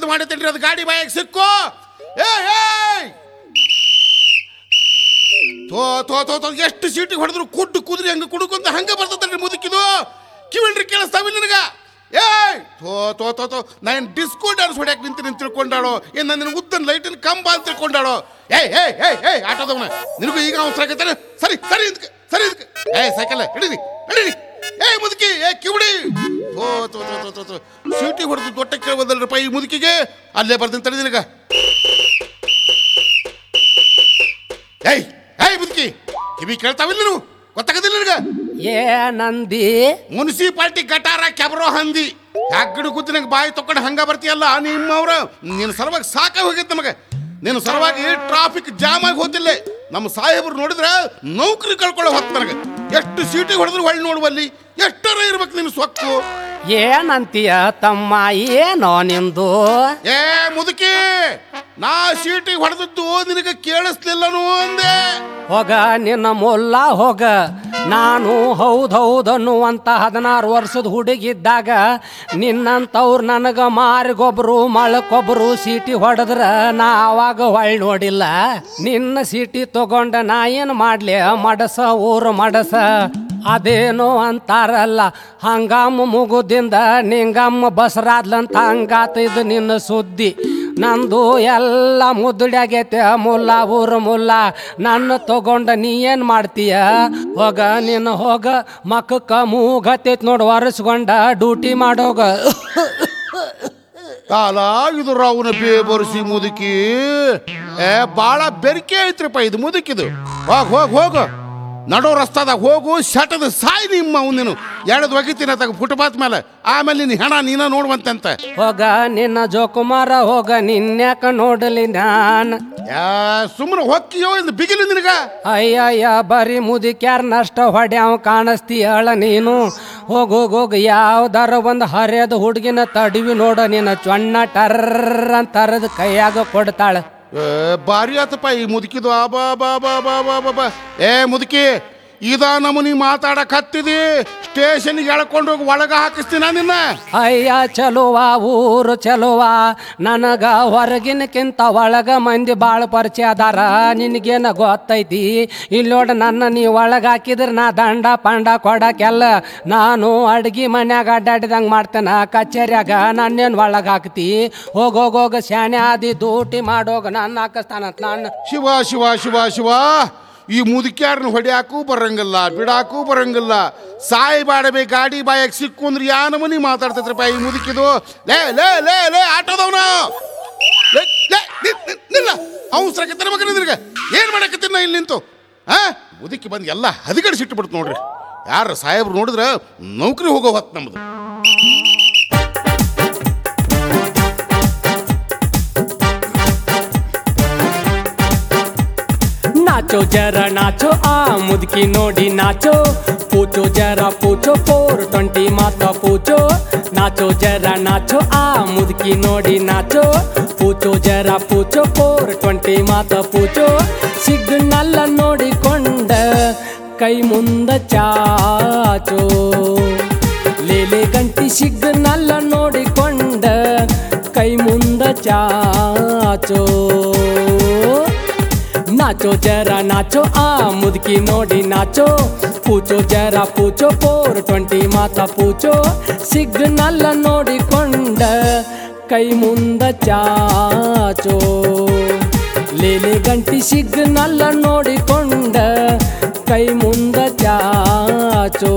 ಮಾಡಿತ್ತೇನ್ರಿ ಅದು ಗಾಡಿ ಬಾಯಾಗ ಸಿಕ್ಕು ಏ ಏಯ್ ತೋ ತೋ ತೋ ತೋ ಎಷ್ಟು ಸೀಟಿಗೆ ಹೊಡೆದ್ರು ಕುಡ್ಡು ಕುದ್ರಿ ಹಂಗೆ ಕುಡುಕೊಂತ ಹಂಗೆ ಬರ್ತದಲ್ರಿ ಮುದುಕಿದು ಕಿವಿಲ್ರಿ ಕೇಳಿಸ್ತಾವಿಲ್ಲ ನಿನಗ ಏಯ್ ತೋ ತೋ ತೋ ತೋ ನಾ ಏನು ಡಿಸ್ಕೋ ಡ್ಯಾನ್ಸ್ ಹೊಡ್ಯಾಕ ನಿಂತೀನಿ ಅಂತ ತಿಳ್ಕೊಂಡಾಳೋ ಏನು ನನ್ನ ಉದ್ದನ್ ಲೈಟಿನ ಕಂಬ ಅಂತ ತಿಳ್ಕೊಂಡಾಳೋ ಏಯ್ ಏಯ್ ಏಯ್ ಏಯ್ ಆಟೋದವನ ನಿನಗೂ ಈಗ ಅವಸರ ಆಗೈತಾನೆ ಸರಿ ಸರಿ ಇದಕ್ಕೆ ಸರಿ ಇದಕ್ಕೆ ಏಯ್ ಸೈಕಲ್ ಹಿಡೀರಿ ಹಿಡೀರಿ ಏಯ್ ಮುದುಕಿ ಏ ಕಿವಿಡಿ ತೋ ತೋ ತೋ ತೋ ತೋ ತೋ ಸೀಟಿ ಹೊಡೆದು ದೊಡ್ಡ ಕೇಳ್ಬೋದಲ್ರಪ್ಪ ಈ ಮುದುಕಿಗೆ ಅಲ್ಲೇ ಬರ್ತೀನಿ ತಡಿ ನಿನಗ ಏಯ್ ಏಯ್ ಮುದುಕಿ ಕಿವಿ ಕೇಳ್ತಾವಿಲ್ಲ ನೀವು ಗೊತ್ತಾಗದಿಲ್ಲ ನಿನಗ ಏ ನಂದಿ ಮುನ್ಸಿಪಾಲ್ಟಿ ಗಟಾರ ಕೆಬರೋ ಹಂದಿ ಹೆಗ್ಗಡು ಕೂತಿ ನಂಗೆ ಬಾಯಿ ತಕೊಂಡು ಹಂಗ ಬರ್ತೀಯಲ್ಲ ನಿಮ್ಮವ್ರ ನಿನ್ನ ಸಲುವಾಗಿ ಸಾಕ ಹೋಗಿತ್ತು ನಮಗೆ ನಿನ್ನ ಸಲುವಾಗಿ ಟ್ರಾಫಿಕ್ ಜಾಮ್ ಆಗಿ ಹೋತಿಲ್ಲ ನಮ್ಮ ಸಾಹೇಬರು ನೋಡಿದ್ರೆ ನೌಕರಿ ಕಳ್ಕೊಳ್ಳೋ ಹೊತ್ತು ನನಗೆ ಎಷ್ಟು ಸೀಟಿಗೆ ಹೊಡೆದ್ರು ಹೊಳ್ಳಿ ನೋಡುವಲ್ಲಿ ಎಷ್ಟರ ಇರ್ಬೇಕು ನಿನ್ನ ಸೊಕ್ಕು ಏನಂತೀಯ ತಮ್ಮ ಏನೋ ನಿಂದು ಏ ಮುದುಕಿ ನಾ ಸೀಟಿಗೆ ಹೊಡೆದದ್ದು ನಿನಗೆ ಕೇಳಿಸ್ಲಿಲ್ಲನು ಅಂದೆ ಹೋಗ ನಿನ್ನ ಮೊಲ್ಲ ಹೋಗ ನಾನು ಹೌದ್ ಹೌದ್ ಅನ್ನುವಂತ ಹದಿನಾರು ವರ್ಷದ ಹುಡುಗಿದ್ದಾಗ ನಿನ್ನಂತವ್ರು ನನಗ ಮಾರಿಗೊಬ್ರು ಮಳಕೊಬ್ರು ಸೀಟಿ ಹೊಡೆದ್ರ ನಾ ಅವಾಗ ಹೊಳ್ ನೋಡಿಲ್ಲ ನಿನ್ನ ಸೀಟಿ ತಗೊಂಡ ನಾ ಏನು ಮಾಡ್ಲಿ ಮಡಸ ಊರು ಮಡಸ ಅದೇನೋ ಅಂತಾರಲ್ಲ ಹಂಗಾಮ ಮುಗುದಿಂದ ನಿಂಗಮ್ಮ ಬಸರಾದ್ಲಂತ ಹಂಗಾತ ಇದು ನಿನ್ನ ಸುದ್ದಿ ನಂದು ಎಲ್ಲ ಮುದ್ದುಡ್ಯಾಗೈತೆ ಮುಲ್ಲ ಊರು ಮುಲ್ಲ ನನ್ನ ತಗೊಂಡ ನೀ ಏನು ಮಾಡ್ತೀಯ ಹೋಗ ನೀನು ಹೋಗ ಮಕ್ಕಕ್ಕ ಮೂಗತ್ತೈತ್ ನೋಡು ಒರೆಸ್ಕೊಂಡ ಡ್ಯೂಟಿ ಮಾಡೋಗ ಕಾಲ ಇದು ರಾವನ ಬೇಬರ್ಸಿ ಮುದುಕಿ ಏ ಬಾಳ ಬೆರಿಕೆ ಐತ್ರಿಪ್ಪ ಇದು ಮುದುಕಿದು ಹೋಗ್ ಹೋಗ್ ಹೋಗು ನಡೋ ರಸ್ತಾದಾಗ ಹೋಗು ಶಟದ ಸಾಯಿ ನಿಮ್ಮ ಅವ್ನು ನೀನು ಎಳೆದು ಒಗಿತೀನಿ ಅತ್ತಾಗ ಫುಟ್ಪಾತ್ ಮೇಲೆ ಆಮೇಲೆ ನಿನ್ನ ಹೆಣ ನೀನ ನೋಡುವಂತೆ ಅಂತ ಹೋಗ ನಿನ್ನ ಜೋಕುಮಾರ ಹೋಗ ನಿನ್ಯಾಕ ನೋಡಲಿ ನಾನ್ ಸುಮ್ಮನೆ ಹೊಕ್ಕಿಯೋ ಎಂದು ಬಿಗಿಲು ನಿನಗ ಅಯ್ಯಯ್ಯ ಬರೀ ಮುದಿಕ್ಯಾರ್ನಷ್ಟ ಹೊಡ್ಯಾವ ಕಾಣಿಸ್ತೀಯಳ ನೀನು ಹೋಗ್ ಹೋಗ್ ಹೋಗ್ ಯಾವ್ದಾರ ಒಂದು ಹರಿಯದ ಹುಡುಗಿನ ತಡಿವಿ ನೋಡ ನಿನ್ನ ಚೊಣ್ಣ ಟರ್ರ ಅಂತ ತರದ್ ಕೈಯಾಗ ಕೊಡ್ತಾಳೆ ಏ, ಭಾರಿ ಆತಪ್ಪ ಈ ಮುದುಕಿದು ಆ ಬಾ ಬಾ ಬಾ ಬಾ ಬಾ ಬಾ ಬಾ ಏ ಮುದುಕಿ ಇದ ನಮೂನಿ ಮಾತಾಡಕ್ ಹತ್ತಿದಿ ಸ್ಟೇಷನ್ಗೆ ಎಳ್ಕೊಂಡು ಹೋಗಿ ಒಳಗ ಹಾಕಿಸ್ತೀನ ನಿನ್ನ ಅಯ್ಯ ಚಲುವ ಊರು ಚಲುವ ನನಗ ಹೊರಗಿನಕ್ಕಿಂತ ಒಳಗ ಮಂದಿ ಭಾಳ ಪರಿಚಯ ಅದಾರ ನಿನಗೇನ ಗೊತ್ತೈತಿ ಇಲ್ಲಿ ನೋಡ ನನ್ನ ನೀ ಒಳಗ ಹಾಕಿದ್ರೆ ನಾ ದಂಡ ಪಂಡ ಕೊಡಕ್ಕೆಲ್ಲ ನಾನು ಅಡ್ಗಿ ಮನ್ಯಾಗ ಅಡ್ಡಾಡಿದಂಗೆ ಮಾಡ್ತೇನೆ ಕಚೇರಿಯಾಗ ನನ್ನೇನು ಒಳಗ ಹಾಕ್ತಿ ಹೋಗ್ ಹೋಗ್ ಹೋಗ ಶಾನೆ ಆದಿ ದೂಟಿ ಮಾಡೋಗ ನನ್ನ ಹಾಕಿಸ್ತಾನಂತ ನಾನು ಶಿವ ಶಿವ ಶಿವ ಶಿವ ಈ ಮುದುಕ್ಯಾರನ್ನ ಹೊಡ್ಯಾಕೂ ಬರಂಗಿಲ್ಲ ಬಿಡಾಕೂ ಬರಂಗಿಲ್ಲ ಸಾಯಿ ಬಾಡಬೇ ಗಾಡಿ ಬಾಯಾಗ ಸಿಕ್ಕು ಅಂದ್ರೆ ಯಾ ನಮೂನಿ ಮಾತಾಡ್ತೈತ್ರಪ್ಪ ಈ ಮುದುಕಿದು ಲೇ ಲೇ ಲೇ ಲೇ ಆಟೋದವನು ಲೇ, ಲೇ, ನಿ- ನಿ- ನಿಲ್ಲ ಅವಸರಕ್ಕೆ ಮಗನ ನಿನಗೆ ಏನು ಮಾಡಕತ್ತೀನಿ ನಾ ಇಲ್ಲಿ ನಿಂತು ಹಾ ಮುದುಕಿ ಬಂದು ಎಲ್ಲ ಹದಿಗಡಿಸಿಟ್ಟು ಬಿಡ್ತು ನೋಡ್ರಿ ಯಾರು ಸಾಹೇಬ್ರು ನೋಡಿದ್ರೆ ನೌಕರಿ ಹೋಗೋ ಹೊತ್ತು ನಮ್ದು नाचो जरा नाचो आ मुदकी नोडी नाचो पूछो जरा पूछो फोर ट्वेंटी माता पूछो नाचो जरा नाचो आ मुदकी नोडी नाचो पूछो जरा पूछो फोर ಟ್ವೆಂಟಿ ಮಾತ ಪೂಚೋ ಸಿಗ್ನಲ್ಲ ನೋಡಿಕೊಂಡ ಕೈ ಮುಂದ ಚಾಚೋ ಲೇಲೆ ಗಂಟಿ ಸಿಗ್ನಲ್ಲ ನೋಡಿಕೊಂಡ ಕೈ ಮುಂದ ಚಾಚೋ नाचो जरा नाचो आ मुदकी नोडी नाचो पूछो जरा पूछो फोर ಟ್ವೆಂಟಿ ಮಾತಾ पूछो ಸಿಗ್ನಲ್ಲ ನೋಡಿಕೊಂಡ ಕೈ ಮುಂದ ಚಾಚೋ ಲೇಲೆ ಗಂಟಿ ಸಿಗ್ನಲ್ಲ ನೋಡಿಕೊಂಡ ಕೈ ಮುಂದ ಚಾಚೋ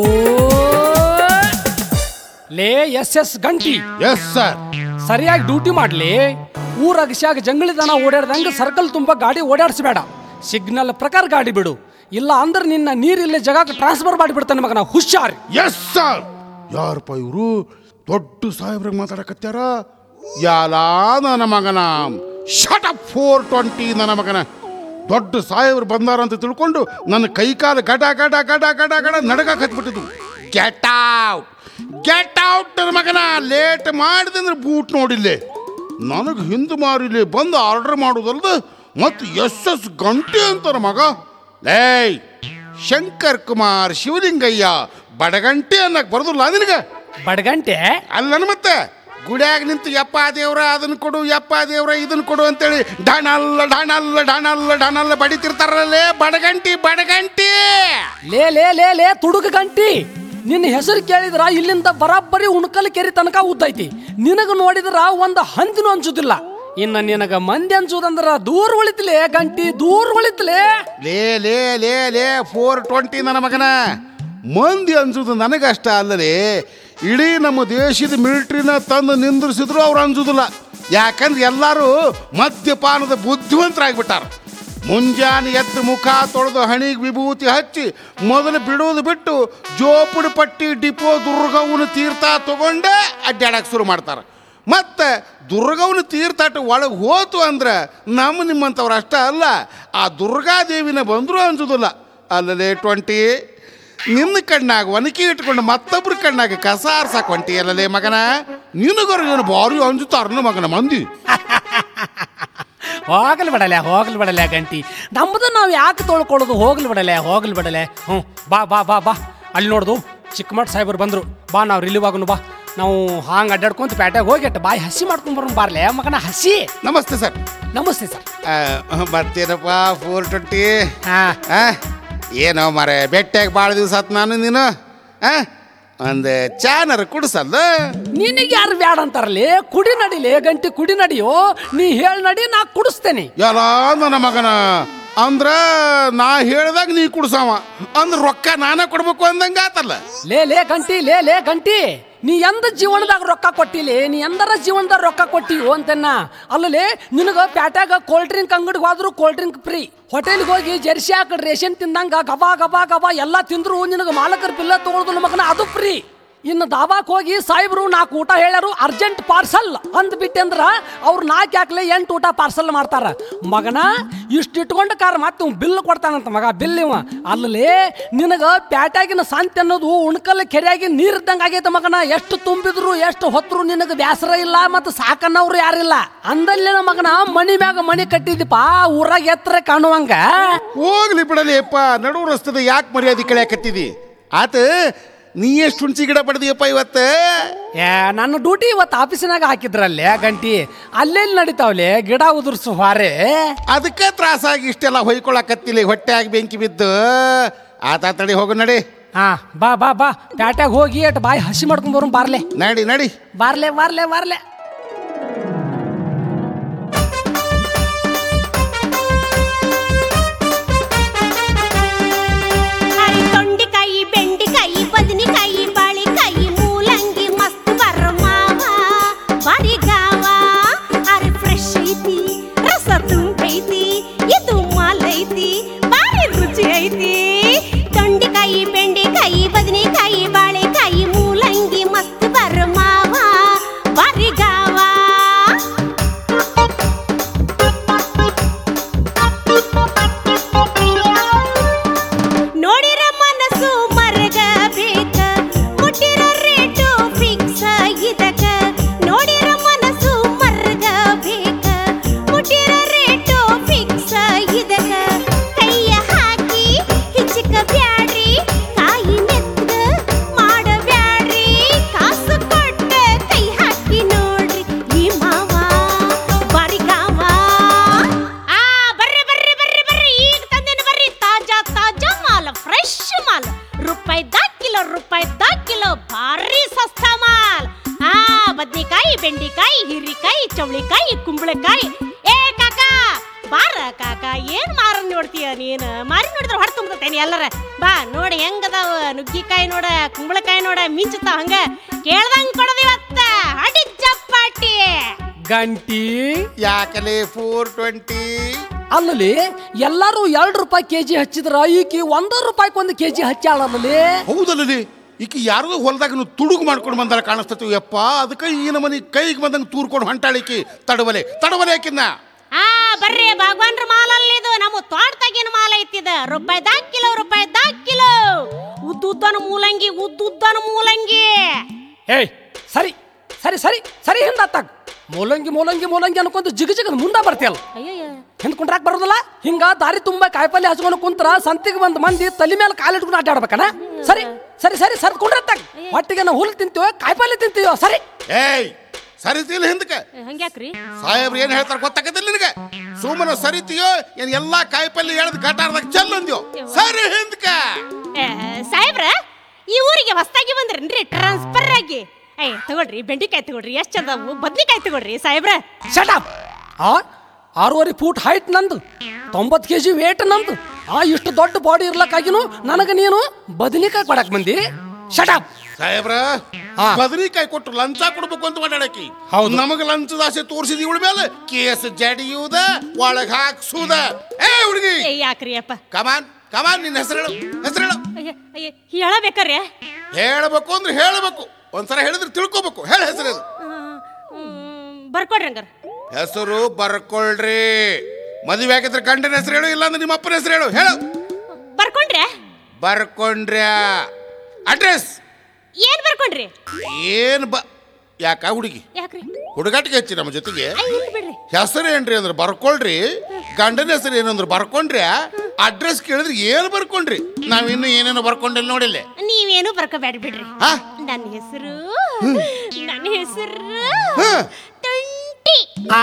ಲೇ ಎಸ್ ಎಸ್ ಗಂಟಿ ಎಸ್ ಸರ್ ಸರಿಯಾಗಿ ಡ್ಯೂಟಿ ಮಾಡ್ಲಿ ಊರ ಅಗಸ್ಯಾಗ ಜಂಗಲಿ ದನ ಓಡಾಡ್ದಂಗ ಸರ್ಕಲ್ ತುಂಬ ಗಾಡಿ ಓಡಾಡಿಸ್ಬೇಡ ಸಿಗ್ನಲ್ ಪ್ರಕಾರ ಗಾಡಿ ಬಿಡು ಇಲ್ಲ ಅಂದ್ರೆ ನಿನ್ನ ನೀರಿಲ್ಲೇ ಜಗಕ್ಕೆ ಟ್ರಾನ್ಸ್ಫರ್ ಮಾಡಿಬಿಡ್ತಾನೆ ಮಗನ ಹುಷಾರ್ ಎಸ್ ಸರ್ ಯಾರಪ್ಪ ಇವರು ದೊಡ್ಡ ಸಾಹೇಬ್ರಿಗೆ ಮಾತಾಡಕತ್ಯಾರ ಯಾಲ ನನ್ನ ಮಗನ ಶಟ್ ಅಪ್ ಫೋರ್ ಟ್ವೆಂಟಿ ನನ್ನ ಮಗನ ದೊಡ್ಡ ಸಾಹೇಬ್ರು ಬಂದಾರ ಅಂತ ತಿಳ್ಕೊಂಡು ನನ್ನ ಕೈ ಕಾಲು ಗಡ ಗಡ ಗಡ ಗಡ ಗಡ ನಡಗಕ್ಕೆ ಹತ್ಬಿಟ್ಟಿದ್ವು ಗೆಟ್ ಔಟ್ ಗೆಟ್ ಔಟ್ ನನ್ನ ಮಗನ ಲೇಟ್ ಮಾಡಿದೆ ಅಂದ್ರೆ ಬೂಟ್ ನೋಡಿಲ್ಲೇ ನನಗೆ ಹಿಂದೆ ಮಾರಿಲಿ ಬಂದು ಆರ್ಡರ್ ಮಾಡೋದಲ್ದ ಮತ್ತು ಎಸ್ ಎಸ್ ಗಂಟೆ ಅಂತಾರ ಮಗ ಏಯ್ ಶಂಕರ್ ಕುಮಾರ್ ಶಿವಲಿಂಗಯ್ಯ ಬಡಗಂಟೆ ಅನ್ನಕ್ ಬರೋದಿಲ್ಲ ನಿನಗೆ ಬಡಗಂಟೆ ಅಲ್ಲ ಮತ್ತೆ ಗುಡ್ಯಾಗ ನಿಂತು ಯಪ್ಪ ದೇವ್ರ ಅದನ್ನ ಕೊಡು ಯಪ್ಪ ದೇವ್ರ ಇದನ್ನ ಕೊಡು ಅಂತೇಳಿ ಡಾಣಲ್ಲ ಡಾಣಲ್ಲ ಡಾಣಲ್ಲ ಡಾಣಲ್ಲ ಬಡಿತಿರ್ತಾರಲ್ಲೇ ಬಡಗಂಟಿ ಬಡಗಂಟಿ ಲೇ ಲೇ ಲೇ ಲೇ ತುಡುಗ ಗಂಟಿ ನಿನ್ನ ಹೆಸರು ಕೇಳಿದ್ರ ಇಲ್ಲಿಂದ ಬರಾಬ್ಬರಿ ಉಣಕಲ್ ಕೆರೆ ತನಕ ಉದ್ದೈತಿ ನಿನಗ ನೋಡಿದ್ರ ಒಂದು ಹಂದಿನೂ ಅನ್ಸುದಿಲ್ಲ ಇನ್ನ ನಿನಗ ಮಂದಿ ಅನ್ಸುದಂದ್ರ ದೂರ ಉಳಿತ್ಲೇ ಗಂಟಿ ದೂರ ಉಳಿತ್ಲೇ ಲೇ ಲೇ ಲೇ ಲೇ ಫೋರ್ ಟ್ವೆಂಟಿ ನನ್ನ ಮಗನ ಮಂದಿ ಅನ್ಸುದು ನನಗಷ್ಟ ಅಲ್ಲಲೇ ಇಡೀ ನಮ್ಮ ದೇಶದ ಮಿಲಿಟ್ರಿನ ತಂದು ನಿಂದ್ರಿಸಿದ್ರು ಅವ್ರು ಅನ್ಸುದಿಲ್ಲ ಯಾಕಂದ್ರೆ ಎಲ್ಲರೂ ಮದ್ಯಪಾನದ ಬುದ್ಧಿವಂತರಾಗ್ಬಿಟ್ಟಾರ ಮುಂಜಾನೆ ಎದ್ದು ಮುಖ ತೊಳೆದು ಹಣಿಗೆ ವಿಭೂತಿ ಹಚ್ಚಿ ಮೊದಲು ಬಿಡೋದು ಬಿಟ್ಟು ಜೋಪುಡಿ ಪಟ್ಟಿ ಡಿಪೋ ದುರ್ಗವನ ತೀರ್ಥ ತಗೊಂಡೇ ಅಡ್ಡಾಡಕ್ಕೆ ಶುರು ಮಾಡ್ತಾರೆ ಮತ್ತೆ ದುರ್ಗವನ ತೀರ್ಥಾಟ ಒಳಗೆ ಹೋತು ಅಂದ್ರೆ ನಮ್ಮ ನಿಮ್ಮಂಥವ್ರು ಅಷ್ಟ ಅಲ್ಲ ಆ ದುರ್ಗಾದೇವಿನ ಬಂದರೂ ಅನ್ಸೋದಿಲ್ಲ ಅಲ್ಲಲೇ ಟ್ವೆಂಟಿ ನಿನ್ನ ಕಣ್ಣಾಗ ಒನಕಿ ಇಟ್ಕೊಂಡು ಮತ್ತೊಬ್ರ ಕಣ್ಣಾಗ ಕಸ ಆರ್ಸಕ್ ಹೊಂಟಿ ಅಲ್ಲಲೇ ಮಗನ ನಿನಗರು ಏನು ಭಾರಿ ಅಂಜುತ್ತಾರ ಮಗನ ಮಂದಿ ಹೋಗಲ್ ಬಿಡಲೆ ಹೋಗಲ್ ಬಿಡಲೆ ಗಂಟಿ ನಮ್ಮದು ನಾವು ಯಾಕೆ ತೊಳ್ಕೊಳ್ಳೋದು ಹೋಗಲ್ ಬಿಡಲೆ ಹೋಗಲ್ ಬಿಡಲೆ ಹ್ಞೂ ಬಾ ಬಾ ಬಾ ಬಾ ಅಲ್ಲಿ ನೋಡ್ದು ಚಿಕ್ಕಮಠ ಸಾಹೇಬರು ಬಂದರು ಬಾ ನಾವು ರಿಲೀವ್ ಆಗೋನು ಬಾ ನಾವು ಹಾಂಗೆ ಅಡ್ಡಾಡ್ಕೊಂತ ಪ್ಯಾಟ್ಯಾಗ ಹೋಗಿ ಅಟ್ಟ ಬಾಯಿ ಹಸಿ ಮಾಡ್ಕೊಂಡ್ ಬರೋಣ ಬಾರ್ಲೆ ಮಗನ ಹಸಿ ನಮಸ್ತೆ ಸರ್ ನಮಸ್ತೆ ಸರ್ ಮತ್ತೇನಪ್ಪ ಫೋರ್ ಟ್ವೆಂಟಿ ಹಾಂ ಏನೋ ಮರೆ ಬೆಟ್ಟಾಗ ಭಾಳ ದಿವಸ ಆತ್ ನಾನು ನೀನು ಆ? ಒಂದು ಚಾನರ್ ಕುಡಿಸಲ್ಲ ನಿನಗೆ ಯಾರು ಬ್ಯಾಡ ಅಂತಾರಲಿ ಕುಡಿ ನಡಿಲಿ ಗಂಟಿ ಕುಡಿ ನಡಿಯೋ ನೀ ಹೇಳಿ ನಡಿ ನಾ ಕುಡಿಸ್ತೇನೆ ಎಲ್ಲ ನನ್ನ ಮಗನ ಅಂದ್ರ ನಾ ಹೇಳ್ದಾಗ ನೀ ಕುಡ್ಸವ ಅಂದ್ರ ರೊಕ್ಕ ನಾನೇ ಕೊಡ್ಬೇಕು ಅಂದಂಗ ಆತಲ್ಲ ಲೇ ಲೇ ಗಂಟಿ ಲೇ ಲೇ ಗಂಟಿ ನೀ ಎಂದ ಜೀವನದಾಗ ರೊಕ್ಕ ಕೊಟ್ಟಿಲಿ ನೀ ಎಂದರ ಜೀವನದಾಗ ರೊಕ್ಕ ಕೊಟ್ಟಿಯೋ ಅಂತನ್ನ ಅಲ್ಲಲೇ ನಿನಗ ಪ್ಯಾಟ್ಯಾಗ ಕೋಲ್ಡ್ ಡ್ರಿಂಕ್ ಅಂಗಡಿಗೆ ಹೋದ್ರು ಕೋಲ್ಡ್ ಡ್ರಿಂಕ್ ಫ್ರೀ ಹೋಟೆಲ್ಗೆ ಹೋಗಿ ಜರ್ಸಿ ಹಾಕಿ ರೇಷನ್ ತಿಂದಂಗ ಗಬಾ ಗಬಾ ಗಬಾ ಎಲ್ಲ ತಿಂದ್ರು ನಿನಗ ಮಾಲಕರ ಬಿಲ್ಲ ತಗೊಳ್ದು ಮಗನ ಅದು ಫ್ರೀ ಇನ್ನು ದಾಬಾಕ್ ಹೋಗಿ ಸಾಹೇಬ್ರು ನಾಲ್ಕು ಊಟ ಹೇಳ್ಯಾರು ಅರ್ಜೆಂಟ್ ಪಾರ್ಸಲ್ ಅಂದ್ಬಿಟ್ಟಂದ್ರ ಅವ್ರು ನಾಲ್ಕು ಹಾಕ್ಲೆ ಎಂಟು ಊಟ ಪಾರ್ಸಲ್ ಮಾಡ್ತಾರ ಮಗನ ಇಷ್ಟು ಇಟ್ಕೊಂಡ ಕಾರ್ ಮತ್ತೆ ಇವ್ ಬಿಲ್ ಕೊಡ್ತಾನಂತ ಮಗ ಬಿಲ್ ಇವ ಅಲ್ಲಿ ನಿನಗ ಪ್ಯಾಟ್ಯಾಗಿನ ಸಂತೆ ಅನ್ನೋದು ಉಣ್ಕಲ್ ಕೆರೆಯಾಗಿ ನೀರಿದ್ದಂಗೆ ಆಗೈತೆ ಮಗನ ಎಷ್ಟು ತುಂಬಿದ್ರು ಎಷ್ಟು ಹೊತ್ತರು ನಿನಗ ಬ್ಯಾಸರ ಇಲ್ಲ ಮತ್ತು ಸಾಕನ್ನವ್ರು ಯಾರಿಲ್ಲ ಅಂದಲ್ಲಿನ ಮಗನ ಮನಿ ಮ್ಯಾಗ ಮನಿ ಕಟ್ಟಿದಿಪ್ಪ ಊರಾಗ ಎತ್ತರ ಕಾಣುವಂಗ ಹೋಗ್ಲಿ ಬಿಡಲಿ ಅಪ್ಪ ನಡು ರಸ್ತದ ಯಾಕೆ ಮರ್ಯಾದೆ ಕಳಿಯಾಕತ್ತಿದಿ ಆತ ನೀ ಎಷ್ಟು ಹುಣ್ಸಿ ಗಿಡ ಪಡೆದಿಯಪ್ಪ ಇವತ್ತು ಏ ನನ್ನ ಡ್ಯೂಟಿ ಇವತ್ತು ಆಫೀಸಿನಾಗ ಹಾಕಿದ್ರಲ್ಲೇ ಗಂಟಿ ಅಲ್ಲೆಲ್ಲಿ ನಡೀತಾವ್ಲೆ ಗಿಡ ಉದುರ್ಸು ಹಾರೆ ಅದಕ್ಕೆ ತ್ರಾಸಾಗಿ ಇಷ್ಟೆಲ್ಲ ಹೊಯ್ಕೊಳಕತ್ತಿಲ್ಲ ಹೊಟ್ಟೆಯಾಗಿ ಬೆಂಕಿ ಬಿದ್ದು ಆತ ತಡಿ ಹೋಗು ನಡಿ ಹಾ ಬಾ ಬಾ ಬಾ ಪ್ಯಾಟ್ಯಾಗ ಹೋಗಿ ಅಟ್ ಬಾಯಿ ಹಸಿ ಮಾಡ್ಕೊಂಡ್ ಬರೋಣ ಬಾರ್ಲೆ ನಡಿ ನಡಿ ಬಾರ್ಲೆ ಬಾರ್ಲೆ ಬಾರ್ಲೆ ಅರೆ ತೊಂಡಿಕಾಯಿ ಬೆಂಡಿಕಾಯಿ ಬದನೆಕಾಯಿ ಬಾಳೆಕಾಯಿ ಮೂಲಂಗಿ ಮಸ್ತ್ ಬರ ಮಾವ ಬಾರಿ ಗಾವ ಅರೆ ಫ್ರೆಶ್ ಐತಿ ರಸ ತುಂಬೈತಿ ಇದು ಮಾಲ್ ಐತಿ ಬಾರಿ ರುಚಿ ಐತಿ ತೊಂಡಿಕಾಯಿ ಬೆಂಡಿಕಾಯಿ ಬದನೆಕಾಯಿ ಬಾಳೆಕಾಯಿ ಮೂಲಂಗಿ ಮಸ್ತ್ ಬರ ಮಾವ ಬಾರಿ ಗಾವ ನೋಡಿರ ಮನಸ್ಸು ಮರಗ ಬೇಕ ಮುಟ್ಟಿರ ರೇಟು ಫಿಕ್ಸ್ ಇದಕ ನೋಡಿರ ಮನಸ್ಸು ಮರಗ ಬೇಕ ಮುಟ್ಟಿರ ರೇಟು ಫಿಕ್ಸ್ ಇದಕ ಕೈಯ ಹಾಕಿ ಹಿಚಕ ಬ್ಯಾಡ್ರಿ ಕಾಯಿ ಮೆತ್ತಗ ಮಾಡಬ್ಯಾಡ್ರಿ ಕಾಸು ಕೊಟ್ಟ ಕೈ ಹಾಕಿ ನೋಡ್ರಿ ಈ ಮಾವ ಬಾರಿ ಗಾವ ಆ ಬರ್ರಿ ಬರ್ರಿ ಬರ್ರಿ ಬರ್ರಿ ಈಗ ತಂದೇನು ಬರ್ರಿ ತಾಜಾ ತಾಜಾ ಮಾಲ್ ಫ್ರೆಶ್ ಮಾಲ್ ರೂಪಾಯಿದ ಕಿಲೋ ರೂಪಾಯಿದ ಕಿಲೋ ಭಾರಿ ಸಸ್ತಾ ಮಾಲ್ ಆ ಬದ್ನಿಕಾಯಿ ಬೆಂಡಿಕಾಯಿ ಹೀರಿಕಾಯಿ ಚೌಳಿಕಾಯಿ ಕುಂಬಳಕಾಯಿ ಏ ಕಾಕ ಬಾರ ಕಾಕ ಏನ್ ಮಾರನ್ ನೋಡ್ತೀಯ ನೀನು ಮಾರಿ ನೋಡಿದ್ರೆ ಹೊಡೆ ತುಂಬತೇನೆ ಎಲ್ಲರ ಬಾ ನೋಡಿ ಹೆಂಗದಾವ ನುಗ್ಗಿಕಾಯಿ ನೋಡ ಕುಂಬಳಕಾಯಿ ನೋಡ ಮಿಂಚುತ್ತಾವ ಹಂಗ ಕೇಳ್ದಂಗ್ ಕೊಡದ ಇವತ್ತ ಅಡಿ ಚಪ್ಪಾಟಿ ಗಂಟಿ ಯಾಕಲೆ ಫೋರ್ ಟ್ವೆಂಟಿ ಅಲ್ಲಲ್ಲಿ ಎಲ್ಲಾರು ಎರಡು ರೂಪಾಯಿ ಕೆಜಿ ಹಚ್ಚಿದ್ರ ಈಕಿ ಒಂದ ರೂಪಾಯಿಗೆ ಒಂದು ಕೆಜಿ ಹಚ್ಚಾಳಲ್ಲಿ ಹೌದಲ್ಲಲಿ ಈಕ ಯಾರಿಗೋ ಹೊಲದಾಗ ತುಡುಗು ಮಾಡ್ಕೊಂಡು ಬಂದಾರ ಕಾಣಿಸ್ತತಿ ಯಪ್ಪ ಅದಕ್ಕೆ ಈ ನಮ್ಮನಿ ಕೈಗೆ ಬಂದಂಗೆ ತೂರ್ಕೊಂಡು ಹೊಂಟಾಳಿಕಿ ತಡವಲೆ ತಡವಲೆ ಆಕಿನ್ನ ಆ ಬರ್ರಿ ಭಗವಾನ್ರ ಮಾಲಲ್ಲಿ ಇದು ನಮ್ಮ ತೋಟದಾಗಿನ ಮಾಲ ಐತಿದ ರೂಪಾಯಿ ದಾಕ್ ಕಿಲೋ ರೂಪಾಯಿ ದಾಕ್ ಕಿಲೋ ಉದ್ದುದ್ದನ ಮೂಲಂಗಿ ಉದ್ದುದ್ದನ ಮೂಲಂಗಿ ಏಯ್ ಸರಿ ಸರಿ ಸರಿ ಸರಿ ಹಿಂದಾತಾಗ ಮೂಲಂಗಿ ಮೂಲಂಗಿ ಮೂಲಂಗಿ ಅನ್ಕೊಂತ ಜಿಗ ಜಿಗದ ಮುಂದೆ ಬರ್ತೀಯಲ್ಲ ಅಯ್ಯಯ್ಯ ಹಿಂದ್ಕೊಂಡ್ರಾಕ್ ಬರೋದಿಲ್ಲ ಹಿಂಗ ದಾರಿ ತುಂಬಾ ಕಾಯಿಪಲ್ಲೆ ಹಚ್ಕೊಂಡು ಕುಂತ್ರ ಸಂತಿಗೆ ಬಂದ್ ಮಂದಿ ತಲೆ ಮೇಲೆ ಕಾಲಿಟ್ಕೊಂಡು ಆಟಾಡ್ಬೇಕನ ಸರಿ ಸರಿ ಸರಿ ಸರ್ದ್ಕೊಂಡ್ರತ್ತಾಗ ಹೊಟ್ಟಿಗೆ ನಾವು ಹುಲ್ ತಿಂತೀವೋ ಕಾಯಿಪಲ್ಲೆ ತಿಂತೀವೋ ಸರಿ ಏಯ್ ಸರಿತಿಲ್ಲ ಹಿಂದಕ್ಕೆ ಹಂಗ್ಯಾಕ್ರಿ ಸಾಹೇಬ್ರು ಏನ್ ಹೇಳ್ತಾರ ಗೊತ್ತಾಗತ್ತಿಲ್ಲ ನಿನಗೆ ಸುಮ್ಮನೆ ಸರಿತಿಯೋ ಏನ್ ಎಲ್ಲಾ ಕಾಯಿಪಲ್ಲೆ ಎಳ್ದು ಗಟಾರದಾಗ ಚೆಲ್ಲಂದ್ಯೋ ಸರಿ ಹಿಂದಕ್ಕೆ ಏ, ಸಾಹೇಬ್ರ ಈ ಊರಿಗೆ ಹೊಸ್ದಾಗಿ ಬಂದ್ರೇನ್ರಿ ಟ್ರಾನ್ಸ್ಫರ್ ಆಗಿ ಏ ತಗೊಳ್ರಿ ಬೆಂಡಿಕಾಯಿ ತಗೊಳ್ರಿ ಎಷ್ಟು ಚಂದವು ಬದ್ನಿಕಾಯಿ ತಗೊಳ್ರಿ ಸಾಹೇಬ್ರ ಶಟಪ್ ಆ ಆರೂವರೆ ಫೂಟ್ ಹೈಟ್ ನಂದು ತೊಂಬತ್ತು ಕೆ ಜಿ ವೇಟ್ ನಂದು ಆ ಇಷ್ಟು ದೊಡ್ಡ ಬಾಡಿ ಇರ್ಲಕ್ಕಾಗಿನು ನನಗೆ ನೀನು ಬದನಿಕಾಯಿ ಕೊಡಕ್ ಬಂದಿ ಶಟಪ್ ಸಾಹೇಬ್ರ ಹಾ. ಬದನಿಕಾಯಿ ಕೊಟ್ಟು ಲಂಚ ಕೊಡ್ಬೇಕು ಅಂತ ಮಾಡ್ಯಾಡಕಿ ಹೌದು. ನಮಗ ಲಂಚದ ಆಸೆ ತೋರಿಸಿದಿ ಇವಳ ಮೇಲೆ ಕೇಸ್ ಜಡಿಯುವುದ ಒಳಗ್ ಹಾಕ್ಸುದ ಏ ಹುಡುಗಿ ಏ ಯಾಕ್ರಿ ಅಪ್ಪ ಕಮಾನ್ ಕಮಾನ್ ನಿನ್ನ ಹೆಸರು ಹೇಳು ಹೆಸರು ಹೇಳು ಅಯ್ಯ ಅಯ್ಯ ಹೇಳಬೇಕಾರೆ ಹೇಳಬೇಕು ಅಂದ್ರೆ ಹೇಳಬೇಕು ಒಂದ್ಸಲ ಹೇಳಿದ್ರೆ ತಿಳ್ಕೊಬೇಕು ಹೇಳ ಹೆಸರು ಬರ್ಕೊಡ್ರಿ ಹಂಗಾರ ಹೆಸರು ಬರ್ಕೊಳ್ರಿ ಮದುವೆ ಆಗಿದ್ರೆ ಗಂಡನ ಹೆಸರು ಹೇಳು ಇಲ್ಲಾಂದ್ರೆ ನಿಮ್ಮ ಅಪ್ಪನ ಹೆಸರು ಹೇಳು ಹೇಳು ಬರ್ಕೊಂಡ್ರೆ ಬರ್ಕೊಂಡ್ರ್ಯ ಅಡ್ರೆಸ್ ಏನ್ ಬರ್ಕೊಂಡ್ರಿ ಏನ್ ಬ ಯಾಕ ಹುಡುಗಿ ಯಾಕ್ರಿ ಹುಡುಗಾಟಿಗೆ ಹೆಚ್ಚಿ ನಮ್ಮ ಜೊತೆಗೆ ಅಯ್ಯ ಇಲ್ಲ ಬಿಡ್ರಿ ಹೆಸರು ಏನ್ರಿ ಅಂದ್ರೆ ಬರ್ಕೊಳ್ರಿ ಗಂಡನ ಹೆಸರು ಏನಂದ್ರೆ ಬರ್ಕೊಂಡ್ರಿ ಅಡ್ರೆಸ್ ಕೇಳಿದ್ರೆ ಏನು ಬರ್ಕೊಂಡ್ರಿ ನಾವಿನ್ನು ಏನೇನೋ ಬರ್ಕೊಂಡಿಲ್ಲ ನೋಡಿಲ್ಲ ನೀವೇನು ಬರ್ಕೋಬೇಡ ಬಿಡ್ರಿ ಹಾ ನನ್ನ ಹೆಸರು ನನ್ನ ಹೆಸರು ಹಾ. ತುಂಟಿ ಆ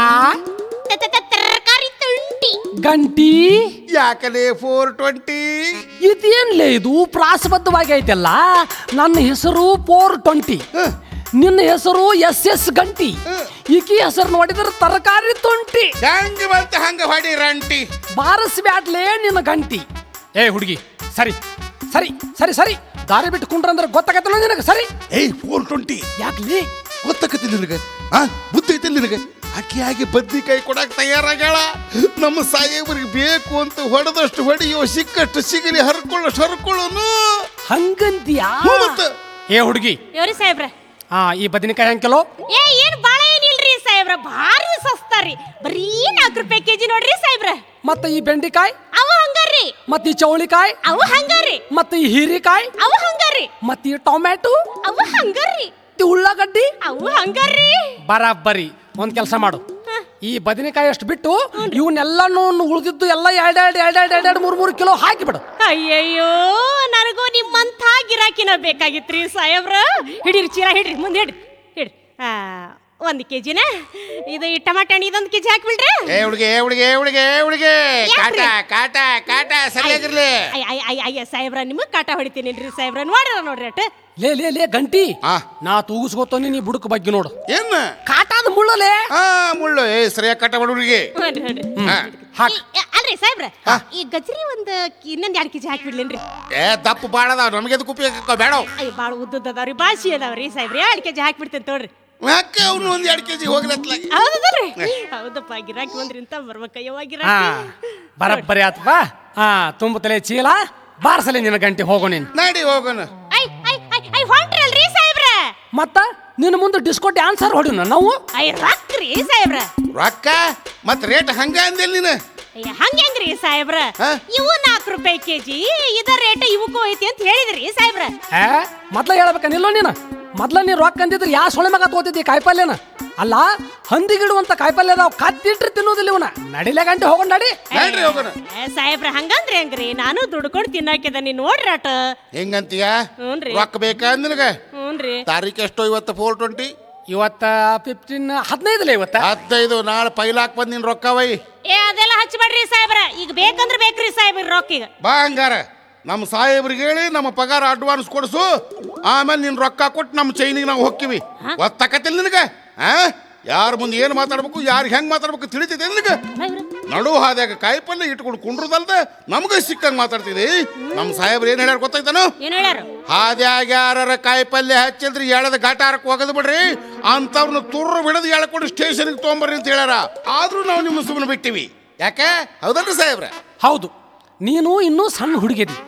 ತ- ತ- ತ- ತರಕಾರಿ ತುಂಟಿ ಗಂಟಿ ಯಾಕಲೇ ಫೋರ್ ಟ್ವೆಂಟಿ ಇದೇನ್ಲೇ ಇದು ಪ್ರಾಸಬದ್ಧವಾಗಿ ಐತಲ್ಲ ನನ್ನ ಹೆಸರು ಫೋರ್ ಟ್ವೆಂಟಿ ನಿನ್ನ ಹೆಸರು ಎಸ್ ಎಸ್ ಗಂಟಿ ಈಕಿ ಹೆಸರು ನೋಡಿದ್ರೆ ತರಕಾರಿ ತುಂಟಿ ಹೆಂಗ ಬಂತ ಹಂಗ ಹೊಡಿ ರಂಟಿ ಬಾರಿಸ್ಬ್ಯಾಡ್ಲೇ ನಿನ್ನ ಗಂಟಿ ಏ ಹುಡುಗಿ ಸರಿ ಸರಿ ಸರಿ ಸರಿ ದಾರಿ ಬಿಟ್ಟು ಕುಂಡ್ರಂದ್ರೆ ಗೊತ್ತಾಗತ್ತಲ್ಲ ನಿನಗೆ ಸರಿ ಏಯ್ ಫೋರ್ ಟ್ವೆಂಟಿ ಯಾಕ್ಲಿ ಗೊತ್ತಾಕತಿ ನಿನಗೆ ಆ ಬುದ್ಧಿ ಐತಿ ನಿನಗೆ ಆಕೆ ಆಗಿ ಬದ್ನಿಕಾಯಿ ಕೊಡಕ್ ತಯಾರಾಗ್ಯಾಳ ನಮ್ಮ ಸಾಹೇಬರಿಗೆ ಬೇಕು ಅಂತ ಹೊಡೆದಷ್ಟು ಹೊಡೆಯೋ ಸಿಕ್ಕಷ್ಟು ಸಿಗಲಿ ಹರ್ಕೊಳ್ಳೋಷ್ಟು ಹರ್ಕೊಳ್ಳೋನು ಹಂಗಂತೀಯಾ ಹ್ಞೂ ಮತ್ತೆ. ಏ ಹುಡುಗಿ ಯೋರಿ ಸಾಹೇಬ್ರ ಹಾ ಈ ಬದನೆಕಾಯಿ ಹೆಂಗ್ ಕಿಲೋ ಏ ಏನ್ ಬಾಳ ಏನಿಲ್ರಿ ಸಾಹೇಬ್ರ ಭಾರಿ ಸಸ್ತಾರಿ ಬರೀ ನಾಲ್ಕು ರೂಪಾಯಿ ಕೆಜಿ ನೋಡ್ರಿ ಸಾಹೇಬ್ರ ಮತ್ತೆ ಈ ಬೆಂಡಿಕಾಯಿ ಅವು ಹಂಗಾರಿ ಮತ್ತೆ ಈ ಚೌಳಿಕಾಯಿ ಅವು ಹಂಗಾರಿ ಮತ್ತೆ ಈ ಹೀರಿಕಾಯಿ ಅವು ಹಂಗಾರಿ ಮತ್ತೆ ಈ ಟೊಮ್ಯಾಟೊ ಅವು ಹಂಗಾರಿ ಈ ಉಳ್ಳಾಗಡ್ಡಿ ಅವು ಹಂಗಾರಿ ಬರಾಬ್ಬರಿ ಒಂದ್ ಕೆಲಸ ಮಾಡು ಈ ಬದನೆಕಾಯಿ ಅಷ್ಟು ಬಿಟ್ಟು ಇವನ್ನೆಲ್ಲನೂ ಉಳಿದಿದ್ದು ಎಲ್ಲ ಎರಡ್ ಎರಡ್ ಎರಡ್ ಎರಡ್ ಎರಡ್ ಎರಡ್ ಮೂರ್ ಮೂರು ಕಿಲೋ ಹಾಕಿಬಿಡು ಅಯ್ಯಯ್ಯೋ ನನಗೂ ನಿಮ್ಮಂಥ ಗಿರಾಕಿನ ಬೇಕಾಗಿತ್ರಿ ಸಾಹೇಬ್ರ ಹಿಡೀರಿ ಚೀಲ ಹಿಡ್ರಿ ಮುಂದೆ ಹಿಡ್ರಿ ಹಿಡ್ರಿ ಆ, ಒಂದು ಕೆ ಜಿನ ಇದು ಈ ಟಮಾಟ ಹಣ್ಣು ಇದೊಂದು ಕೆ ಜಿ ಹಾಕ್ಬಿಡ್ರಿ ಏ ಹುಡುಗಿ ಏ ಹುಡುಗಿ ಏ ಹುಡುಗಿ ಏ ಹುಡುಗಿ ಕಾಟ ಯಾಕ್ರಿ? ಕಾಟ ಕಾಟ ಸರಿಯಾಗಿರ್ಲಿ ಅಯ್ಯ ಅಯ್ಯ ಅಯ್ಯ ಅಯ್ಯ ಸಾಹೇಬ್ರ ನಿಮಗೆ ಕಾಟ ಹೊಡಿತೀನಿನ್ರಿ ಸಾಹೇಬ್ರ ನೋಡ್ರ ನೋಡ್ರಿ ಅಟ್ ಲೇ ಲೇ ಲೇ ಗಂಟಿ ಆ. ನಾ ತೂಗಿಸ್ಕೊತಾನೆ ನೀ ಬುಡಕ್ ಬಗ್ಗೆ ನೋಡು ಏನ್ ಕಾಟಾದ ಮುಳ್ಳಲೇ ಆ ಮುಳ್ಳು ಏ ಸರಿಯಾಗಿ ಕಟ್ಟ ಮಾಡು ಹುಡುಗಿ ನೋಡ್ರಿ ನೋಡ್ರಿ ಹಾ. ಹಾಕ್ ಈ- ಅಲ್ರಿ ಸಾಹೇಬ್ರ ಈ ಗಜ್ರಿ ಒಂದು ಇನ್ನೊಂದು ಎರಡು ಕೆ ಜಿ ಹಾಕ್ಬಿಡ್ಲೇನ್ರಿ ಏ ದಪ್ಪ ಬಾಳ ಅದಾವ ನಮಗೆ ಅದಕ್ಕೆ ಉಪಯೋಗ ಬೇಡ ಅಯ್ಯ ಭಾಳ ಉದ್ದದ ಅದಾವ್ರಿ ಬಾಸಿ ಅದಾವ್ರಿ ಸಾಹೇಬ್ರ ಎರಡು ಕೆ ಜಿ ಹಾಕ್ಬಿಡ್ತೇನೆ ತೋಡ್ರಿ ಯಾಕೆ ಅವನು ಒಂದ್ ಎರಡು ಕೆಜಿ ಹೋಗ್ಲತ್ಲಾಗಿ ಹೌದಲ್ರಿ ಹೌದಪ್ಪ ಗಿರಾಕಿ ಬಂದ್ರಿ ಅಂತ ಬರ್ಬೇಕಯ್ಯವ ಹಾ ಗಿರಾಕಿ ಬರಬ್ಬರಿ ಆತ್ಪ ಹಾ ತುಂಬತಲೆ ಚೀಲ ಬಾರ್ಸಲೆ ನಿನ್ನ ಗಂಟೆ ಹೋಗೋ ನೀನು ನಡಿ ಹೋಗೋಣ ಐ ಐ ಐ ಐ ಹೊಂಟ್ರಲ್ರಿ ಸಾಹೇಬ್ರ ಮತ್ತ ನಿನ್ನ ಮುಂದೆ ಡಿಸ್ಕೋ ಡ್ಯಾನ್ಸರ್ ಹೊಡಿನ ನಾವು ಐ ರಕ್ರಿ ಸಾಹೇಬ್ರ ರೊಕ್ಕ ಮತ್ ರೇಟ್ ಹಂಗ ಅಂದಿಲ್ಲ ನೀನು ಅಯ್ಯ ಹಂಗ್ಯಾಂಗ್ರಿ ಸಾಹೇಬ್ರ ಹಾ? ಇವು ನಾಲ್ಕು ರೂಪಾಯಿ ಕೆಜಿ ಇದ ರೇಟ್ ಇವಕ್ಕೂ ಐತಿ ಅಂತ ಹೇಳಿದ್ರಿ ಸಾಹೇಬ್ರ ಏ ಮೊದ್ಲ ಹೇಳ್ಬೇಕ ನಿಲ್ಲೋ ನೀನು ಮೊದ್ಲ ನೀ ರೊಕ್ಕ ಅಂದಿದ್ರೆ ಯಾ ಸೊಳೆ ಮಗ ತಗೋತಿದ್ದಿ ಕಾಯಿಪಲ್ಯನ ಅಲ್ಲ ಹಂದಿಗಿಡುವಂತ ಕಾಯಿಪಲ್ಯ ಅದಾವ ಕತ್ತಿಟ್ರೆ ತಿನ್ನೋದಿಲ್ಲ ಇವನ ನಡಿಲೆ ಗಂಟೆ ಹೋಗೋಣ ನಡಿ ನಡ್ರಿ ಹೋಗೋಣ ಏ, ಸಾಹೇಬ್ರ ಹಂಗಂದ್ರಿ ಹಂಗ್ರಿ ನಾನು ದುಡ್ಕೊಂಡು ತಿನ್ನಾಕಿದ ನೀನ್ ನೋಡ್ರಿ ಆಟ ಹೆಂಗಂತೀಯ ಹ್ಞೂನ್ರಿ. ರೊಕ್ಕ ಬೇಕಾ ನಿನಗೆ ಹ್ಞೂನ್ರಿ ತಾರೀಕು ಎಷ್ಟು ಇವತ್ತು ಫೋರ್ ಟ್ವೆಂಟಿ ಇವತ್ತ ಫಿಫ್ಟೀನ್ ಹದಿನೈದಲ್ಲ ಇವತ್ತ ಹತ್ತೈದು ನಾಳೆ ಪೈಲಾಕ್ ಬಂದ್ ನಿನ್ ರೊಕ್ಕ ವೈ ಏ ಅದೆಲ್ಲ ಹಚ್ಚಬೇಡ್ರಿ ಸಾಹೇಬ್ರ ಈಗ ಬೇಕಂದ್ರೆ ಬೇಕ್ರಿ ಸಾಹೇಬ್ರ ರೊಕ್ಕ ಈಗ ಬಾ ಹಂಗಾರ ನಮ್ಮ ಸಾಹೇಬ್ರಿಗೆ ಹೇಳಿ ನಮ್ಮ ಪಗಾರ ಅಡ್ವಾನ್ಸ್ ಕೊಡ್ಸು ಆಮೇಲೆ ನಿನ್ ರೊಕ್ಕ ಕೊಟ್ಟು ನಮ್ಮ ಚೈನಿಗೆ ನಾವು ಹೋಗ್ತೀವಿ ಒತ್ತಕತ್ತಿಲ್ಲ ನಿನಗೆ ಆ ಯಾರ ಮುಂದೆ ಏನು ಮಾತಾಡ್ಬೇಕು ಯಾರಿಗೆ ಹೆಂಗ್ ಮಾತಾಡ್ಬೇಕು ತಿಳಿತಿದೆ ನಿನಗೆ ಸಾಹೇಬ್ರ ನಡು ಹಾದ್ಯಾಗ ಕಾಯಿಪಲ್ಲೆ ಇಟ್ಕೊಂಡು ಕುಂಡ್ರದಲ್ದೆ ನಮಗೆ ಸಿಕ್ಕಂಗ್ ಮಾತಾಡ್ತಿದಿ ನಮ್ಮ ಸಾಹೇಬ್ರು ಏನ್ ಹೇಳ್ಯಾರ ಗೊತ್ತಾಯ್ತಾನು ಏನ್ ಹೇಳ್ಯಾರ ಹಾದ್ಯಾಗ ಯಾರ ಕಾಯಿಪಲ್ಲೆ ಹಚ್ಚಿಲ್ರಿ ಎಳದ ಘಾಟಾರಕ್ಕೆ ಹೋಗದ್ ಬಿಡ್ರಿ ಅಂತವ್ರನ್ನ ತುರ್ರು ಬಿಡದು ಎಳ್ಕೊಂಡು ಸ್ಟೇಷನ್ಗೆ ತೊಗೊಂಬರ್ರಿ ಅಂತ ಹೇಳ್ಯಾರ ಆದ್ರೂ ನಾವು ನಿಮ್ಮ ಸುಮ್ಮನೆ ಬಿಟ್ಟಿವಿ ಯಾಕೆ ಹೌದಲ್ರಿ ಸಾಹೇಬ್ರ ಹೌದು ನೀನು ಇನ್ನೂ ಸಣ್ಣ ಹುಡುಗಿದಿ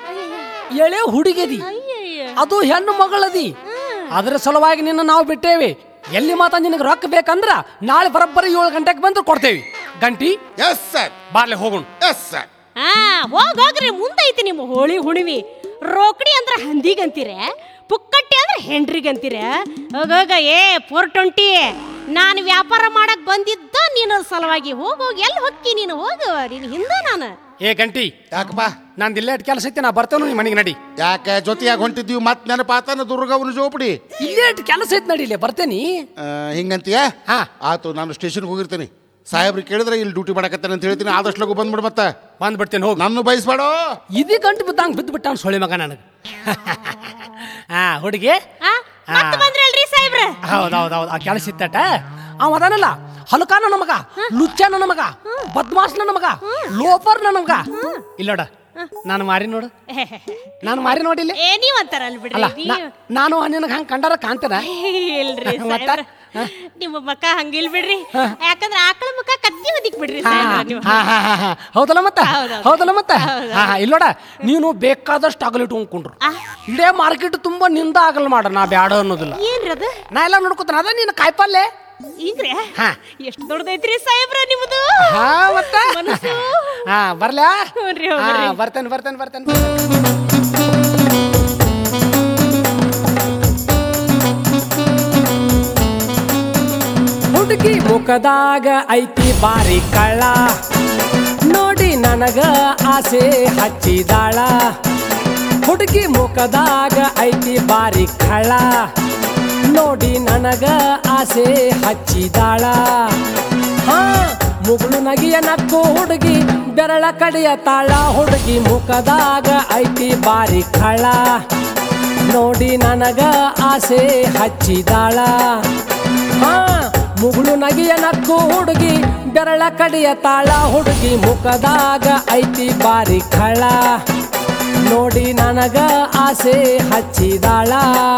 ಎಳೆ ಹುಡುಗಿದಿ ಅಯ್ಯಯ್ಯ ಅದು ಹೆಣ್ಣು ಮಗಳದಿ ಅದರ ಸಲುವಾಗಿ ನಿನ್ನ ನಾವು ಬಿಟ್ಟೇವಿ ಎಲ್ಲಿ ಮಾತ ನಿನಗೆ ರೊಕ್ಕ ಬೇಕಂದ್ರ ನಾಳೆ ಬರೋಬ್ಬರಿ ಏಳು ಗಂಟೆಗೆ ಬಂದು ಕೊಡ್ತೇವಿ ಗಂಟಿ ಎಸ್ ಸರ್ ಬಾರ್ಲೆ ಹೋಗೋಣ ಎಸ್ ಸರ್ ಹಾ ಹೋಗ್ ಹೋಗ್ರಿ ಮುಂದೈತಿ ನಿಮ್ಮ ಹೋಳಿ ಹುಣಿವಿ ರೋಕಡಿ ಅಂದ್ರ ಹಂದಿಗಂತೀರ ಪುಕ್ಕಟ್ಟಿ ಅಂದ್ರ ಹೆಂಡ್ರಿಗಂತೀರ ಹೋಗೋಗ ಏ ಫೋರ್ ಟ್ವೆಂಟಿ ನಾನು ವ್ಯಾಪಾರ ಮಾಡಕ್ ಬಂದಿದ್ದ ನಿನ್ನ ಸಲುವಾಗಿ ಹೋಗು ಎಲ್ಲಿ ಹೊಕ್ಕಿ ನೀನು ಹೋಗು ನಿನ್ ಹಿಂದೆ ನಾನು ಏ ಗಂಟಿ ಯಾಕಪ್ಪ ನಂದು ಇಲ್ಲೇ ಕೆಲಸ ಐತಿ ನಾ ಬರ್ತೇನೆ ನಿಮ್ಮ ಮನೆಗೆ ನಡಿ ಯಾಕೆ ಜೊತೆಯಾಗಿ ಹೊಂಟಿದ್ದೀವಿ ಮತ್ತೆ ನೆನಪಾತನ ದುರ್ಗವನ ಜೋಪಡಿ ಇಲ್ಲೇ ಕೆಲಸ ಐತಿ ನಡಿ ಇಲ್ಲೇ ಬರ್ತೇನಿ ಆ, ಹಿಂಗಂತೀಯ ಹಾ. ಆತು ನಾನು ಸ್ಟೇಷನ್ಗೆ ಹೋಗಿರ್ತೀನಿ ಸಾಹೇಬ್ರು ಕೇಳಿದ್ರೆ ಇಲ್ಲಿ ಡ್ಯೂಟಿ ಮಾಡಕತ್ತೇನೆ ಅಂತ ಹೇಳ್ತೀನಿ ಆದಷ್ಟು ಲಗು ಬಂದ್ಬಿಡು ಮತ್ತೆ ಬಂದ್ಬಿಡ್ತೇನೆ ಹೋಗಿ ನನ್ನ ಬಯಸ್ಬೇಡ ಇದು ಗಂಟು ಬಿದ್ದಂಗೆ ಬಿದ್ದು ಬಿಟ್ಟಾನ ಸೊಳ್ಳೆ ಮಗ ನನಗೆ ಹಾ ಹುಡುಗಿ ಆ ಮತ್ತೆ ಬಂದ್ರಲ್ರಿ ಸಾಹೇಬ್ರ ಹೌದೌದೌದು ಆ ಕೆಲಸ ಇತ್ತಟ ಅವ ಅದಾನಲ್ಲ ಹಲಕ ನನ್ನ ಮಗ ಲುಚ್ಚ ನನ್ನ ಮಗ ಬದ್ಮಾಸ್ ನನ್ನ ಮಗ ಲೋಫರ್ ನನ್ನ ಮಗ ಇಲ್ಲೋಡ ನಾನು ಮಾರಿ ನೋಡು ನಾನು ಮಾರಿ ನೋಡಿಲ್ಲ ಏ ನೀವ್ ಅಂತಾರಲ್ ಬಿಡ್ರಿ ಅಲ್ಲ ನೀವ್- ನಾ- ನಾನು ನಿನಗೆ ಹಂಗೆ ಕಂಡಾರ ಕಾಣ್ತೇನ ಇಲ್ರಿ ಮತ್ತ? ಸಾಹೇಬ್ರ ನಿಮ್ಮ ಮುಖ ಹಂಗಿಲ್ ಬಿಡ್ರಿ ಯಾಕಂದ್ರ ಆಕಳ ಮುಖ ಕತ್ತಿ ಹೊದಿಕ್ ಬಿಡ್ರಿ ಸಾಹೇಬ್ರ ನೀವು ಹಾ, ಹಾ, ಹಾ, ಹಾ. ಹೌದಲ್ಲ ಮತ್ತ ಹೌದೌದು. ಹೌದಲ್ಲ ಮತ್ತ ಹೌದು. ಹಾ ಹಾ, ಇಲ್ಲೋಡ ನೀನು ಬೇಕಾದಷ್ಟು ಅಗಲಿಟ್ಟು ಉಂಡ್ಕೊಂಡ್ರು ಆ. ಇಡೇ ಮಾರ್ಕೆಟ್ ತುಂಬಾ ನಿಂದ ಆಗಲ್ ಮಾಡ ನಾ ಬ್ಯಾಡ ಅನ್ನೋದಿಲ್ಲ ಏನ್ರಿ ಅದು ನಾ ಎಲ್ಲ ನೋಡ್ಕೊತಾನ ಅದ ನೀನು ಕಾಯ್ಪಲ್ಲೆ ಹಿಂಗ್ರಿ ಹಾ. ಎಷ್ಟು ದೊಡ್ಡದೈತ್ರಿ ಸಾಹೇಬ್ರ ನಿಮ್ದು ಹಾ ಮತ್ತ ಮನಸ್ಸು. ಹಾ ಬರ್ಲ್ಯಾ ಹ್ಞೂನ್ರಿ, ಹಾ ಹೋಗ್ರಿ. ಬರ್ತೇನೆ ಬರ್ತೇನೆ ಬರ್ತೇನೆ ಹುಡುಗಿ ಮುಖದಾಗ ಐತಿ ಬಾರಿ ಕಳ್ಳ ನೋಡಿ ನನಗ ಆಸೆ ಹಚ್ಚಿದಾಳ ಹುಡುಗಿ ಮುಖದಾಗ ಐತಿ ಬಾರಿ ಕಳ್ಳ ನೋಡಿ ನನಗ ಆಸೆ ಹಚ್ಚಿದಾಳ ಹಾ ಮುಗುಳು ನಗಿಯ ನಕ್ಕು ಹುಡುಗಿ ಬೆರಳ ಕಡೆಯ ತಾಳ ಹುಡುಗಿ ಮುಖದಾಗ ಐತಿ ಬಾರಿ ಕಳ್ಳ ನೋಡಿ ನನಗ ಆಸೆ ಹಚ್ಚಿದಾಳ ಹಾ ಮುಗುಳು ನಗಿಯ ನಕ್ಕು ಹುಡುಗಿ ಬೆರಳ ಕಡೆಯ ತಾಳ ಹುಡುಗಿ ಮುಖದಾಗ ಐತಿ ಬಾರಿ ಕಳ್ಳ ನೋಡಿ ನನಗ ಆಸೆ ಹಚ್ಚಿದಾಳ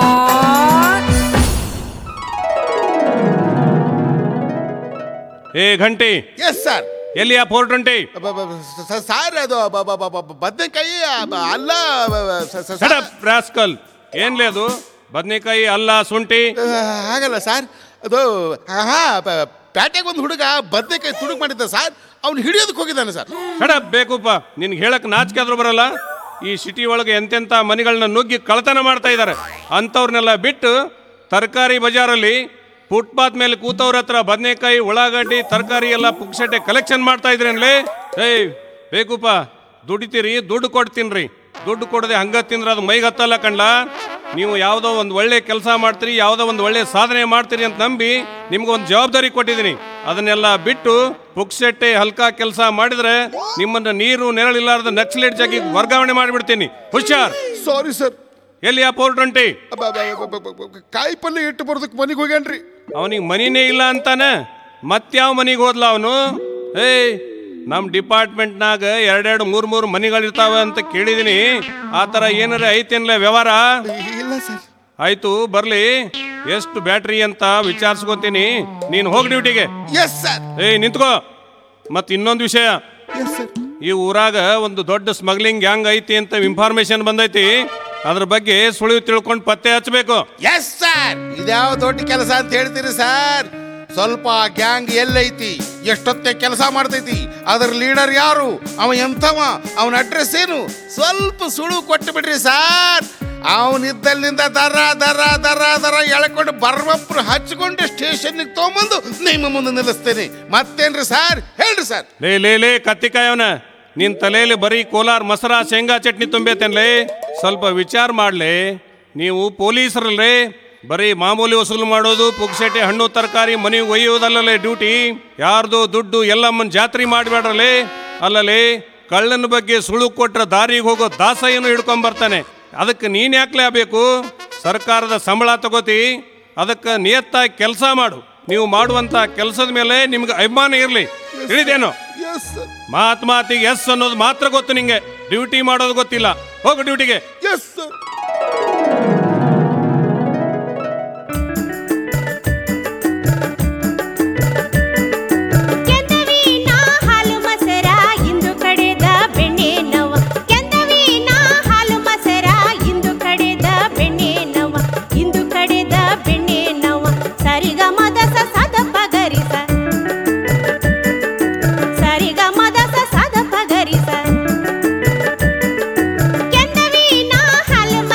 ಏ ಘಂಟಿ ಎಸ್ ಸರ್ ಎಲ್ಲಿ ಆ ಫೋರ್ ಟ್ವೆಂಟಿ ಸರ್ ಅದು ಬ- ಬ- ಬ- ಬ- ಬದ್ನೆಕಾಯಿ ಬ- ಅಲ್ಲ ಬ- ಬ- ಸ- ಸ- ಸಡಪ್ ರಾಸ್ಕಲ್ ಏನ್ಲೇ ಅದು ಬದ್ನೆಕಾಯಿ ಅಲ್ಲ ಶುಂಠಿ ಆ, ಹಾಗಲ್ಲ ಸರ್ ಅದು ಹಾ ಪ್ಯಾಟೆಗೆ ಒಂದು ಹುಡುಗ ಬದ್ನೆಕಾಯಿ ತುಡುಕ್ ಮಾಡಿದ್ದ ಸರ್ ಅವ್ನು ಹಿಡಿಯೋದಕ್ಕೆ ಹೋಗಿದ್ದಾನೆ ಸರ್ ಸಡಪ್ ಬೇಕುಪ್ಪ ನಿನ್ಗೆ ಹೇಳಕ್ ನಾಚಿಕೆ ಆದ್ರೂ ಬರಲ್ಲ ಈ ಸಿಟಿ ಒಳಗೆ ಎಂತೆಂಥ ಮನೆಗಳನ್ನ ನುಗ್ಗಿ ಕಳತನ ಮಾಡ್ತಾ ಇದ್ದಾರೆ ಅಂಥವ್ರನ್ನೆಲ್ಲ ಬಿಟ್ಟು ತರಕಾರಿ ಬಜಾರಲ್ಲಿ ಫುಟ್ಪಾತ್ ಮೇಲೆ ಕೂತವ್ರ ಹತ್ರ ಬದನೆಕಾಯಿ ಉಳ್ಳಾಗಡ್ಡಿ ತರಕಾರಿ ಎಲ್ಲ ಪುಕ್ಸಟ್ಟೆ ಕಲೆಕ್ಷನ್ ಮಾಡ್ತಾ ಇದ್ರೇನ್ಲೇ ಏಯ್ ಬೇಕುಪ್ಪ ದುಡಿತೀರಿ ದುಡ್ಡು ಕೊಡ್ತೀನ್ರಿ ದುಡ್ಡು ಕೊಡದೆ ಹಂಗ ತಿಂದ್ರೆ ಅದು ಮೈಗೆ ಹತ್ತಲ್ಲ ಕಂಡ್ಲ ನೀವು ಯಾವುದೋ ಒಂದು ಒಳ್ಳೆ ಕೆಲಸ ಮಾಡ್ತೀರಿ ಯಾವುದೋ ಒಂದು ಒಳ್ಳೆ ಸಾಧನೆ ಮಾಡ್ತೀರಿ ಅಂತ ನಂಬಿ ನಿಮ್ಗೆ ಒಂದು ಜವಾಬ್ದಾರಿ ಕೊಟ್ಟಿದ್ದೀನಿ ಅದನ್ನೆಲ್ಲ ಬಿಟ್ಟು ಪುಕ್ಸೆಟ್ಟೆ ಹಲ್ಕಾ ಕೆಲಸ ಮಾಡಿದ್ರೆ ನಿಮ್ಮನ್ನ ನೀರು ನೆರಳಿಲ್ಲಾರ್ದ ನಕ್ಸಲೇಟ್ ಜಾಗಿ ವರ್ಗಾವಣೆ ಮಾಡಿಬಿಡ್ತೀನಿ ಹುಷಾರ್ ಸಾರಿ ಸರ್ ಎಲ್ಲಿ ಆ ಫೋರ್ ಟ್ವೆಂಟಿ ಕಾಯಿ ಪಲ್ಯ ಇಟ್ಟು ಬರೋದಕ್ಕೆ ಮನೆಗೆ ಹೋಗ್ಯಾನ್ರಿ ಅವನಿಗೆ ಮನಿನೇ ಇಲ್ಲ ಅಂತಾನೆ ಮತ್ಯಾವ ಮನಿಗೆ ಹೋದ್ಲ ಅವನು ಏಯ್ ನಮ್ಮ ಡಿಪಾರ್ಟ್ಮೆಂಟ್ನಾಗ ಎರಡೆರಡು ಮೂರು ಮೂರು ಮನಿಗಳಿರ್ತಾವೆ ಅಂತ ಕೇಳಿದೀನಿ ಆ ಥರ ಏನಾರ ಐತೇನ್ಲ ವ್ಯವಹಾರ ಇಲ್ಲ ಸರ್ ಆಯ್ತು ಬರ್ಲಿ ಎಷ್ಟು ಬ್ಯಾಟ್ರಿ ಅಂತ ವಿಚಾರಿಸ್ಕೊತೀನಿ ನೀನು ಹೋಗಿ ಡ್ಯೂಟಿಗೆ ಎಸ್ ಸರ್ ಏಯ್ ನಿಂತ್ಕೋ ಮತ್ ಇನ್ನೊಂದು ವಿಷಯ ಎಸ್ ಸರ್ ಈ ಊರಾಗ ಒಂದು ದೊಡ್ಡ ಸ್ಮಗ್ಲಿಂಗ್ ಗ್ಯಾಂಗ್ ಐತಿ ಅಂತ ಇನ್ಫಾರ್ಮೇಶನ್ ಬಂದೈತಿ ಅದ್ರ ಬಗ್ಗೆ ಸುಳಿವು ತಿಳ್ಕೊಂಡು ಪತ್ತೆ ಹಚ್ಚಬೇಕು ಎಸ್ ಸರ್ ಇದ್ಯಾವ ದೊಡ್ಡ ಕೆಲಸ ಅಂತ ಹೇಳ್ತೀರಿ ಸರ್ ಸ್ವಲ್ಪ ಗ್ಯಾಂಗ್ ಎಲ್ಲೈತಿ ಎಷ್ಟೊತ್ತೆ ಕೆಲಸ ಮಾಡ್ತೈತಿ ಅದರ ಲೀಡರ್ ಯಾರು ಅವ ಎಂಥವ ಅವನ ಅಡ್ರೆಸ್ ಏನು ಸ್ವಲ್ಪ ಸುಳು ಕೊಟ್ಟು ಬಿಡ್ರಿ ಸರ್ ಅವನಿದ್ದಲ್ಲಿಂದ ದರ ದರ ದರ ದರ ಎಳ್ಕೊಂಡು ಬರ್ಬಪ್ರು ಹಚ್ಕೊಂಡು ಸ್ಟೇಷನ್ಗೆ ತೊಗೊಂಬಂದು ನಿಮ್ಮ ಮುಂದೆ ನಿಲ್ಲಿಸ್ತೇನೆ ಮತ್ತೇನ್ರಿ ಸರ್ ಹೇಳ್ರಿ ಸರ್ ಲೇ ಲೇ ಲೇ ಕತ್ತಿಕಾಯವನ ನಿನ್ ತಲೆಯಲ್ಲಿ ಬರೀ ಕೋಲಾರ ಮಸರ ಶೇಂಗಾ ಚಟ್ನಿ ತುಂಬೈತೇನ್ಲೇ ಸ್ವಲ್ಪ ವಿಚಾರ ಮಾಡ್ಲಿ ನೀವು ಪೊಲೀಸರಲ್ಲೇ ಬರೀ ಮಾಮೂಲಿ ವಸೂಲು ಮಾಡೋದು ಪುಕ್ಸೆಟೆ ಹಣ್ಣು ತರಕಾರಿ ಮನೆಗೆ ಒಯ್ಯೋದಲ್ಲಲೇ ಡ್ಯೂಟಿ ಯಾರ್ದು ದುಡ್ಡು ಎಲ್ಲಮ್ಮನ ಜಾತ್ರೆ ಮಾಡಬೇಡ್ರಲೇ ಅಲ್ಲಲೇ ಕಳ್ಳನ ಬಗ್ಗೆ ಸುಳು ಕೊಟ್ರ ದಾರಿಗೆ ಹೋಗೋ ದಾಸಯ್ಯನು ಹಿಡ್ಕೊಂಡ್ ಬರ್ತಾನೆ ಅದಕ್ಕೆ ನೀನ್ ಯಾಕ್ಲೆ ಆಗ್ಬೇಕು ಸರ್ಕಾರದ ಸಂಬಳ ತಗೋತಿ ಅದಕ್ಕೆ ನಿಯತ್ತಾಗಿ ಕೆಲಸ ಮಾಡು ನೀವು ಮಾಡುವಂತ ಕೆಲಸದ ಮೇಲೆ ನಿಮ್ಗೆ ಅಭಿಮಾನ ಇರಲಿ ತಿಳಿದೇನೋ ಎಸ್ ಸರ್ ಮಾತ್ ಮಾತಿಗೆ ಎಸ್ ಅನ್ನೋದು ಮಾತ್ರ ಗೊತ್ತು ನಿಂಗೆ ಡ್ಯೂಟಿ ಮಾಡೋದು ಗೊತ್ತಿಲ್ಲ ಹೋಗು ಡ್ಯೂಟಿಗೆ ಎಸ್ ಸರ್ ಕೆಂದವೀನ ಹಾಲು ಮಸರ ಇಂದು ಕಡೆದ ಬೆಣ್ಣೆ ನವ ಕೆಂದವೀನ ಹಾಲು ಮಸರ ಇಂದು ಕಡೆದ ಬೆಣ್ಣೆ ನವ ಇಂದು ಕಡೆದ ಬೆಣ್ಣೆ ನವ ಸರಿಗ ಮದಸ ಸದ ಪಗರಿಸ ಸರಿಗ ಮದಸ ಸದ ಪಗರಿಸ ಕೆಂದವೀನ ಹಾಲು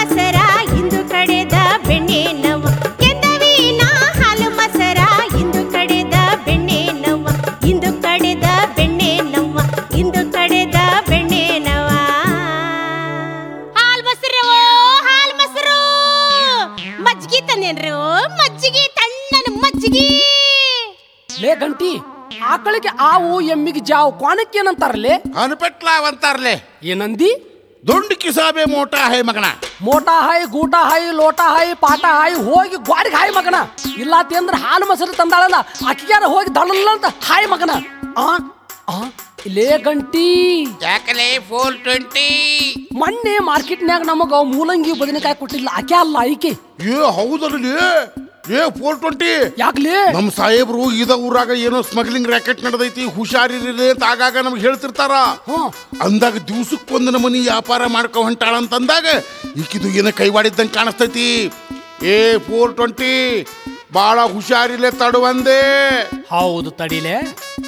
ಗಂಟಿ ಆಕಳಿಗೆ ಆವು ಎಮ್ಮಿಗೆ ಜಾವು ಕ್ವಾಣಕ್ಕೆ ಏನಂತಾರಲ್ಲೇ ಅನ್ಪೆಟ್ಲ ಅಂತಾರ್ಲೆ ಏನಂದಿ ದುಂಡು ಕಿಸಾಬೆ ಮೋಟ ಹೇ ಮಗನ ಮೋಟ ಹಾಯಿ ಗೂಟ ಹಾಯಿ ಲೋಟ ಹಾಯಿ ಪಾಟ ಹಾಯಿ ಹೋಗಿ ಗ್ವಾಡಿಗೆ ಹಾಯಿ ಮಗನ ಇಲ್ಲ ಅಂದ್ರೆ ಹಾಲು ಮೊಸರು ತಂದಾಳಲ್ಲ ಅಕ್ಕಿಗಾರ ಹೋಗಿ ದಳಲ್ಲ ಅಂತ ಹಾಯಿ ಮಗನ ಆ ಆ ಇಲ್ಲೇ ಗಂಟಿ ಯಾಕಲೆ ಫೋರ್ ಟ್ವೆಂಟಿ ಮೊನ್ನೆ ಮಾರ್ಕೆಟ್ನ್ಯಾಗ ನಮಗ ಮೂಲಂಗಿ ಬದನೆಕಾಯಿ ಕೊಟ್ಟಿಲ್ಲ ಆಕೆ ಅಲ್ಲ ಐಕೆ ಏ ಹೌದಲ್ರಿ ಏ ಫೋರ್ ಟ್ವೆಂಟಿ ಯಾಕ್ಲಿ ನಮ್ ಸಾಹೇಬ್ರು ಇದ ಊರಾಗ ಏನೋ ಸ್ಮಗ್ಲಿಂಗ್ ರ್ಯಾಕೆಟ್ ನಡೆದೈತಿ ಹುಷಾರಿರಿ ಅಂತ ಆಗಾಗ ನಮ್ಗೆ ಹೇಳ್ತಿರ್ತಾರ ಹ್ಮ್ ಅಂದಾಗ ದಿವ್ಸಕ್ಕೊಂದು ನಮನಿ ವ್ಯಾಪಾರ ಮಾಡ್ಕೊ ಹೊಂಟಾಳ ಅಂತಂದಾಗ ಈಕಿದು ಏನೋ ಕೈವಾಡಿದ್ದಂಗೆ ಕಾಣಿಸ್ತೈತಿ ಏ ಫೋರ್ ಟ್ವೆಂಟಿ ಭಾಳ ಹುಷಾರಿಲ್ಲ ತಡುವಂದೆ ಹೌದು ತಡಿಲೆ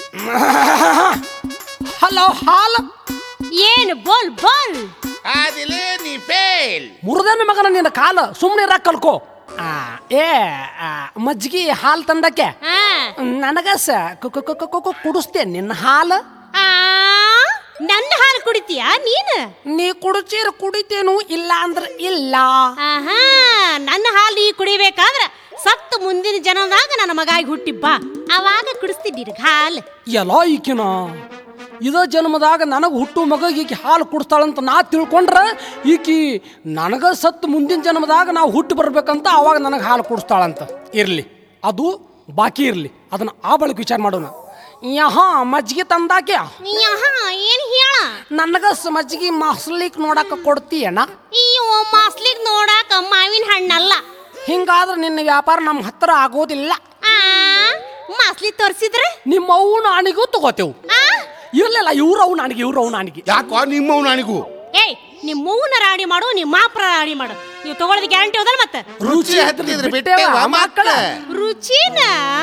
ಹಲೋ ಹಾಲ್ ಏನು ಬೋಲ್ ಬೋಲ್ ಆದಿಲೇ ನೀ ಫೇಲ್ ಮುರಿದನ ಮಗನ ನಿನ್ನ ಕಾಲ ಸುಮ್ಮನೆ ಇರಾಕ್ ಕಲ್ಕೋ ಆ, ಏ ಆ, ಮಜ್ಜಿಗೆ ಹಾಲು ತಂದಕ್ಕೆ ಹಾ ನನಗ ಸ ಕು- ಕು- ಕು- ಕು- ಕು- ಕುಡಿಸ್ತೆ ನಿನ್ನ ಹಾಲು ಆ ನನ್ನ ಹಾಲು ಕುಡಿತೀಯಾ ನೀನು ನೀ ಕುಡಿಚೀರ ಕುಡಿತೇನು ಇಲ್ಲ ಅಂದ್ರೆ ಇಲ್ಲ ಆಹಾ ನನ್ನ ಹಾಲು ನೀ ಕುಡಿಬೇಕಾದ್ರ ಸತ್ತು ಮುಂದಿನ ಜನದಾಗ ನನ್ನ ಮಗಾಗಿ ಹುಟ್ಟಿ ಬಾ ಅವಾಗ ಕುಡಿಸ್ತೀನಿ ನಿನಗೆ ಹಾಲು ಎಲ್ಲ ಈಕಿನ ಇದ ಜನ್ಮದಾಗ ನನಗೆ ಹುಟ್ಟು ಮಗ ಈಕಿ ಹಾಲು ಕುಡಿಸ್ತಾಳಂತ ನಾ ತಿಳ್ಕೊಂಡ್ರ ಈಕಿ ನನಗ ಸತ್ತು ಮುಂದಿನ ಜನ್ಮದಾಗ ನಾವು ಹುಟ್ಟು ಬರ್ಬೇಕಂತ ಅವಾಗ ನನಗೆ ಹಾಲು ಕುಡಿಸ್ತಾಳಂತ ಇರಲಿ ಅದು ಬಾಕಿ ಇರಲಿ ಅದನ್ನ ಆ ಬಳಿಕ ವಿಚಾರ ಮಾಡೋಣ ಯಹ ಮಜ್ಜಿಗೆ ತಂದಾಕೆ ಆಹಾ ಏನ್ ಹೇಳ ನನಗ ಸ- ಮಜ್ಜಿಗೆ ಮಸ್ಲಿಕ್ ನೋಡಕ ಕೊಡ್ತೀಯಣ್ಣ ಅಯ್ಯೋ ಮಾಸ್ಲಿಗ್ ನೋಡಾಕ ಮಾವಿನ ಹಣ್ಣಲ್ಲ ಹಿಂಗಾದ್ರೆ ನಿನ್ನ ವ್ಯಾಪಾರ ನಮ್ಮ ಹತ್ರ ಆಗೋದಿಲ್ಲ ಆ ಮಾಸ್ಲಿ ತೋರಿಸಿದ್ರೆ ನಿಮ್ಮ ಅವು ನಾಣಿಗೂ ತಗೋತೇವು ಆ ಇರ್ಲಿಲ್ಲ ಇವ್ರು ಅವು ನಾಣಿಗೆ ಇವ್ರು ಅವು ನಾಣಿಗೆ ಯಾಕೋ ನಿಮ್ಮವ್ ನಾನಿಗೂ ಏಯ್ ನಿಮ್ಮ ಮೂವನ ರಾಡಿ ಮಾಡು ನಿಮ್ಮ ಮಾಪ್ರ ರಾಡಿ ಮಾಡು ನೀವು ತಗೊಳ್ಳೋದು ಗ್ಯಾರಂಟಿ ಹೋದಲ್ಲ ಮತ್ತೆ ರುಚಿ ಹತ್ತಿದ್ರೆ ಬಿಟ್ಟೇವ ಬಿಟ್ಟೇವ ಮಕ್ಕಳ. ಮಕ್ಕಳ ರುಚಿನ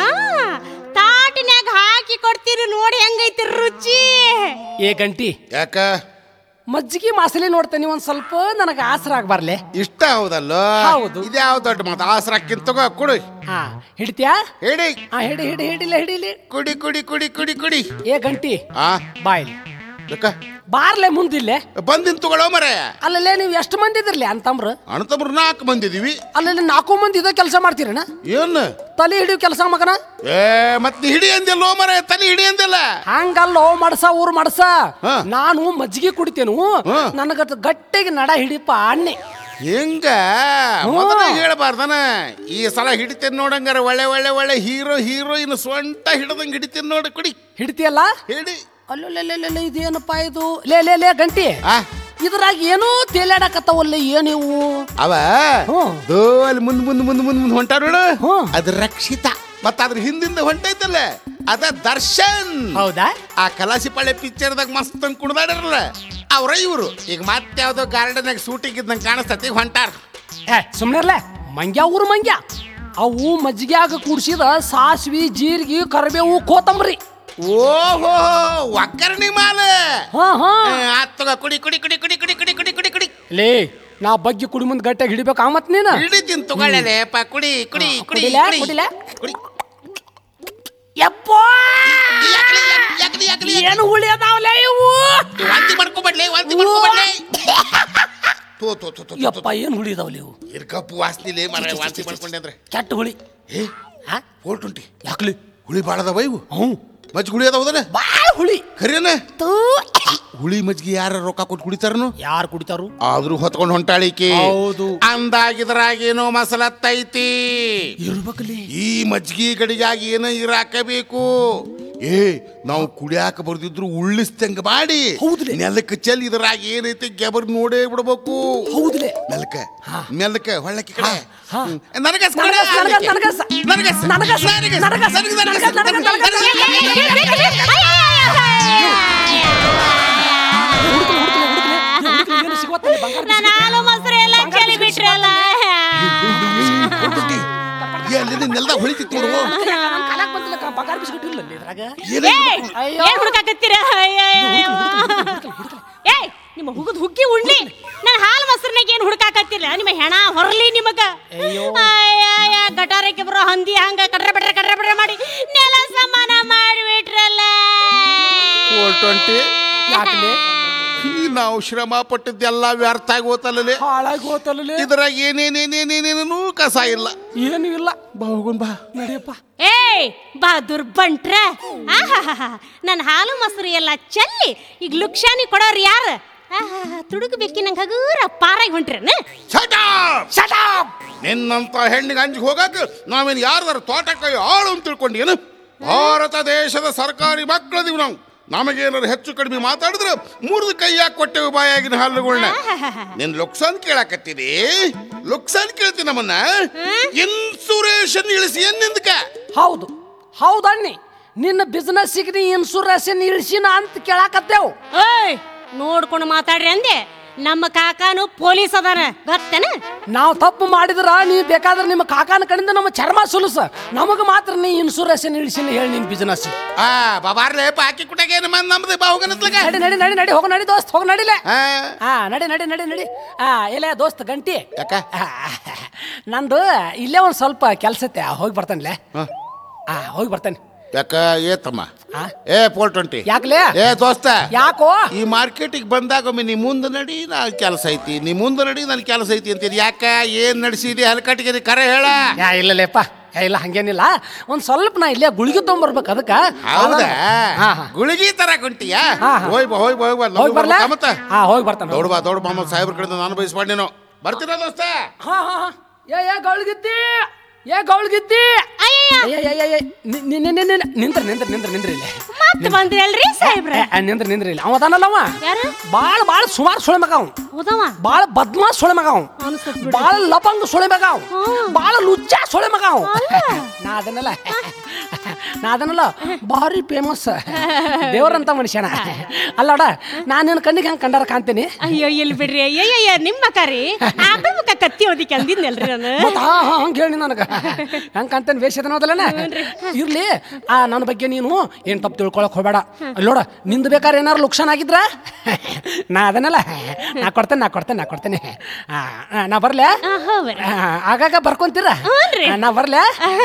ತಾಟಿನ್ಯಾಗ ಹಾಕಿ ಕೊಡ್ತೀರಿ ನೋಡಿ ಹೆಂಗೈತಿ ರುಚಿ ಏ ಗಂಟಿ ಯಾಕ ಮಜ್ಜಿಗೆ ಮಾಸಲಿ ನೋಡ್ತೇನೆ ಒಂದ್ ಸ್ವಲ್ಪ ನನಗೆ ಆಸರ ಆಗ್ಬಾರ್ಲೆ ಇಷ್ಟ ಹೌದಲ್ಲೋ ಹೌದು. ಇದ್ಯಾವ ದೊಡ್ಡ ಮಾತು ಆಸರಾಕಿನ್ ತಗೋ ಕುಡಿ ಹಾ ಹಿಡಿತ್ಯಾ ಹೇಳಿ ಹಾ ಹಿಡಿ ಹಿಡಿ ಹಿಡಿಲೆ ಹಿಡಿಲಿ ಕುಡಿ ಕುಡಿ ಕುಡಿ ಕುಡಿ ಕುಡಿ ಏ ಗಂಟಿ ಆ ಬಾಯ್ ಯಾಕ ಬಾರ್ಲೆ ಮುಂದಿಲ್ಲೆ ಬಂದಿನ್ ತಗೊಳ್ಳೋ ಮರೆ ಅಲ್ಲಲ್ಲೇ ನೀವು ಎಷ್ಟು ಮಂದಿ ಇದ್ರಲಿ ಅಂತಂಬ್ರ ಅಣ್ಣತಮ್ರು ನಾಲ್ಕು ಬಂದಿದೀವಿ ಅಲ್ಲಲ್ಲಿ ನಾಲ್ಕು ಮಂದಿ ಇದೇ ಕೆಲಸ ಮಾಡ್ತೀರಣ ಏನ್ ತಲೆ ಹಿಡಿಯೋ ಕೆಲಸ ಮಗನ ಏ ಮತ್ತೆ ಹಿಡಿ ಅಂದಿಲ್ಲೋ ಮರೆ ತಲೆ ಹಿಡಿ ಅಂದಿಲ್ಲ ಹಂಗಲ್ಲೋ ಮಡ್ಸ ಊರು ಮಡ್ಸ ಹಾ. ನಾನು ಮಜ್ಜಿಗೆ ಕುಡಿತೇನು ಹಾ. ನನಗ ಗಟ್ಟಿಗೆ ನಡ ಹಿಡಿಪ ಅನ್ನೆ ಹೆಂಗ ಮೊದಲ ಹೇಳಬಾರ್ದನ ಈ ಸಲ ಹಿಡಿತೇನೆ ನೋಡಂಗಾರ ಒಳ್ಳೆ ಒಳ್ಳೆ ಒಳ್ಳೆ ಹೀರೋ ಹೀರೋಯಿನ್ ಸ್ವಂಟ ಹಿಡ್ದಂಗ್ ಹಿಡಿತೇನೆ ನೋಡಿ ಕುಡಿ ಹಿಡಿತಿಯಲ್ಲ ಹೇಳಿ ಅಲ್ಲೇ ಇದೇನಪ್ಪ ಇದು ಲೇ ಲೇ ಲೇ ಗಂಟಿ ಆ ಇದ್ರಾಗ ಏನೋ ತೇಲಾಡಕತ್ತಾವಲ್ಲ ಏನಿವು ಅವ ಹ್ಮ್. ದೋ ಅಲ್ಲಿ ಮುಂದ್ ಮುಂದ್ ಮುಂದ್ ಮುಂದ್ ಮುಂದ್ ಹೊಂಟಾರ ನೋಡು ಹ್ಮ್. ಅದ್ ರಕ್ಷಿತ ಮತ್ತ ಅದ್ರ ಹಿಂದಿಂದ ಹೊಂಟೈತಲ್ಲ ಅದ ದರ್ಶನ್ ಹೌದಾ ಆ ಕಲಾಸಿಪಾಳ್ಯ ಪಿಕ್ಚರ್ದಾಗ ಮಸ್ತ್ ಅಂಗ್ ಕುಡ್ದಾಡಿರಲ್ಲ ಅವ್ರ ಇವ್ರು ಈಗ ಮತ್ತೆ ಯಾವ್ದೋ ಗಾರ್ಡನ್ಯಾಗ ಶೂಟಿಂಗ್ ಇದ್ದಂಗೆ ಕಾಣಿಸ್ತತಿ ಹೊಂಟಾರ ಏ ಸುಮ್ಮನೆ ಮಂಗ್ಯ ಊರು ಮಂಗ್ಯ ಅವು ಮಜ್ಜಿಗ್ಯಾಗ ಕುಡ್ಸಿದ ಸಾಸ್ವಿ ಜೀರಿಗೆ ಕರಿಬೇವು ಕೋತಂಬರಿ ಓಹೋ ಒಗ್ಗರಣಿ ಮಾಲ ಹಾ ಹಾ ಆತ್ ತಗೋ ಕುಡಿ ಕುಡಿ ಕುಡಿ ಕುಡಿ ಕುಡಿ ಕುಡಿ ಕುಡಿ ಕುಡಿ ಕುಡಿ ಲೇ ನಾ ಬಗ್ಗೆ ಕುಡಿ ಮುಂದೆ ಗಟ್ಟಿಯಾಗಿ ಹಿಡಿಬೇಕಾ ಮತ್ ನೀನು ಹಿಡಿತೀನಿ ತಗೊಳ್ಳಲೆ ಪಾ ಕುಡಿ ಕುಡಿ ಕುಡಿ ಕುಡಿಲೆ, ಕುಡಿ ಕುಡಿಲೆ? ಕುಡಿ ಯಪ್ಪೋ ಯಾಕ್ಲಿ, ಯಾಕ್- ಯಾಕ್ಲಿ, ಯಾಕ್ಲಿ, ಯಾಕ್ಲಿ? ಏನು ಹುಳಿ ಅದಾವಲೇ ಇವು ವಾಂತಿ ಮಾಡ್ಕೊಬಡ್ಲಿ ವಾಂತಿ ಮಾಡ್ಕೊಬಡ್ಲಿ ತೋ ತೋ ತೋ ತೋ ಯಪ್ಪ ಏನು ಹುಳಿ ಅದಾವಲ್ಲ ಇವು ಇರ್ಕಪ್ಪು ವಾಸ್ನಿಲೆ ಮರ ವಾಂತಿ ಮಾಡ್ಕೊಂಡೆ ಅಂದ್ರೆ ಕೆಟ್ಟ ಹುಳಿ ಏ ಹಾ ಫೋರ್ ಟ್ವೆಂಟಿ ಯಾಕ್ಲಿ ಹುಳಿ ಭಾಳ ಅದಾವ ಇವು ಹ್ಞೂ ಮಜ್ಜಿ ಹುಳಿ ಅದಾವದಲ್ಲ ಭಾಳ ಹುಳಿ ಖರೇನ ತೂ ಹುಳಿ ಮಜ್ಜಿಗೆ ಯಾರ ರೊಕ್ಕ ಕೊಟ್ಟು ಕುಡಿತಾರನು ಯಾರು ಕುಡಿತಾರು ಆದ್ರೂ ಹೊತ್ಕೊಂಡು ಹೊಂಟಾಳಿಕೆ ಹೌದು. ಅಂದಾಗಿದ್ರಾಗೇನೋ ಮಸಲತ್ತೈತಿ ಇರ್ಬೇಕಲ್ಲಿ ಈ ಮಜ್ಜಿಗೆ ಗಡಿಗಾಗಿ ಏನೋ ಇರಾಕಬೇಕು ಏ ನಾವು ಕುಡಿಯಾಕ ಬರ್ದಿದ್ರು ಉಳ್ಳಿಸ್ತಂಗ ಮಾಡಿ ಹೌದ್ಲೆ. ನೆಲಕ್ಕೆ ಚೆಲ್ ಇದ್ರಾಗ ಏನೈತಿ ಗೆಬರ್ ನೋಡೇ ಬಿಡ್ಬೇಕು ಹೌದ್ಲೆ ಮೆಲ್ಕ ಮೆಲ್ಕ ಹೊಳ್ಳಕ್ಕೆ ಕಡೆ ಹಾ. ಹ್ಮ್. ನನಗಸ್ ಕೊಡು, ನನಗಸ್, ನನಗಸ್, ನನಗಸ್, ನನಗಸ್. ನನಗಸ್, ನನಗಸ್, ನನಗಸ್, ನನಗಸ್, ನನಗಸ್, ನನಗಸ್, ನನಗಸ್, ನನಗಸ್, ನನಗಸ್, ಹುಡುಕ್ಲಿ ಹುಡುಕ್ಲಿ ಹುಡುಕ್ಲಿ ಹುಡುಕ್ಲಿ ಏನು ಸಿಗುತ್ತಲ್ಲ ಬಂಗಾರ ನನ್ನ ಹಾಲು ಮೊಸರು ಎಲ್ಲ ಚೆಲ್ಲಿ ಬಿಟ್ರಲ್ಲ ಏ, ಅಲ್ಲಿ ನೆಲ್ದಾಗ ಹೊಳಿತಿತ್ತು ನೋಡು ಕಲಾಕ್ ಬಂದಿಲ್ಲ ಕ- ಬಂಗಾರ ಬಿಸ್ಕಿಟ್ ಇಲ್ಲ ಇದ್ರಾಗ ಏನೇ ಏಯ್ ಅಯ್ಯೋ. ಏನ್ ಹುಡುಕಾಕತ್ತೀರ ಏಯ್ ನಿಮ್ಮ ಹುಗುದ್ ಹುಗ್ಗಿ ಉಣ್ಣಿ ನನ್ನ ಹಾಲು ಮೊಸರ್ನಾಗ ಏನ್ ಹುಡುಕಾಕತ್ತಿಲ್ಲ ನಿಮ್ಮ ಹೆಣ ಹೊರಲಿ ನಿಮಗ ಅಯ್ಯೋ. ಅಯ್ಯಯ್ಯ, ಗಟಾರಕ್ಕೆ ಬರೋ ಹಂದಿ ಹಂಗ ಕಡ್ರ ಬಿಡ್ರ ಕಡ್ರ ಬಿಡ್ರ ಮಾಡಿ ನೆಲ ಸಮಾನ ಮಾಡಿಬಿಟ್ರಲ್ಲ ಫೋರ್ ಟ್ವೆಂಟಿ ಯಾಕಲೆ ನಾವು ಶ್ರಮ ಪಟ್ಟಿದ್ದೆಲ್ಲ ವ್ಯರ್ಥ ಆಗಿ ಹೋತಲ್ಲೇ ಹಾಳಾಗಿ ಹೋತಲ್ಲೇ ಇದ್ರಾಗ ಏನೇನೇನೇನೇನೇನೇನೂ ಕಸ ಇಲ್ಲ ಏನು ಇಲ್ಲ ಬಾ ಹೋಗೋಣ ಬಾ ನಡಿಯಪ್ಪ ಏಯ್ ಬಹದ್ದೂರ್ ಬಂಟ್ರ ನನ್ನ ಹಾಲು ಮೊಸರು ಎಲ್ಲ ಚೆಲ್ಲಿ ಈಗ ಲುಕ್ಷಾನಿ ಕೊಡೋರು ಯಾರು ತುಡುಗಬೇಕಿ ನಂಗೆ ಹಗೂರ ಪಾರಾಗಿ ಹೊಂಟ್ರೇನ Shut up! ನಿನ್ನಂತ ಹೆಣ್ಣಿಗೆ ಅಂಜಿಗೆ ಹೋಗಾಕ ನಾವೇನು ಯಾರ್ದಾರ ತೋಟಕ್ಕೆ ಆಳು ಅಂತ ತಿಳ್ಕೊಂಡೇನು ಭಾರತ ದೇಶದ ಸರ್ಕಾರಿ ಮಕ್ಕಳದೀವಿ ನಾವು ನಮಗೇನಾರು ಹೆಚ್ಚು ಕಡಿಮೆ ಮಾತಾಡಿದ್ರೆ ಮುರಿದು ಕೈಯಾಗ ಕೊಟ್ಟೆವು ಬಾಯಾಗಿನ ಹಲ್ಲುಗಳನ್ನ ನಿನ್ ಲುಕ್ಸಾನ್ ಕೇಳಾಕತ್ತೀನಿ ಲುಕ್ಸಾನ್ ಕೇಳ್ತೀನಿ ನಮ್ಮನ್ನ ಇನ್ಸೂರೇಷನ್ ಇಳಿಸಿ ಎನ್ನಿಂದಕ ಹೌದು ಹೌದಣ್ಣಿ ನಿನ್ನ ಬಿಸ್ನೆಸ್ಸಿಗೆ ನೀ ಇನ್ಸೂರೆನ್ಸ್ ಇಳಿಸಿನ ಅಂತ ಕೇಳಾಕತ್ತೇವು ಏಯ್ ನೋಡ್ಕೊಂಡು ಮಾತಾಡ್ರಿ ಅಂದೆ ನಮ್ಮ ಕಾಕಾನು ಪೊಲೀಸ್ ಅದಾನ ಗೊತ್ತೇನ ನಾವು ತಪ್ಪು ಮಾಡಿದ್ರ ನೀ ಬೇಕಾದ್ರೆ ನಿಮ್ಮ ಕಾಕಾನ ಕಡೆಯಿಂದ ನಮ್ಮ ಚರ್ಮ ಸುಲಸ ನಮಗೆ ಮಾತ್ರ ನೀ ಇನ್ಸೂರೆನ್ಸ್ ಇಳಿಸಿನ ಹೇಳಿ ನಿನ್ ಬಿಸ್ನೆಸ್ ಆ ಬಾಬಾರ್ಲೆ ಬಾಕಿ ಕುಟಗೆ ನಮ್ಮ ನಮ್ದು ಬಾ ಹೋಗನತ್ಲಗ ನಡಿ ನಡಿ ನಡಿ ನಡಿ ಹೋಗ ನಡಿ ದೋಸ್ತ್ ಹೋಗ ನಡಿಲೆ ಆ, ಹಾ ನಡಿ ನಡಿ ನಡಿ ನಡಿ ಆ ಇಲ್ಲ ದೋಸ್ತ್ ಗಂಟಿ ಯಾಕ ಆ, ನಂದು ಇಲ್ಲೇ ಒಂದು ಸ್ವಲ್ಪ ಕೆಲಸ ಐತೆ ಹೋಗಿ ಬರ್ತಾನೆ ಹ? ಆ ಹೋಗಿ ಬರ್ತಾನೆ ಯಾಕ ಏ ತಮ್ಮ ಆ? ಏ ಫೋರ್ ಟ್ವೆಂಟಿ ಯಾಕ್ಲೆ ಏ ದೋಸ್ತ ಯಾಕೋ ಈ ಮಾರ್ಕೆಟಿಗೆ ಬಂದಾಗ ಒಮ್ಮೆ ನೀ ಮುಂದೆ ನಡಿ ನಾ ಕೆಲಸ ಐತಿ ನೀ ಮುಂದೆ ನಡಿ ನನ್ ಕೆಲಸ ಐತಿ ಅಂತೀರಿ ಯಾಕ ಏನ್ ನಡೆಸಿದಿ ಹಲ್ಕಟ್ಟಿಗೆ ಕರೆ ಹೇಳ ಯಾ ಇಲ್ಲಲೇಪ್ಪ ಯಾ ಇಲ್ಲ ಹಂಗೇನಿಲ್ಲ ಒಂದ್ ಸ್ವಲ್ಪ ನಾ ಇಲ್ಲೇ ಗುಳಿಗೆ ತೊಗೊಂಬರ್ಬೇಕು ಅದಕ್ಕ ಹೌದಾ ಹಾ ಹಾ ಗುಳಿಗಿ ತರ ಕುಂಟಿಯಾ ಹಾ, ಹಾ. ಹೋಯ್ ಬಾ ಹೋಯ್ ಬಾ ಹೋಯ್ ಬಾ ಹೋಗಿ ನಮಗೂ ಬರ್ಲಾ ಬರ್ಬೇಕಾ ಮತ್ತ ಹಾ ಹೋಗಿ ಬರ್ತಾನೆ ದೌಡ್ ಬಾ ದೌಡ್ ಮೊಹಮ್ಮದ್ ಸಾಹೇಬ್ರ ಕಡೆಯಿಂದ ನಾನು ಬಯಸ್ಕೊಂಡೇನು ಬರ್ತೀನ ದೋಸ್ತ ಹಾ ಹಾ ಹಾ ಏ ಏ ಗೌಳ್ಗಿತ್ತಿ ಏ ಗೌಳ್ಗಿತ್ತಿ ಅಯ್ಯಯ್ಯ ಏ ಏ ಏ, ಏ ನಿ- ನಿ- ನಿ- ನಿ- ನಿ- ನಿಂದ್ರ ನಿಂದ್ರ ನಿಂದ್ರ ನಿಂದ್ರ ಇಲ್ಲಿ ಮತ್ತೆ ಬಂದ್ರಿ ಅಲ್ರಿ ಸಾಹೇಬ್ರ ಏ, ಏ, ನಿಂದ್ರ ನಿಂದ್ರ ಇಲ್ಲಿ ಅವ ಅದಾನಲ್ಲ ಅವ ಯಾರು ಬಾಳ ಬಾಳ ಸುಮಾರು ಸುಳೆ ಮಗ ಅವ ಹೌದವ ಬಾಳ ಬದ್ಮಾಸ್ ಸುಳೆ ಮಗ ಅವ ಅನ್ಸತ್ ಬಿಡು. ಬಾಳ ಲಪಂಗ ಸುಳೆ ಮಗ ಅವ ಹ್ಮ್. ಬಾಳ ಲುಚ್ಚ ಸುಳೆ ಮಗ ಅವ ನಾ ಅದನ್ನಲ್ಲ ನಾ ಅದನ್ನಲ್ಲ ಭಾರಿ ಫೇಮಸ್ ದೇವ್ರಂತ ಮನುಷ್ಯನ ಅಲ್ಲೋಡ ನಾನು ನಿನ್ನ ಕಣ್ಣಿಗೆ ಹಂಗೆ ಕಂಡಾರ ಕಾಣ್ತೀನಿ ಅಯ್ಯೋ ಎಲ್ಲಿ ಬಿಡ್ರಿ ಅಯ್ಯಯ್ಯ ನಿಮ್ಮ ಕರಿ ಆಕಳ ಮುಖ ಕತ್ತಿ ಓದಿಕ್ಕೆ ಅಂದಿದ್ನಲ್ರಿ ನಾನು ಮತ್ತ ಹಾ ಹಾ ಹಂಗೆ ಹೇಳಿ ನನಗೆ ಹಂಗೆ ಕಾಣ್ತೇನೆ ವೇಷದನೋದಲ್ಲನ ಇರ್ಲಿ ಆ ನನ್ನ ಬಗ್ಗೆ ನೀನು ಏನು ತಪ್ಪು ತಿಳ್ಕೊಳಕ್ ಹೋಗಬೇಡ ಅಲ್ಲೋಡ ನಿಂದು ಬೇಕಾದ್ರೆ ಏನಾರು ಲುಕ್ಷನ್ ಆಗಿದ್ರ ನಾ ಅದನ್ನಲ್ಲ ನಾ ಕೊಡ್ತೇನೆ ನಾ ಕೊಡ್ತೇನೆ ನಾ ಕೊಡ್ತೇನೆ ಆ, ಆ, ನಾ ಬರ್ಲೆ ಆ, ಹೋಗ್ಬರ್ರಿ. ಆ, ಆಗಾಗ ಬರ್ಕೊಂತೀರ ಹ್ಞೂನ್ರಿ. ಆ, ನಾ ಬರ್ಲೆ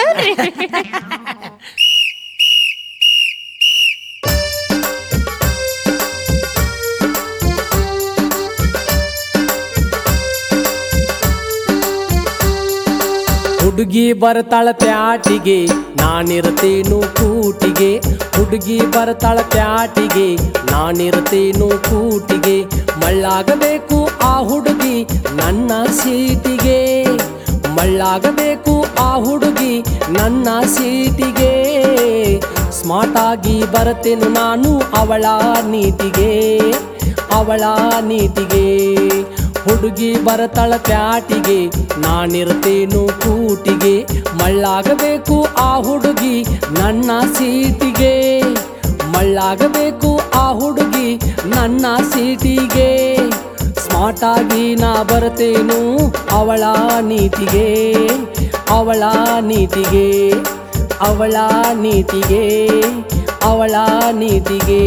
ಹುಡುಗಿ ಬರ್ತಾಳ ಪ್ಯಾಟಿಗೆ ನಾನಿರ್ತೇನು ಕೂಟಿಗೆ ಹುಡುಗಿ ಬರ್ತಾಳ ಪ್ಯಾಟಿಗೆ ನಾನಿರ್ತೇನು ಕೂಟಿಗೆ ಮಳ್ಳಾಗಬೇಕು ಆ ಹುಡುಗಿ ನನ್ನ ಸೀಟಿಗೆ ಮಳ್ಳಾಗಬೇಕು ಆ ಹುಡುಗಿ ನನ್ನ ಸೀಟಿಗೆ ಸ್ಮಾರ್ಟ್ ಆಗಿ ಬರ್ತೇನು ನಾನು ಅವಳ ನೀತಿಗೆ ಅವಳ ನೀತಿಗೆ ಹುಡುಗಿ ಬರತಳ ಪ್ಯಾಟಿಗೆ ನಾನಿರ್ತೇನು ಕೂಟಿಗೆ ಮಳ್ಳಾಗಬೇಕು ಆ ಹುಡುಗಿ ನನ್ನ ಸೀಟಿಗೆ ಮಳ್ಳಾಗಬೇಕು ಆ ಹುಡುಗಿ ನನ್ನ ಸೀಟಿಗೆ ಸ್ಮಾರ್ಟ್ ಆಗಿ ನಾ ಬರ್ತೇನು ಅವಳ ನೀತಿಗೆ ಅವಳ ನೀತಿಗೆ ಅವಳ ನೀತಿಗೆ ಅವಳ ನೀತಿಗೆ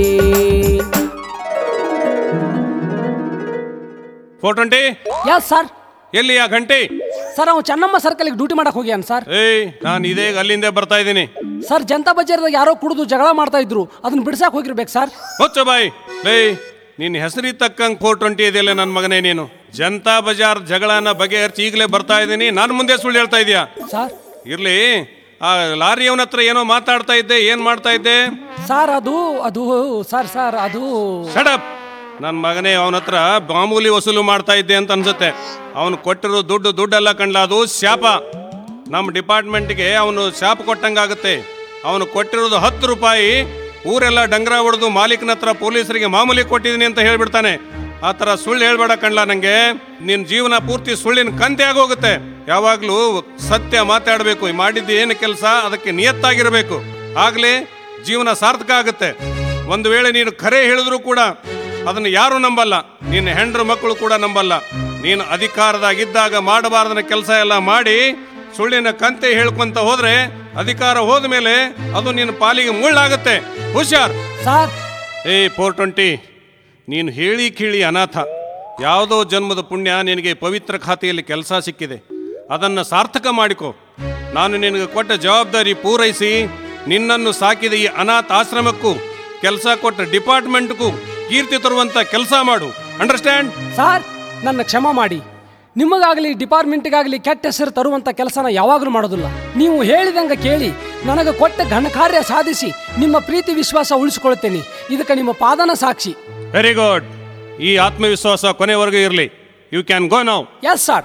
ಫೋರ್ ಟ್ವೆಂಟಿ ಯಾಸ್ ಸರ್ ಎಲ್ಲಿ ಆ ಗಂಟೆ ಸರ್ ಅವ್ನು ಚೆನ್ನಮ್ಮ ಸರ್ಕಲ್ಗೆ ಡ್ಯೂಟಿ ಮಾಡಕ್ ಹೋಗ್ಯಾನ ಸರ್ ಏಯ್ ನಾನು ಇದೇ ಅಲ್ಲಿಂದ ಬರ್ತಾ ಇದ್ದೀನಿ ಸರ್ ಜನತಾ ಬಜಾರ್ದಾಗ ಯಾರೋ ಕುಡಿದು ಜಗಳ ಮಾಡ್ತಾ ಇದ್ರು ಅದನ್ನ ಬಿಡ್ಸಾಕ್ ಹೋಗಿರ್ಬೇಕು ಸರ್ ಹೊಚ್ಚ ಬಾಯ್ ಏಯ್ ನಿನ್ನ ಹೆಸರಿಗೆ ತಕ್ಕಂಗೆ ಫೋರ್ ಟ್ವೆಂಟಿ ಇದೆಯಲ್ಲ ನನ್ನ ಮಗನೇ ನೀನು ಜನತಾ ಬಜಾರ್ ಜಗಳನ ಬಗೆಹರಿಸಿ ಈಗಲೇ ಬರ್ತಾ ಇದ್ದೀನಿ ನಾನು ಮುಂದೆ ಸುಳ್ಳು ಹೇಳ್ತಾ ಇದೀಯಾ ಸರ್ ಇರ್ಲಿ ಆ ಲಾರಿ ಅವನ ಹತ್ರ ಏನೋ ಮಾತಾಡ್ತಾ ಇದ್ದೆ ಏನ್ ಮಾಡ್ತಾ ಇದ್ದೆ ಸರ್ ಅದು ಅದು ಸರ್ ಸರ್ ಅದು ಸಡಪ್ ನನ್ನ ಮಗನೇ ಅವನ ಹತ್ರ ಮಾಮೂಲಿ ವಸೂಲು ಮಾಡ್ತಾ ಇದ್ದೆ ಅಂತ ಅನ್ಸುತ್ತೆ ಅವನು ಕೊಟ್ಟಿರೋ ದುಡ್ಡು ದುಡ್ಡೆಲ್ಲ ಕಂಡ್ಲ ಅದು ಶಾಪ ನಮ್ಮ ಡಿಪಾರ್ಟ್ಮೆಂಟ್ಗೆ ಅವನು ಶಾಪ ಕೊಟ್ಟಂಗಾಗುತ್ತೆ ಅವನು ಕೊಟ್ಟಿರೋದು ಹತ್ತು ರೂಪಾಯಿ ಊರೆಲ್ಲ ಡಂಗ್ರ ಹೊಡೆದು ಮಾಲೀಕನ ಹತ್ರ ಪೊಲೀಸರಿಗೆ ಮಾಮೂಲಿ ಕೊಟ್ಟಿದ್ದೀನಿ ಅಂತ ಹೇಳ್ಬಿಡ್ತಾನೆ ಆ ಥರ ಸುಳ್ಳು ಹೇಳ್ಬೇಡ ಕಣ್ಲ ನನಗೆ ನಿನ್ನ ಜೀವನ ಪೂರ್ತಿ ಸುಳ್ಳಿನ ಕಂತೆ ಆಗೋಗುತ್ತೆ ಯಾವಾಗಲೂ ಸತ್ಯ ಮಾತಾಡಬೇಕು ಮಾಡಿದ್ದು ಏನು ಕೆಲಸ ಅದಕ್ಕೆ ನಿಯತ್ತಾಗಿರಬೇಕು ಆಗಲೇ ಜೀವನ ಸಾರ್ಥಕ ಆಗುತ್ತೆ ಒಂದು ವೇಳೆ ನೀನು ಖರೆ ಹೇಳಿದ್ರು ಕೂಡ ಅದನ್ನು ಯಾರು ನಂಬಲ್ಲ ನಿನ್ನ ಹೆಂಡ್ರು ಮಕ್ಕಳು ಕೂಡ ನಂಬಲ್ಲ ನೀನು ಅಧಿಕಾರದಾಗಿದ್ದಾಗ ಮಾಡಬಾರ್ದನ ಕೆಲಸ ಎಲ್ಲ ಮಾಡಿ ಸುಳ್ಳಿನ ಕಂತೆ ಹೇಳ್ಕೊಂತ ಹೋದ್ರೆ ಅಧಿಕಾರ ಹೋದ ಮೇಲೆ ಅದು ನಿನ್ನ ಪಾಲಿಗೆ ಮುಳ್ಳಾಗುತ್ತೆ ಹುಷಾರ್ ಸರ್ ಏ ಫೋರ್ ಟ್ವೆಂಟಿ ನೀನು ಹೇಳಿ ಕೀಳಿ ಅನಾಥ ಯಾವುದೋ ಜನ್ಮದ ಪುಣ್ಯ ನಿನಗೆ ಪವಿತ್ರ ಖಾತೆಯಲ್ಲಿ ಕೆಲಸ ಸಿಕ್ಕಿದೆ ಅದನ್ನು ಸಾರ್ಥಕ ಮಾಡಿಕೊ ನಾನು ನಿನಗೆ ಕೊಟ್ಟ ಜವಾಬ್ದಾರಿ ಪೂರೈಸಿ ನಿನ್ನನ್ನು ಸಾಕಿದ ಈ ಅನಾಥ ಆಶ್ರಮಕ್ಕೂ ಕೆಲಸ ಕೊಟ್ಟ ಡಿಪಾರ್ಟ್ಮೆಂಟ್ಗೂ ಕೀರ್ತಿ ತರುವಂತ ಕೆಲಸ ಮಾಡು ಅಂಡರ್ಸ್ಟ್ಯಾಂಡ್ ಸಾರ್ ನನ್ನ ಕ್ಷಮ ಮಾಡಿ ನಿಮಗಾಗಲಿ ಡಿಪಾರ್ಟ್ಮೆಂಟ್ಗಾಗಲಿ ಕೆಟ್ಟ ಹೆಸರು ತರುವಂಥ ಕೆಲಸನ ಯಾವಾಗಲೂ ಮಾಡೋದಿಲ್ಲ ನೀವು ಹೇಳಿದಂಗೆ ಕೇಳಿ ನನಗೆ ಕೊಟ್ಟ ಘನ ಕಾರ್ಯ ಸಾಧಿಸಿ ನಿಮ್ಮ ಪ್ರೀತಿ ವಿಶ್ವಾಸ ಉಳಿಸ್ಕೊಳ್ತೇನೆ ಇದಕ್ಕೆ ನಿಮ್ಮ ಪಾದನ ಸಾಕ್ಷಿ ವೆರಿ ಗುಡ್ ಈ ಆತ್ಮವಿಶ್ವಾಸ ಕೊನೆವರೆಗೂ ಇರಲಿ you can go now yes sir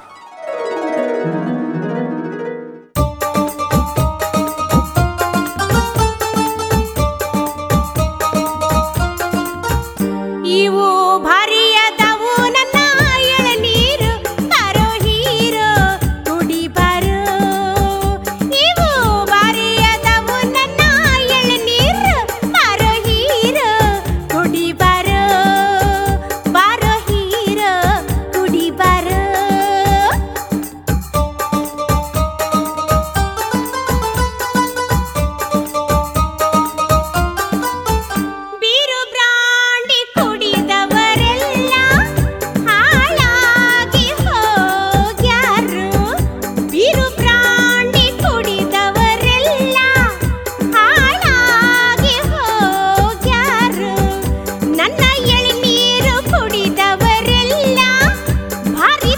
ಇವು ಭಾರಿ ಅದಾವು ನನ್ನ ಎಳನೀರು ಬಾರೋ ಹೀರೋ ಕುಡಿ ಬಾರೋ ಇವು ಭಾರಿ ಅದಾವು ನನ್ನ ಎಳನೀರು ಬಾರೋ ಹೀರೋ ಕುಡಿ ಬಾರೋ ಬಾರೋ ಹೀರೋ ಕುಡಿ ಬಾರೋ ಬೀರು ಬ್ರಾಂಡಿ ಕುಡಿದವರೆಲ್ಲ ಹಾಳಾಗಿ ಹೋಗ್ಯಾರು ಬೀರು ಬ್ರಾಂಡಿ ಕುಡಿದವರೆಲ್ಲ ಹಾಳಾಗಿ ಹೋಗ್ಯಾರು ನನ್ನ ಎಳನೀರು ಕುಡಿದವರೆಲ್ಲ ಭಾರಿ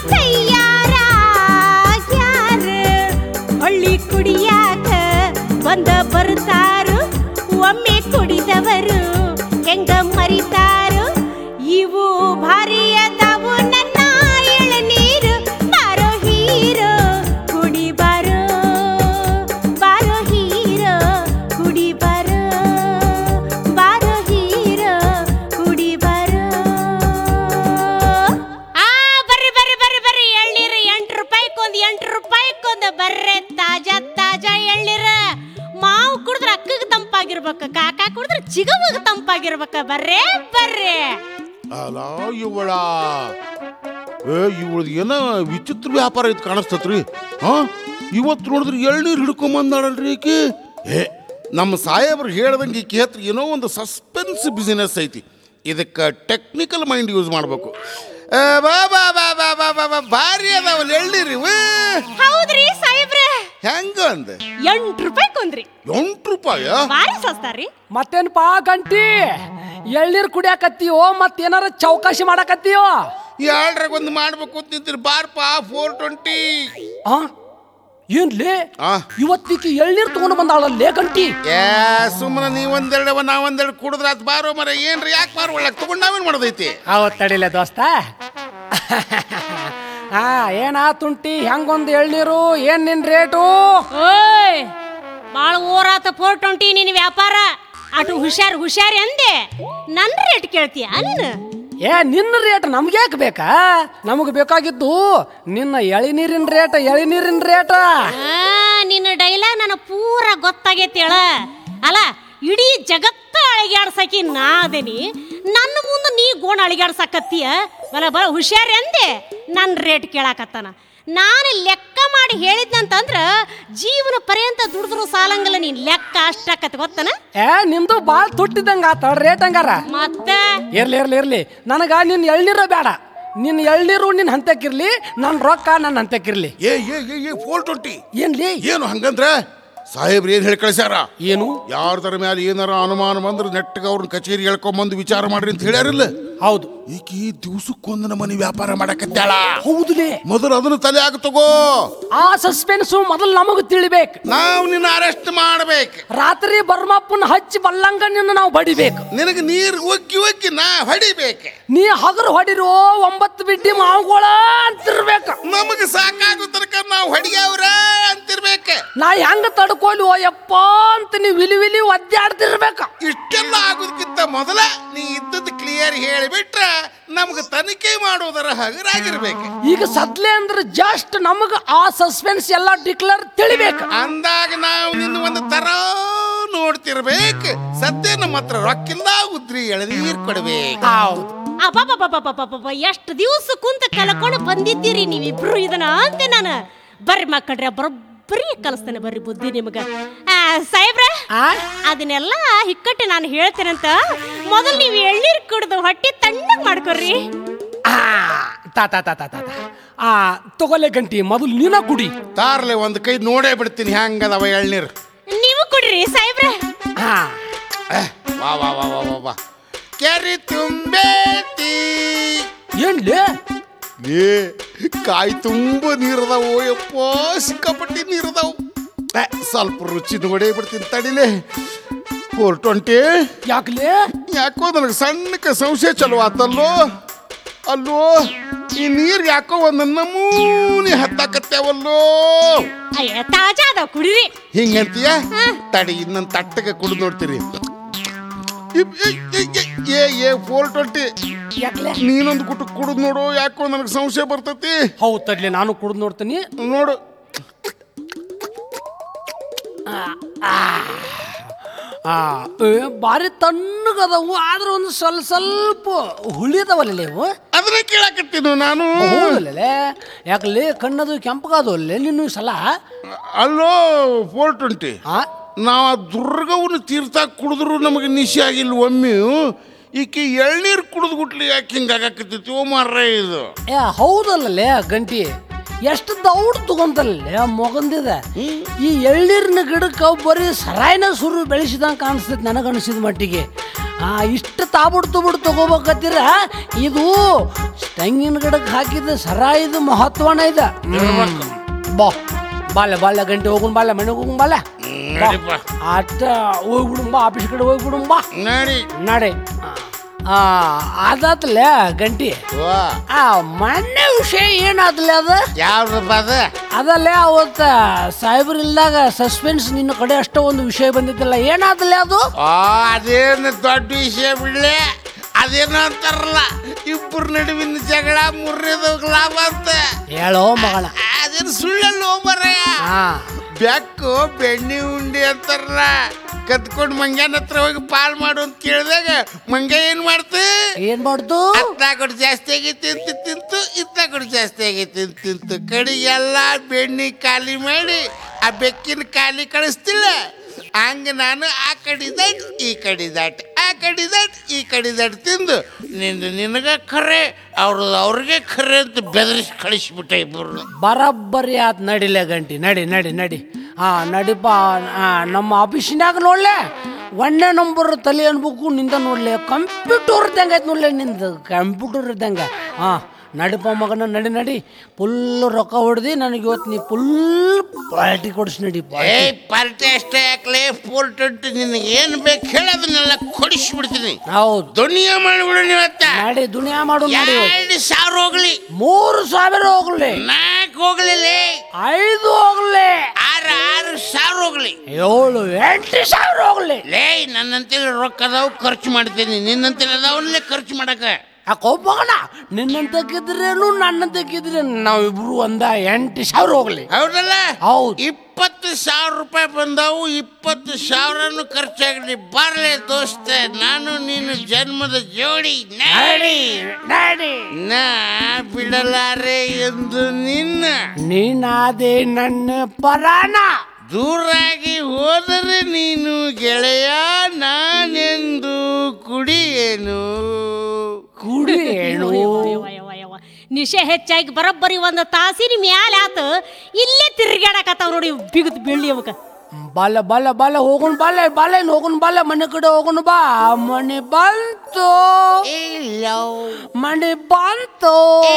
ತಯ್ಯಾರಾಗ್ಯಾರು ಹಳ್ಳಿ ಕುಡಿಯಾಕ ಬಂದ ಬರ್ತಾರು ಒಮ್ಮೆ ಕುಡಿದವರು ಹೆಂಗ ಮರಿತಾರು ಇವು ಭಾರಿ ಅದಾವು ನನ್ನ ಎಳನೀರು ಬಾರೋ ಹೀರೋ ಕುಡಿ ಬಾರೋ ಬಾರೋ ಹೀರೋ ಕುಡಿ ಬಾರೋ ಬಾರೋ ಹೀರೋ ಕುಡಿ ಬಾರೋ ಆ ಬರ್ರಿ ಬರ್ರಿ ಬರ್ರಿ ಬರ್ರಿ ಎಳ್ನೀರು ಎಂಟು ರೂಪಾಯಿಕೊಂದು ಎಂಟು ರೂಪಾಯಿಕೊಂದು ಬರ್ರೆ ತಾಜಾ ತಾಜಾ ಎಳ್ನೀರ ಮಾವು ಕುಡಿದ್ರೆ ಅಕ್ಕಗೆ ತಂಪಾಗಿರ್ಬೇಕು ಕಾಕ ಕುಡಿದ್ರೆ ಚಿಗವಗ ತಂಪಾಗಿರ್ಬೇಕ ಬರ್ರೇ ಬರ್ರಿ ಅಲ್ಲ ಇವಳ ಏ ಇವಳದ್ ಏನ ವಿಚಿತ್ರ ವ್ಯಾಪಾರ ಐತ್ ಕಾಣಿಸ್ತತ್ರಿ ಹಾ ಇವತ್ತು ನೋಡಿದ್ರೆ ಎಳ್ನೀರು ಹಿಡ್ಕೊಂಬಂದಾಳಲ್ರಿ ಈಕಿ ಏ ನಮ್ಮ ಸಾಹೇಬ್ರು ಹೇಳ್ದಂಗೆ ಈಕಿ ಹತ್ರ ಏನೋ ಒಂದು ಸಸ್ಪೆನ್ಸ್ ಬಿಸಿನೆಸ್ ಐತಿ ಇದಕ್ಕೆ ಟೆಕ್ನಿಕಲ್ ಮೈಂಡ್ ಯೂಸ್ ಮಾಡಬೇಕು ಬಾ ಬಾ ಬಾ ಬಾ ಬಾ ಬಾ ಬಾ ಭಾರಿ ಅದಾವಲ್ಲ ಎಳ್ನೀರು ಇವು. ಹೌದ್ರಿ ಸಾಹೇಬ್ರೆ ಹೆಂಗ ಅಂದೆ ಎಂಟು ರೂಪಾಯಿ ಕೊಂದ್ರಿ ಎಂಟು ರೂಪಾಯ ಬಾರಿ ಸಸ್ತಾರಿ ಮತ್ತೇನಪ್ಪಾ ಗಂಟಿ ಎಳ್ನೀರು ಕುಡಿಯಾಕತ್ತೀಯೋ ಮತ್ತೇನಾರ ಚೌಕಾಶಿ ಮಾಡಾಕತ್ತೀಯೋ ಎರಡ್ರಾಗ ಒಂದು ಮಾಡ್ಬೇಕು ಅಂತ ನಿಂತಿರಿ ಬಾರ್ಪಾ ಫೋರ್ ಟ್ವೆಂಟಿ ಆ ಏನ್ಲೇ ಆ ಇವತ್ತಿಗೆ ಎಳ್ನೀರು ತಗೊಂಡು ಬಂದಾಳಲ್ಲೇ ಗಂಟಿ ಏ ಸುಮ್ಮನೆ ನೀವೊಂದೆರಡವ ನಾವೊಂದೆರಡು ಕುಡಿದ್ರ ಅದು ಬಾರೋ ಮರ ಏನ್ರಿ ಯಾಕೆ ಮಾರು ಒಳಗೆ ತಗೊಂಡು ನಾವೇನು ಮಾಡೋದೈತಿ ಅವತ್ ತಡಿಲೆ ದೋಸ್ತ ಹಾ ಏನಾ ತುಂಟಿ ಹೆಂಗೊಂದು ಎಳ್ನೀರು ಏನ್ ನಿನ್ ರೇಟು ಓಯ್ ಬಾಳ ಓರಾತ ಫೋರ್ ಟ್ವೆಂಟಿ ನಿನ್ನ ವ್ಯಾಪಾರ ಅటు ಹುಷಾರ್ ಹುಷಾರಿ ಅಂದೆ ನನ್ನ ರೇಟ್ ಕೇಳ್ತೀಯ ನೀನು ಏ ನಿನ್ನ ರೇಟ್ ನಮ್ಗ್ಯಾಕೆ ಬೇಕಾ ನಮಗೆ ಬೇಕಾಗಿದ್ದು ನಿನ್ನ ಎಳಿನೀರಿನ ರೇಟ್ ಎಳಿನೀರಿನ ರೇಟ ಆ, ನಿನ್ನ ಡೈಲಾಗ್ ನನಗೆ ಪೂರ ಗೊತ್ತಾಗೈತಿ ಹೇಳ ಅಲ್ಲ ಇಡೀ ಜಗತ್ತ ಅಳಿಗಾಡ್ಸಕಿ ನಾ ಅದೇನಿ ನನ್ನ ಮುಂದೆ ನೀ ಗೋಣ ಅಳಿಗಾಡ್ಸಕತ್ತೀಯ ಬಲ ಬಲ ಹುಷಾರಿ ಅಂದೆ ನನ್ನ ರೇಟ್ ಕೇಳಾಕತ್ತಾನ ನಾನು ಲೆಕ್ಕ ಮಾಡಿ ಹೇಳಿದ್ನಂತಂದ್ರ ಜೀವನ ಪರ್ಯಂತ ದುಡಿದ್ರು ಸಾಲಂಗಲ್ಲ ನೀನ್ ಲೆಕ್ಕ ಅಷ್ಟಾಕತ್ ಗೊತ್ತನ ಏ ನಿಂದು ಭಾಳ ತುಟ್ಟಿದಂಗ ಆತ ರೇಟ್ ಹಂಗಾರ ಮತ್ತೆ ಇರ್ಲಿ ಇರ್ಲಿ ಇರ್ಲಿ ನನಗ ನಿನ್ನ ಎಳ್ನೀರು ಬೇಡ ನಿನ್ನ ಎಳ್ನೀರು ನಿನ್ನ ಹಂತಕ್ಕಿರ್ಲಿ ನನ್ನ ರೊಕ್ಕ ನನ್ನ ಹಂತಕ್ಕಿರ್ಲಿ ಏ ಏ ಏ ಏ ಫೋರ್ ಟ್ವೆಂಟಿ ಏನ್ಲಿ ಏನು ಹಂಗಂದ್ರೆ ಸಾಹೇಬ್ರು ಏನು ಹೇಳಿ ಕಳಿಸ್ಯಾರ ಏನು ಯಾರ್ದರ ಮೇಲೆ ಏನಾರ ಅನುಮಾನ ಬಂದ್ರೆ ನೆಟ್ಟಗೆ ಅವ್ರನ್ನ ಕಚೇರಿ ಹೇಳ್ಕೊಂಬಂದು ವಿಚಾರ ಮಾಡ್ರಿ ಅಂತ ಹೇಳ್ಯಾರಿಲ್ಲ ಹೌದು ಈಕಿ ದಿವ್ಸಕ್ಕೊಂದು ನಮನಿ ವ್ಯಾಪಾರ ಮಾಡಕತ್ತಾಳ ಹೌದುಲೇ ಮೊದಲು ಅದನ್ನ ತಲೆ ಆಗ ತಗೋ ಆ ಸಸ್ಪೆನ್ಸು ಮೊದಲು ನಮಗ ತಿಳಿಬೇಕು ನಾವು ನಿನ್ನ ಅರೆಸ್ಟ್ ಮಾಡ್ಬೇಕು ರಾತ್ರಿ ಬರ್ಮಪ್ಪನ ಹಚ್ಚಿ ಬಲ್ಲಂಗ ನಿನ್ನ ನಾವು ಬಡಿಬೇಕು ನಿನಗೆ ನೀರು ಒಗ್ಗಿ ಒಗ್ಗಿ ನಾ ಹೊಡಿಬೇಕು ನೀ ಹಗರು ಹೊಡಿರೋ ಒಂಬತ್ತು ಬಿಡ್ಡಿ ಮಾವುಗಳ ಅಂತಿರ್ಬೇಕು ನಮಗೆ ಸಾಕಾಗೋ ತನಕ ನಾವು ಹೊಡಿಯವ್ರ ಅಂತಿರ್ಬೇಕು ನಾ ಹೆಂಗ ತಡ್ಕೊಲಿ ಓ ಯಪ್ಪ ಅಂತ ನೀ ವಿಲಿ ವಿಲಿ ಒದ್ದಾಡ್ತಿರ್ಬೇಕು ಇಷ್ಟೆಲ್ಲ ಆಗೋದಕ್ಕಿಂತ ಮೊದಲ ನೀ ಇದ್ದದ್ದು ಕ್ಲಿಯರ್ ಹೇಳಿಬಿಟ್ರೆ ನಮ್ಗೆ ತನಿಖೆ ಮಾಡೋದರ ಹಗರಾಗಿರ್ಬೇಕು ಈಗ ಸದ್ಲೆ ಅಂದ್ರೆ ಜಸ್ಟ್ ನಮಗ ಆ ಸಸ್ಪೆನ್ಸ್ ಎಲ್ಲ ಡಿಕ್ಲೇರ್ ತಿಳಿಬೇಕು ಅಂದಾಗ ನಾವು ನಿನ್ನ ಒಂದು ತರ ನೋಡ್ತಿರ್ಬೇಕು ಸದ್ಯ ನಮ್ಮ ಹತ್ರ ರೊಕ್ಕಿಲ್ಲ ಉದ್ರಿ ಎಳನೀರ್ ಕೊಡ್ಬೇಕು ಹೌದು ಅಬ್ಬಬ್ಬಬ್ಬಬ್ಬಬ್ಬಬ್ಬ ಎಷ್ಟು ದಿವಸ ಕುಂತ ಕಲ್ಕೊಂಡು ಬಂದಿದ್ದೀರಿ ನೀವಿಬ್ರು ಇದನ್ನ ಅಂತೆ ನಾನು ಬರ್ರಿ ಮಕ್ಕಳ್ರೆ ಬರೋಬ್ಬರಿ ಕಲಿಸ್ತೇನೆ ಬರ್ರಿ ಬುದ್ಧಿ ನಿಮಗ ಆ, ಸಾಹೇಬ್ರ ಆ? ಅದನ್ನೆಲ್ಲ ಹಿಕ್ಕಟ್ಟು ನಾನು ಹೇಳ್ತೇನಂತ ಮೊದಲು ನೀವು ಎಳ್ನೀರು ಕುಡ್ದು ಹೊಟ್ಟೆ ತಣ್ಣಗೆ ಮಾಡ್ಕೊರ್ರಿ ಆ, ತಾ ತಾ ತಾ ತಾ ತಾ ತಾ. ಆ ತಗೊಲೆ ಗಂಟಿ ಮೊದಲು ನೀನ ಕುಡಿ ತಾರ್ಲೆ ಒಂದು ಕೈ ನೋಡೇ ಬಿಡ್ತೀನಿ ಹೆಂಗದವ ಎಳ್ನೀರ್ ನೀವು ಕುಡ್ರಿ ಸಾಹೇಬ್ರ ಆ, ಏ, ವಾ ವಾ ವಾ ವಾ ವಾ ವಾ ಕೆರೆ ತುಂಬೇತಿ ಏನ್ಲೇ ಏ ಕಾಯಿ ತುಂಬ ನೀರದಾವು ಯಪ್ಪ ಸಿಕ್ಕಾಪಟ್ಟಿ ನೀರದಾವು ಏ, ಸ್ವಲ್ಪ ರುಚಿ ನೋಡೇ ಬಿಡ್ತೀನಿ ತಡಿಲೆ ಫೋರ್ ಟ್ವೆಂಟಿ ಯಾಕ್ಲೇ ಯಾಕೋ ನನಗೆ ಸಣ್ಣಕ್ಕೆ ಸಂಶಯ ಚಲೋ ಆತಲ್ಲೋ ಅಲ್ಲೋ ಈ ನೀರು ಯಾಕೋ ಒಂದು ನಮೂನಿ ಹತ್ತಾಕತ್ಯಾವಲ್ಲೋ ಅಯ್ಯ ತಾಜಾ ಅದಾವ ಕುಡಿರಿ ಹಿಂಗಂತೀಯ ತಡಿ ಇನ್ನೊಂದು ತಟ್ಟಗೆ ಕುಡಿದು ನೋಡ್ತೀರಿ ಇಪ್- ಇ- ಇ- ಇ- ಏ ಏ ಫೋರ್ ಟ್ವೆಂಟಿ ಯಾಕ್ಲೆ ನೀನೊಂದು ಕುಟ್ಟು ಕುಡಿದು ನೋಡು ಯಾಕೋ ನನಗೆ ಸಂಶಯ ಬರ್ತೈತಿ ಹೌದ್ ತಡ್ಲಿ ನಾನು ಕುಡ್ದು ನೋಡ್ತೀನಿ ನೋಡು ಆ ಏ, ಭಾರಿ ತಣ್ಣಗದವು ಆದ್ರೆ ಒಂದು ಸ್ವಲ್ಪ ಸ್ವಲ್ಪ ಹುಳಿದವಲ್ಲ ಇವು ಅದನ್ನ ಕೇಳಕತ್ತೀನಿ ನಾನು ಹೌದಲ್ಲೇ ಯಾಕಲೇ ಕಣ್ಣದು ಕೆಂಪಗಾದು ಅಲ್ಲೇ ನಿನ್ನ ಈ ಸಲ ಅಲ್ಲೋ ಫೋರ್ ಟ್ವೆಂಟಿ ಆ ನಾವು ಆ ದುರ್ಗವನ್ನು ತೀರ್ಥ ಕುಡಿದ್ರು ನಮಗೆ ನಿಶೆ ಆಗಿಲ್ಲ ಒಮ್ಮೆ ಈಕೆ ಎಳ್ನೀರು ಕುಡಿದು ಗುಟ್ಲಿ ಯಾಕೆ ಹಿಂಗೆ ಆಗಾಕತ್ತೈತಿ ಓ ಮಾರ್ರೆ ಇದು ಏ ಹೌದಲ್ಲೇ ಗಂಟಿ ಎಷ್ಟು ದೌಡ್ ತಗೊಂತಲ್ಲೇ ಮೊಗಂದಿದೆ ಈ ಎಳ್ನೀರಿನ ಗಿಡಕ್ಕೆ ಬರೀ ಸರಾಯಿನ ಸುರು ಬೆಳೆಸಿದಂಗೆ ಕಾಣಿಸ್ತೈತೆ ನನಗೆ ಅನಿಸಿದ ಮಟ್ಟಿಗೆ ಆ ಇಷ್ಟು ತಾಬುಡ್ ತುಬುಡ್ ತಗೋಬೇಕತ್ತೀರ ಇದು ತೆಂಗಿನ ಗಿಡಕ್ಕೆ ಹಾಕಿದ ಸರಾಯಿದು ಮಹತ್ವನ ಇದೆ ಬಾ ಬಾಲ್ಯ ಬಾಲ್ಯ ಗಂಟೆ ಹೋಗುನ್ ಬಾಲ್ಯ ಮನೆಗೆ ಹೋಗುನ್ ಬಾಲ್ಯ ನಡಿಪ್ಪ. ಅಷ್ಟ ಹೋಗ್ಬಿಡುಂ ಬಾ ಆಫೀಸ್ ಕಡೆ ಹೋಗ್ಬಿಡುಂ ಬಾ ನಡಿ ನಡೆ ಆ ಅದಾತ್ಲೆ ಗಂಟಿ ವಾ ಆ ಮೊನ್ನೆ ವಿಷಯ ಏನಾದ್ಲೆ ಅದ ಯಾವ್ದಪ್ಪ ಅದ ಅದಲ್ಲೇ ಅವತ್ತ ಸಾಹೇಬ್ರು ಇಲ್ದಾಗ ಸಸ್ಪೆನ್ಸ್ ನಿನ್ನ ಕಡೆ ಅಷ್ಟೋ ಒಂದು ವಿಷಯ ಬಂದಿದ್ದಲ್ಲ ಏನಾದ್ಲೆ ಅದು ಆ ಅದೇನು ದೊಡ್ಡ ವಿಷಯ ಬಿಡ್ಲೆ ಅದೇನೋ ಅಂತಾರಲ್ಲ ಇಬ್ಬರ ನಡುವಿನ ಜಗಳ ಮುರಿದ ಲಾಭ ಅಂತ ಹೇಳೋ ಮಗನ ಅದೇನು ಸುಳ್ಳಲ್ಲ ಹೋಗ್ಬರಯ್ಯ ಹಾ ಬೆಕ್ಕು ಬೆಣ್ಣೆ ಉಂಡಿ ಅಂತಾರಲ್ಲ ಕತ್ಕೊಂಡು ಮಂಗ್ಯಾನ ಹತ್ರ ಹೋಗಿ ಪಾಲ್ ಮಾಡು ಅಂತ ಕೇಳಿದಾಗ ಮಂಗ ಏನ್ ಮಾಡ್ತು ಏನ್ ಮಾಡ್ದು ಅತ್ತ ಕೊಡು ಜಾಸ್ತಿ ಆಗೈತಿ ಅಂತ ತಿಂತು ಇತ್ತ ಕೊಡು ಜಾಸ್ತಿ ಆಗೈತಿ ಅಂತ ತಿಂತು ಕಡೆಗೆಲ್ಲ ಬೆಣ್ಣೆ ಖಾಲಿ ಮಾಡಿ ಆ ಬೆಕ್ಕಿನ ಖಾಲಿ ಕಳಿಸ್ತಿಲ್ಲ ಹಂಗ ನಾನು ಆ ಕಡೆ ದಾಟ್ ಈ ಕಡೆ ದಾಟ್ ಆ ಕಡೆ ದಾಟ್ ಈ ಕಡೆ ದಾಟ್ ತಿಂದು ನಿಂದು ನಿನಗ ಖರೆ ಅವ್ರದ್ದು ಅವ್ರಿಗೆ ಖರೆ ಅಂತ ಬೆದರಿಸಿ ಕಳಿಸ್ಬಿಟ್ಟೆ ಇಬ್ಬರು ಬರಬ್ಬರಿ ಆತ್ ನಡಿಲೆ ಗಂಟಿ ನಡಿ ನಡಿ ನಡಿ ಹಾ ನಡಿಪ ಆ, ನಮ್ಮ ಆಫೀಸಿನಾಗ ನೋಡ್ಲೆ ಒಂದೇ ನಂಬರ್ ತಲೆ ಅನ್ಬೇಕು ನಿಂದ ನೋಡ್ಲೆ ಕಂಪ್ಯೂಟರ್ ಇದ್ದಂಗೆ ಐತೆ ನೋಡ್ಲೆ ನಿಂದು ಕಂಪ್ಯೂಟರ್ ಇದ್ದಂಗೆ ಹಾ ನಡಿಪ ಮಗನ ನಡಿ ನಡಿ ಫುಲ್ ರೊಕ್ಕ ಹೊಡೆದಿ ನನಗೆ ಇವತ್ತು ನೀ ಫುಲ್ ಪಾರ್ಟಿ ಕೊಡಿಸಿ ನಡಿ ಏ ಪಾರ್ಟಿ ಅಷ್ಟೇ ಯಾಕಲೇ ಫೋರ್ ಟ್ವೆಂಟಿ ನಿನಗೆ ಏನು ಬೇಕು ಹೇಳೋದನ್ನೆಲ್ಲ ಕೊಡಿಸ್ಬಿಡ್ತೀನಿ ಹೌದು ದುನಿಯಾ ಮಾಡಿಬಿಡು ನೀವತ್ತ ನಡಿ ದುನಿಯಾ ಮಾಡು ನಡಿ ಎರಡು ಸಾವಿರ ಹೋಗ್ಲಿ ಮೂರು ಸಾವಿರ ಹೋಗ್ಲಿ ನಾಲ್ಕು ಹೋಗ್ಲಿಲ್ಲ ಐದು ಹೋಗ್ಲಿ ಆರು ಆರು ಸಾವಿರ ಹೋಗ್ಲಿ ಏಳು ಎಂಟು ಸಾವಿರ ಹೋಗ್ಲಿ ಲೇ ನನ್ನಂತೆಲ್ಲ ರೊಕ್ಕ ಅದಾವು ಖರ್ಚು ಮಾಡ್ತೀನಿ ನಿನ್ನಂತೆಲ್ಲ ಅದಾವಲ್ಲೇ ಖರ್ಚು ಮಾಡಕ ಯಾಕೋ ಮಗನ ನಿನ್ನಂತಕ್ಕಿದ್ರೇನು ನನ್ನಂತಕ್ಕಿದ್ರೇನು ನಾವಿಬ್ರು ಒಂದ ಎಂಟು ಸಾವಿರ ಹೋಗ್ಲಿ ಹೌದಲ್ಲ ಹೌದು ಇಪ್ಪತ್ತು ಸಾವಿರ ರೂಪಾಯಿ ಬಂದಾವು ಇಪ್ಪತ್ತು ಸಾವಿರನು ಖರ್ಚಾಗಲಿ ಬರ್ಲೆ ದೋಸ್ತ ನಾನು ನೀನು ಜನ್ಮದ ಜೋಡಿ ನಾಡಿ ನಡಿ ನಾ ಬಿಡಲಾರೆ ಎಂದು ನಿನ್ನ ನೀನಾದೆ ನನ್ನ ಪರಾಣ ದೂರಾಗಿ ಹೋದರೆ ನೀನು ಗೆಳೆಯ ನಾನೆಂದು ಕುಡಿಯೇನು ಕುಡಿ ಏನು ನಿಶೆ ಹೆಚ್ಚಾಗಿ ಬರೋಬ್ಬರಿ ಒಂದು ತಾಸಿನ ಮ್ಯಾಲೆ ಆತು ಇಲ್ಲೇ ತಿರ್ಗಾಡಕತ್ತಾವ ನೋಡಿ ಬಿಗದ್ ಬೀಳಿ ಅವಕ್ಕ ಬಾಲ ಬಾಲ ಬಾಲ ಹೋಗೋಣ ಬಾಲೆ ಬಾಲೆ ಹೋಗೋಣ ಬಾಲೆ ಮನೆ ಕಡೆ ಹೋಗೋಣ ಬಾ ಮನೆ ಬಂತು ಮನೆ ಬಂತು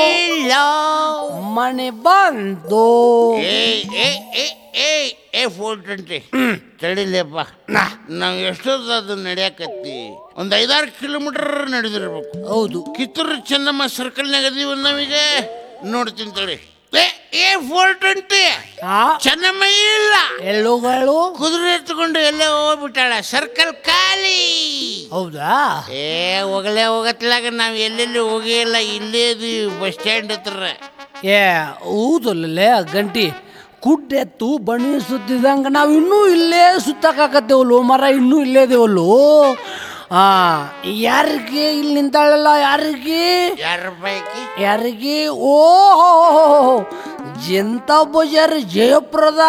ಮನೆ ಬಂತು ಏ ಏ ಏ ಏ ಏ ಫೋರ್ ಟ್ವೆಂಟಿ ತಡಿಲೇಪ್ಪ ನಾವು ಎಷ್ಟೊತ್ತು ನಡೆಯಕತ್ತಿ ಒಂದು ಐದಾರು ಕಿಲೋಮೀಟರ್ ನಡೆದಿರ್ಬೇಕು ಹೌದು ಕಿತ್ತೂರು ಚೆನ್ನಮ್ಮ ಸರ್ಕಲ್ನಾಗ ಅದೀವಿ ನಾವೀಗ ನೋಡ್ತೀನಿ ತಡಿ ಏ ಏ ಫೋರ್ ಟ್ವೆಂಟಿ ಆ ಚೆನ್ನಮ್ಮ ಇಲ್ಲ ಎಲ್ಲುಗಳು ಕುದುರೆ ಎತ್ಕೊಂಡು ಎಲ್ಲೇ ಹೋಗ್ಬಿಟ್ಟಾಳ ಸರ್ಕಲ್ ಖಾಲಿ ಹೌದಾ ಏ ಹೋಗಲೇ ಹೋಗತ್ಲಾಗ ನಾವು ಎಲ್ಲೆಲ್ಲಿ ಹೋಗೇ ಇಲ್ಲ ಇಲ್ಲೇ ಇದೀವಿ ಬಸ್ ಸ್ಟ್ಯಾಂಡ್ ಹತ್ರ ಏ ಹೌದಲ್ಲೇ ಗಂಟಿ ಕುಡ್ಡೆತ್ತು ಬಣಿ ಸುತ್ತಿದಂಗ ನಾವು ಇನ್ನೂ ಇಲ್ಲೇ ಸುತ್ತಕಾಕತ್ತೇವಲ್ಲು ಮರ ಇನ್ನೂ ಇಲ್ಲೇ ಇದೇವಲ್ಲು ಆ ಯಾರಿಗೆ ಇಲ್ಲಿ ನಿಂತಾಳಲ್ಲ ಯಾರಿಗೆ ಯಾರ ಬೈಕಿ ಯಾರಿಗೆ ಓ ಜನತಾ ಬಜಾರ್ ಜಯಪ್ರದ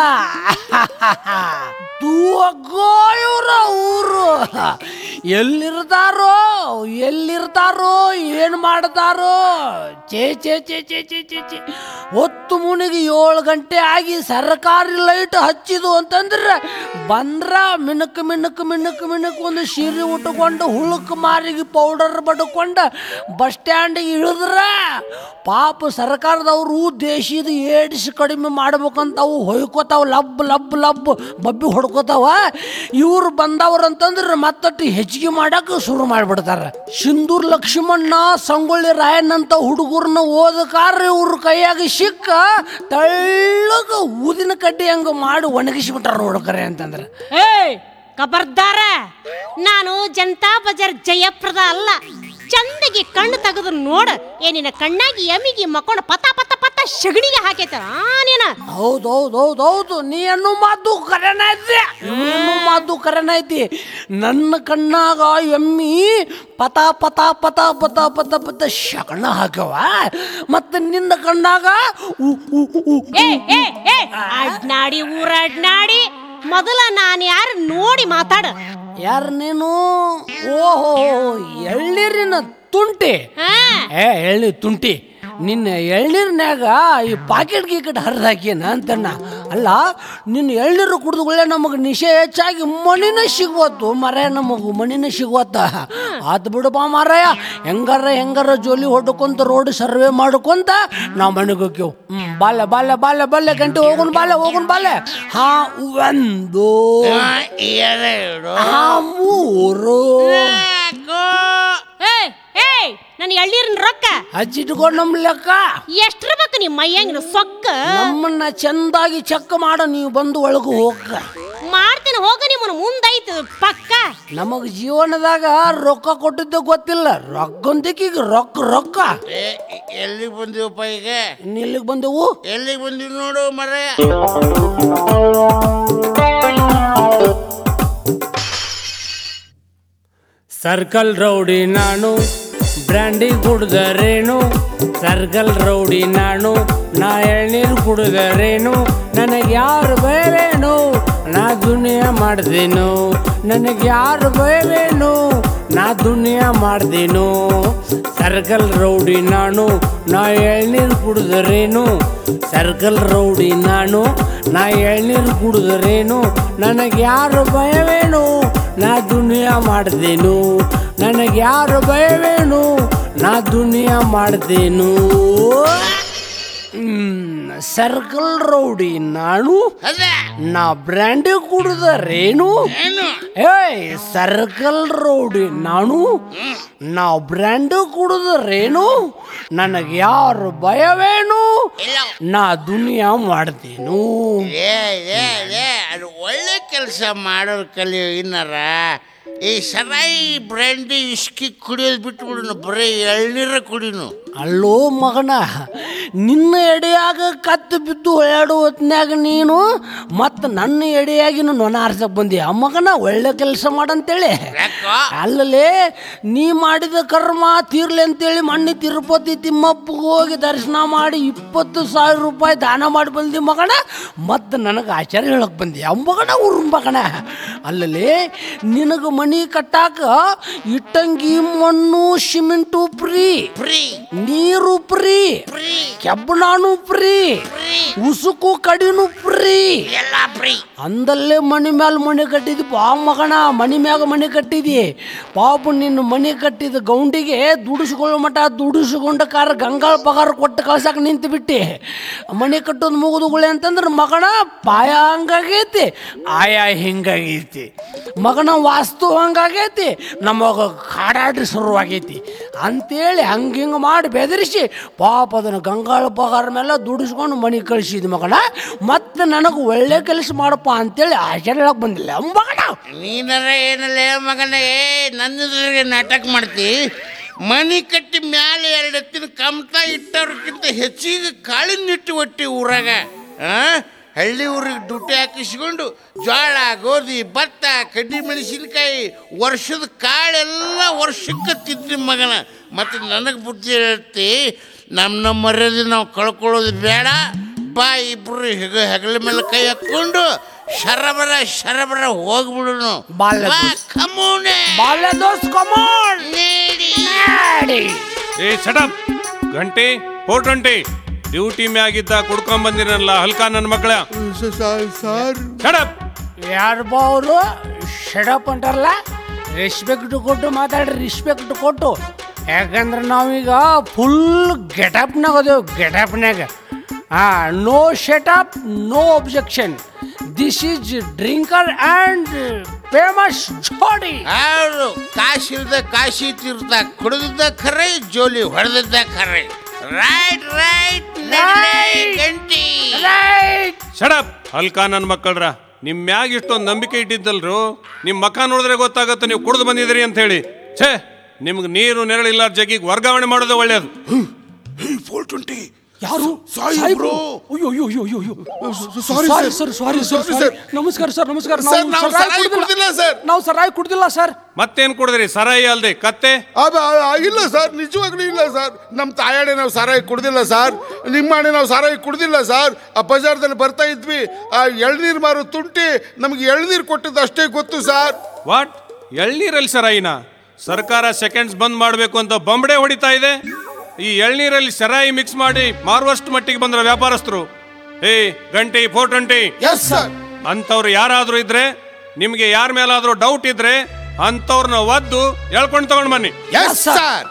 ತೂಗೋ ಇವ್ರ ಊರು ಎಲ್ಲಿರ್ತಾರೋ ಎಲ್ಲಿರ್ತಾರೋ ಏನು ಮಾಡ್ತಾರೋ ಚೇ ಚೇ ಚೇ ಚೇ ಚೇ ಚೇ ಚೇ ಹೊತ್ತು ಮುನಿಗೆ ಏಳು ಗಂಟೆ ಆಗಿ ಸರ್ಕಾರಿ ಲೈಟ್ ಹಚ್ಚಿದು ಅಂತಂದ್ರೆ ಬಂದ್ರ ಮಿಣಕ್ ಮಿಣಕ್ ಮಿಣಕ್ ಮಿಣಕ್ ಒಂದು ಸೀರೆ ಉಟ್ಕೊಂಡು ಹುಳುಕ್ ಮಾರಿಗೆ ಪೌಡರ್ ಬಡ್ಕೊಂಡು ಬಸ್ ಸ್ಟ್ಯಾಂಡಿಗೆ ಇಳಿದ್ರ ಪಾಪ ಸರ್ಕಾರದವರು ದೇಶದ ಏಡ್ಸ್ ಕಡಿಮೆ ಮಾಡ್ಬೇಕಂತ ಅವು ಹೊಯ್ಕೋತಾವ ಲಬ್ ಲಬ್ ಲಬ್ ಬಬ್ಬಿ ಹೊಡ್ಕೋತಾವ ಇವ್ರು ಬಂದವ್ರು ಅಂತಂದ್ರೆ ಮತ್ತಟ್ಟು ಹೆಚ್ಚಿಗೆ ಮಾಡಕ್ಕೆ ಶುರು ಮಾಡಿಬಿಡ್ತಾರೆ ಸಿಂಧೂರ್ ಲಕ್ಷ್ಮಣ್ಣ ಸಂಗೊಳ್ಳಿ ರಾಯಣ್ಣಂತ ಹುಡುಗರನ್ನ ಓದಕಾರ ಇವ್ರ ಕೈಯಾಗ ಸಿಕ್ಕ ತೆಳ್ಳಗ ಊದಿನ ಕಡ್ಡಿ ಹಂಗ ಮಾಡಿ ಒಣಗಿಸಿಬಿಟ್ಟಾರ ನೋಡ್ಕರೆ ಅಂತಂದ್ರೆ ಏಯ್ ಕಬರ್ದಾರ ನಾನು ಜನತಾ ಬಜಾರ್ ಜಯಪ್ರದ ಅಲ್ಲ ಚಂದಗೆ ಕಣ್ಣು ತೆಗೆದು ನೋಡ ಏನಿನ ಕಣ್ಣಾಗಿ ಎಮಿಗಿ ಮಕ್ಕೊಂಡು ಪತ ಪತ ಪತ ಶಗಣಿಗೆ ಹಾಕೈತ ನೀನ ಹೌದು ಹೌದು ಹೌದು ಹೌದು ನೀ ಅನ್ನೋ ಮಾತು ಕರೆನ ಐತಿ ನೀ ಅನ್ನೋ ಮಾತು ಕರೆನ ಐತಿ ನನ್ನ ಕಣ್ಣಾಗ ಎಮ್ಮಿ ಪತ ಪತ ಪತ ಪತ ಪತ ಪತ ಶಕಣ ಹಾಕವ ಮತ್ತೆ ನಿನ್ನ ಕಣ್ಣಾಗ ಉ, ಉ, ಉ, ಉ. ಏ ಏ ಏ ಅಡ್ನಾಡಿ ಊರ ಅಡ್ನಾಡಿ ಮೊದಲ ನಾನು ಯಾರು ನೋಡಿ ಮಾತಾಡ ಯಾರು ನೀನು ಓಹೋ ಎಳ್ನೀರಿನ ತುಂಟಿ ಹಾ ಏ ಎಳ್ನಿ ತುಂಟಿ ನಿನ್ನ ಎಳ್ನೀರ್ನ್ಯಾಗ ಈ ಪಾಕೆಟ್ ಗೀಕೆಟ್ ಹರಿದು ಹಾಕಿನ ಅಂತಣ್ಣ ಅಲ್ಲ ನಿನ್ನ ಎಳ್ನೀರು ಕುಡಿದುಗಳೇ ನಮಗೆ ನಿಶೆ ಹೆಚ್ಚಾಗಿ ಮಣಿನ ಸಿಗ್ವತ್ತು ಮರ ನಮಗೂ ಮಣಿನ ಸಿಗ್ವತ್ತ ಆತ್ ಬಿಡು ಬಾ ಮಾರಾಯ ಹೆಂಗಾರ ಹೆಂಗಾರ ಜೋಲಿ ಹೊಡ್ಕೊಂತ ರೋಡ್ ಸರ್ವೆ ಮಾಡ್ಕೊಂತ ನಾವು ಮನೆಗೆ ಹೋಗ್ಯವು ಹ್ಮ್ ಬಾಲ್ಯ ಬಾಲ್ಯ ಬಾಲ್ಯ ಬಾಲ್ಯ ಗಂಟೆ ಹೋಗುನ್ ಬಾಲ್ಯ ಹೋಗುನ್ ಬಾಲ್ಯ ಹಾ ಒಂದು ಹಾ ಮೂರು ಏ ಏ ನನ್ನ ಎಳ್ನೀರಿನ ರೊಕ್ಕ ಹಚ್ಚಿಟ್ಕೊಂಡು ನಮ್ಮ ಲೆಕ್ಕ ಎಷ್ಟ್ರ ಬೇಕು ನಿಮ್ಮ ಮೈಯಂಗಿನ ಸೊಕ್ಕ ನಮ್ಮನ್ನ ಚಂದಾಗಿ ಚೆಕ್ ಮಾಡ ನೀವು ಬಂದು ಒಳಗೆ ಹೋಗ ಮಾಡ್ತೀನಿ ಹೋಗ ನಿಮ್ಮನ್ನ ಮುಂದೈತು ಪಕ್ಕ ನಮಗ್ ಜೀವನದಾಗ ರೊಕ್ಕ ಕೊಟ್ಟಿದ್ದೆ ಗೊತ್ತಿಲ್ಲ ರೊಕ್ಕಂತಿಕೀಗ ರೊಕ್ಕ ರೊಕ್ಕ ಎಲ್ಲಿಗೆ ಬಂದೀವಪ್ಪ ಈಗ ಇನ್ನು ಇಲ್ಲಿಗೆ ಬಂದೆವು ಎಲ್ಲಿಗೆ ಬಂದೀವಿ ನೋಡು ಮರ ಸರ್ಕಲ್ ರೌಡಿ ನಾನು ಬ್ರ್ಯಾಂಡಿ ಕುಡ್ದರೇನು ಸರ್ಕಲ್ ರೌಡಿ ನಾನು ನಾ ಎಳ್ನೀರು ಕುಡ್ದರೇನು ನನಗೆ ಯಾರು ಬೇರೇನು ನಾ ದುನಿಯಾ ಮಾಡ್ದೇನು ನನಗೆ ಯಾರು ಬೇರೇನು ನಾ ದುನಿಯಾ ಮಾಡ್ದೇನು ಸರ್ಕಲ್ ರೌಡಿ ನಾನು ನಾ ಎಳ್ನೀರು ಕುಡ್ದರೇನು ಸರ್ಕಲ್ ರೌಡಿ ನಾನು ನಾ ಎಳ್ನೀರು ಕುಡಿದ್ರೇನು ನನಗೆ ಯಾರು ಭಯವೇನು ನಾ ದುನಿಯಾ ಮಾಡ್ದೇನು ನನಗೆ ಯಾರು ಭಯವೇನು ನಾ ದುನಿಯಾ ಮಾಡ್ದೇನು ಸರ್ಕಲ್ ರೌಡಿ ನಾನು ಅದ ನಾ ಬ್ರ್ಯಾಂಡಿ ಕುಡಿದರೇನು ಏನು ಏಯ್ ಸರ್ಕಲ್ ರೋಡಿ ನಾನು ನಾ ಬ್ರ್ಯಾಂಡ್ ಕುಡಿದ್ರೇನು ನನಗೆ ಯಾರು ಭಯವೇನು ಇಲ್ಲ ನಾ ದುನಿಯಾ ಮಾಡ್ತೇನು ಏ ಏ ಏ ಅದು ಒಳ್ಳೆ ಕೆಲಸ ಮಾಡೋರು ಕಲಿಯೋ ಇನ್ನಾರ ಈ ಸರಾಯಿ ಬ್ರ್ಯಾಂಡಿ ವಿಸ್ಕಿ ಕುಡಿಯೋದು ಬಿಟ್ಬಿಡುನು ಬರೀ ಎಳ್ನೀರ ಕುಡಿನು ಅಲ್ಲೋ ಮಗನ ನಿನ್ನ ಎಡೆಯಾಗ ಕತ್ತು ಬಿದ್ದು ಹೊಳ್ಯಾಡೋ ಹೊತ್ನ್ಯಾಗ ನೀನು ಮತ್ತು ನನ್ನ ಎಡೆಯಾಗಿ ನೊಣ ಆರ್ಸಕ್ ಬಂದಿ ಆ ಮಗನ ಒಳ್ಳೆ ಕೆಲಸ ಮಾಡಂತೇಳಿ ಯಾಕೋ ಅಲ್ಲಲೇ ನೀ ಮಾಡಿದ ಕರ್ಮ ತೀರ್ಲಿ ಅಂತೇಳಿ ಮಣ್ಣಿ ತಿರುಪತಿ ತಿಮ್ಮಪ್ಪಗೆ ಹೋಗಿ ದರ್ಶನ ಮಾಡಿ ಇಪ್ಪತ್ತು ಸಾವಿರ ರೂಪಾಯಿ ದಾನ ಮಾಡಿ ಬಂದಿ ಮಗಣ ಮತ್ತು ನನಗೆ ಆಚಾರ್ಯ ಹೇಳಕ್ ಬಂದಿ ಆ ಮಗನ ಊರ್ ಮಗಣ ಅಲ್ಲಲೇ ನಿನಗೆ ಮನಿ ಕಟ್ಟಾಕ ಇಟ್ಟಂಗಿ ಮಣ್ಣು ಸಿಮೆಂಟು ಫ್ರೀ ಫ್ರೀ ನೀರು ಫ್ರೀ ಫ್ರೀ ಕೆಬ್ಬಣಾನು ಫ್ರೀ ಫ್ರೀ ಉಸುಕು ಕಡಿನೂ ಫ್ರೀ ಎಲ್ಲ ಫ್ರೀ ಅಂದಲ್ಲೇ ಮನಿ ಮ್ಯಾಲ ಮನೆ ಕಟ್ಟಿದಿ ಪಾ ಮಗಣ ಮನಿ ಮ್ಯಾಗ ಮನೆ ಕಟ್ಟಿದಿ ಪಾಪ ನಿನ್ನ ಮನೆ ಕಟ್ಟಿದ ಗೌಂಡಿಗೆ ದುಡಿಸ್ಕೊಳ್ಳೋ ಮಟ ದುಡಿಸ್ಕೊಂಡ ಕಾರ ಗಂಗಾಳ ಪಗಾರ ಕೊಟ್ಟು ಕಳ್ಸಕ್ಕೆ ನಿಂತು ಬಿಟ್ಟಿ ಮನೆ ಕಟ್ಟೋದು ಮುಗಿದುಗುಳೆ ಅಂತಂದ್ರೆ ಮಗಣ ಪಾಯ ಹಂಗಾಗೈತಿ ಆಯ ಹಿಂಗಾಗೈತಿ ಮಗನ ವಾಸ್ತು ಹಂಗಾಗೈತಿ ನಮಗ ಕಾಡಾಡ್ರಿ ಶುರುವಾಗೈತಿ ಅಂತೇಳಿ ಹಂಗೆ ಹಿಂಗೆ ಮಾಡಿ ಬೆದರಿಸಿ ಪಾಪ ಅದನ್ನು ಗಂಗಾಳ ಪಗಾರ ಮೇಲೆ ದುಡಿಸ್ಕೊಂಡು ಮನೆ ಕಳಿಸಿದ ಮಗನ ಮತ್ತೆ ನನಗೆ ಒಳ್ಳೆ ಕೆಲಸ ಮಾಡಪ್ಪ ಅಂತೇಳಿ ಆಚಾರ ಹೇಳಕ್ ಬಂದಿಲ್ಲ ಮಗನ ನೀನರ ಏನಲ್ಲ ಮಗನ ಏ ನನ್ನೆದುರಿಗೆ ನಾಟಕ ಮಾಡ್ತಿ ಮನಿ ಕಟ್ಟಿ ಮ್ಯಾಲೆ ಎರಡು ಎತ್ತಿನ ಕಮ್ತ ಇಟ್ಟವ್ರಕ್ಕಿಂತ ಹೆಚ್ಚಿಗೆ ಕಾಳಿನಿಟ್ಟು ಒಟ್ಟಿ ಊರಾಗ ಆ ಹಳ್ಳಿ ಊರಿಗೆ ಡ್ಯೂಟಿ ಹಾಕಿಸ್ಕೊಂಡು ಜೋಳ ಗೋಧಿ ಭತ್ತ ಕಡ್ಡಿ ಮೆಣಸಿನ್ಕಾಯಿ ವರ್ಷದ ಕಾಳೆಲ್ಲ ವರ್ಷಕ್ಕೆ ತಿಂತೀನಿ ಮಗನ ಮತ್ತು ನನಗೆ ಬುದ್ಧಿ ಹೇಳ್ತಿ ನಮ್ಮ ನಮ್ಮ ಮರ್ಯಾದೆ ನಾವು ಕಳ್ಕೊಳ್ಳೋದು ಬೇಡ ಬಾ ಇಬ್ರು ಹೆಗ ಹೆಗಲ ಮೇಲೆ ಕೈ ಹಾಕ್ಕೊಂಡು ಶರಬರ ಶರಬರ ಹೋಗ್ಬಿಡುನು ಬಾಲ್ಯ ಬಾ, ದೋಸ್ತ್. ಕಮೋನೆ. ಬಾಲ್ಯ ದೋಸ್ತ್ ಕಮಾನ್ ನೀಡಿ. ಮಾಡಿ ಏ ಸಟಪ್ ಗಂಟೆ ಫೋರ್ ಟ್ವೆಂಟಿ ಡ್ಯೂಟಿ ಮ್ಯಾಗಿದ್ದ ಕುಡ್ಕೊಂಡ್ ಬಂದಿರಲ್ಲ ಹಲ್ಕ ನನ್ನ ಮಕ್ಕಳ ಸರ್ ಶಡಪ್ ಯಾರಪ್ಪ ಅವರು ಶಡಪ್ ಅಂತಾರಲ್ಲ ರೆಸ್ಪೆಕ್ಟ್ ಕೊಟ್ಟು ಮಾತಾಡ್ರಿ ರೆಸ್ಪೆಕ್ಟ್ ಕೊಟ್ಟು ಯಾಕಂದ್ರೆ ನಾವೀಗ ಫುಲ್ ಗೆಟಪ್ನಾಗ ಅದೇವು ಗೆಟಪ್ನಾಗ ಹಾಂ no shut up no objection this is drinker and famous ಜೋಡಿ ಹೌದು ಕಾಶಿಲ್ದ ಕಾಶಿ ತೀರ್ಥ ಕುಡಿದಿದ್ದ ಖರೆ ಜೋಲಿ ಹೊಡೆದಿದ್ದ ಖರೆ ರೈಟ್ ರೈಟ್ Right. ಗಂಟಿ ರೈಟ್ ಶಡಪ್ ಹಲ್ಕ ನನ್ನ ಮಕ್ಕಳ್ರ ನಿಮ್ ಮ್ಯಾಗ ಇಷ್ಟೊಂದು ನಂಬಿಕೆ ಇಟ್ಟಿದ್ದಲ್ರು ನಿಮ್ ಮಕ್ಕ ನೋಡಿದ್ರೆ ಗೊತ್ತಾಗುತ್ತೆ ನೀವು ಕುಡಿದು ಬಂದಿದ್ದೀರಿ ಅಂತ ಹೇಳಿ ಛೇ ನಿಮ್ಗೆ ನೀರು ನೆರಳಿಲ್ಲ ಜಗ್ಗಿಗೆ ವರ್ಗಾವಣೆ ಮಾಡೋದು ಒಳ್ಳೇದು ಫೋರ್ ಟ್ವೆಂಟಿ ಯಾರು ಸಾಯಿ ಸಾಹೇಬ್ರು? ಬ್ರೋ. ಅಯ್ಯೋ ಅಯ್ಯೋ ಅಯ್ಯೋ ಅಯ್ಯೋ ಅಯ್ಯೋ sorry sorry sir. Sir sorry sir sorry sorry sir. ನಮಸ್ಕಾರ ಸರ್ ನಮಸ್ಕಾರ ಸರ್, ನಾವು ಸರಾಯಿ ಕುಡ್ದಿಲ್ಲ ಸರ್. ನಾವು ಸರಾಯಿ ಕುಡ್ದಿಲ್ಲ ಸರ್ ಮತ್ತೇನ್ ಕುಡಿದ್ರಿ ಸರಾಯಿ ಅಲ್ದೆ ಕತ್ತೆ ಅಬ ಇಲ್ಲ ಸರ್ ನಿಜವಾಗ್ಲೂ ಇಲ್ಲ ಸರ್ ನಮ್ಮ ತಾಯಾಡೆ ನಾವು ಸಾರಾಯಿ ಕುಡ್ದಿಲ್ಲ ಸರ್ ನಿಮ್ಮಾಣೆ ನಾವು ಸಾರಾಯಿ ಕುಡ್ದಿಲ್ಲ ಸರ್ ಆ ಬಜಾರ್ದಲ್ಲಿ ಬರ್ತಾ ಇದ್ವಿ ಆ ಎಳ್ನೀರು ಮಾರು ತುಂಟಿ ನಮ್ಗೆ ಎಳ್ನೀರು ಕೊಟ್ಟಿದ್ದು ಅಷ್ಟೇ ಗೊತ್ತು ಸರ್ ವಾಟ್ ಎಳ್ನೀರಲ್ಲಿ ಸರಾಯಿನ ಸರ್ಕಾರ ಸೆಕೆಂಡ್ಸ್ ಬಂದ್ ಮಾಡಬೇಕು ಅಂತ ಬಂಬಡೆ ಹೊಡಿತಾ ಇದೆ ಈ ಎಳ್ನೀರಲ್ಲಿ ಸರಾಯಿ ಮಿಕ್ಸ್ ಮಾಡಿ ಮಾರುವಷ್ಟು ಮಟ್ಟಿಗೆ ಬಂದ್ರ ವ್ಯಾಪಾರಸ್ಥರು ಏ ಗಂಟೆ ಫೋರ್ ಟ್ವೆಂಟಿ ಎಸ್ ಸರ್ ಅಂಥವ್ರು ಯಾರಾದ್ರೂ ಇದ್ರೆ ನಿಮ್ಗೆ ಯಾರ ಮೇಲಾದ್ರೂ ಡೌಟ್ ಇದ್ರೆ ಅಂಥವ್ರನ್ನ ಒದ್ದು ಹೇಳ್ಕೊಂಡು ತಗೊಂಡ್ ಬನ್ನಿ ಎಸ್ ಸರ್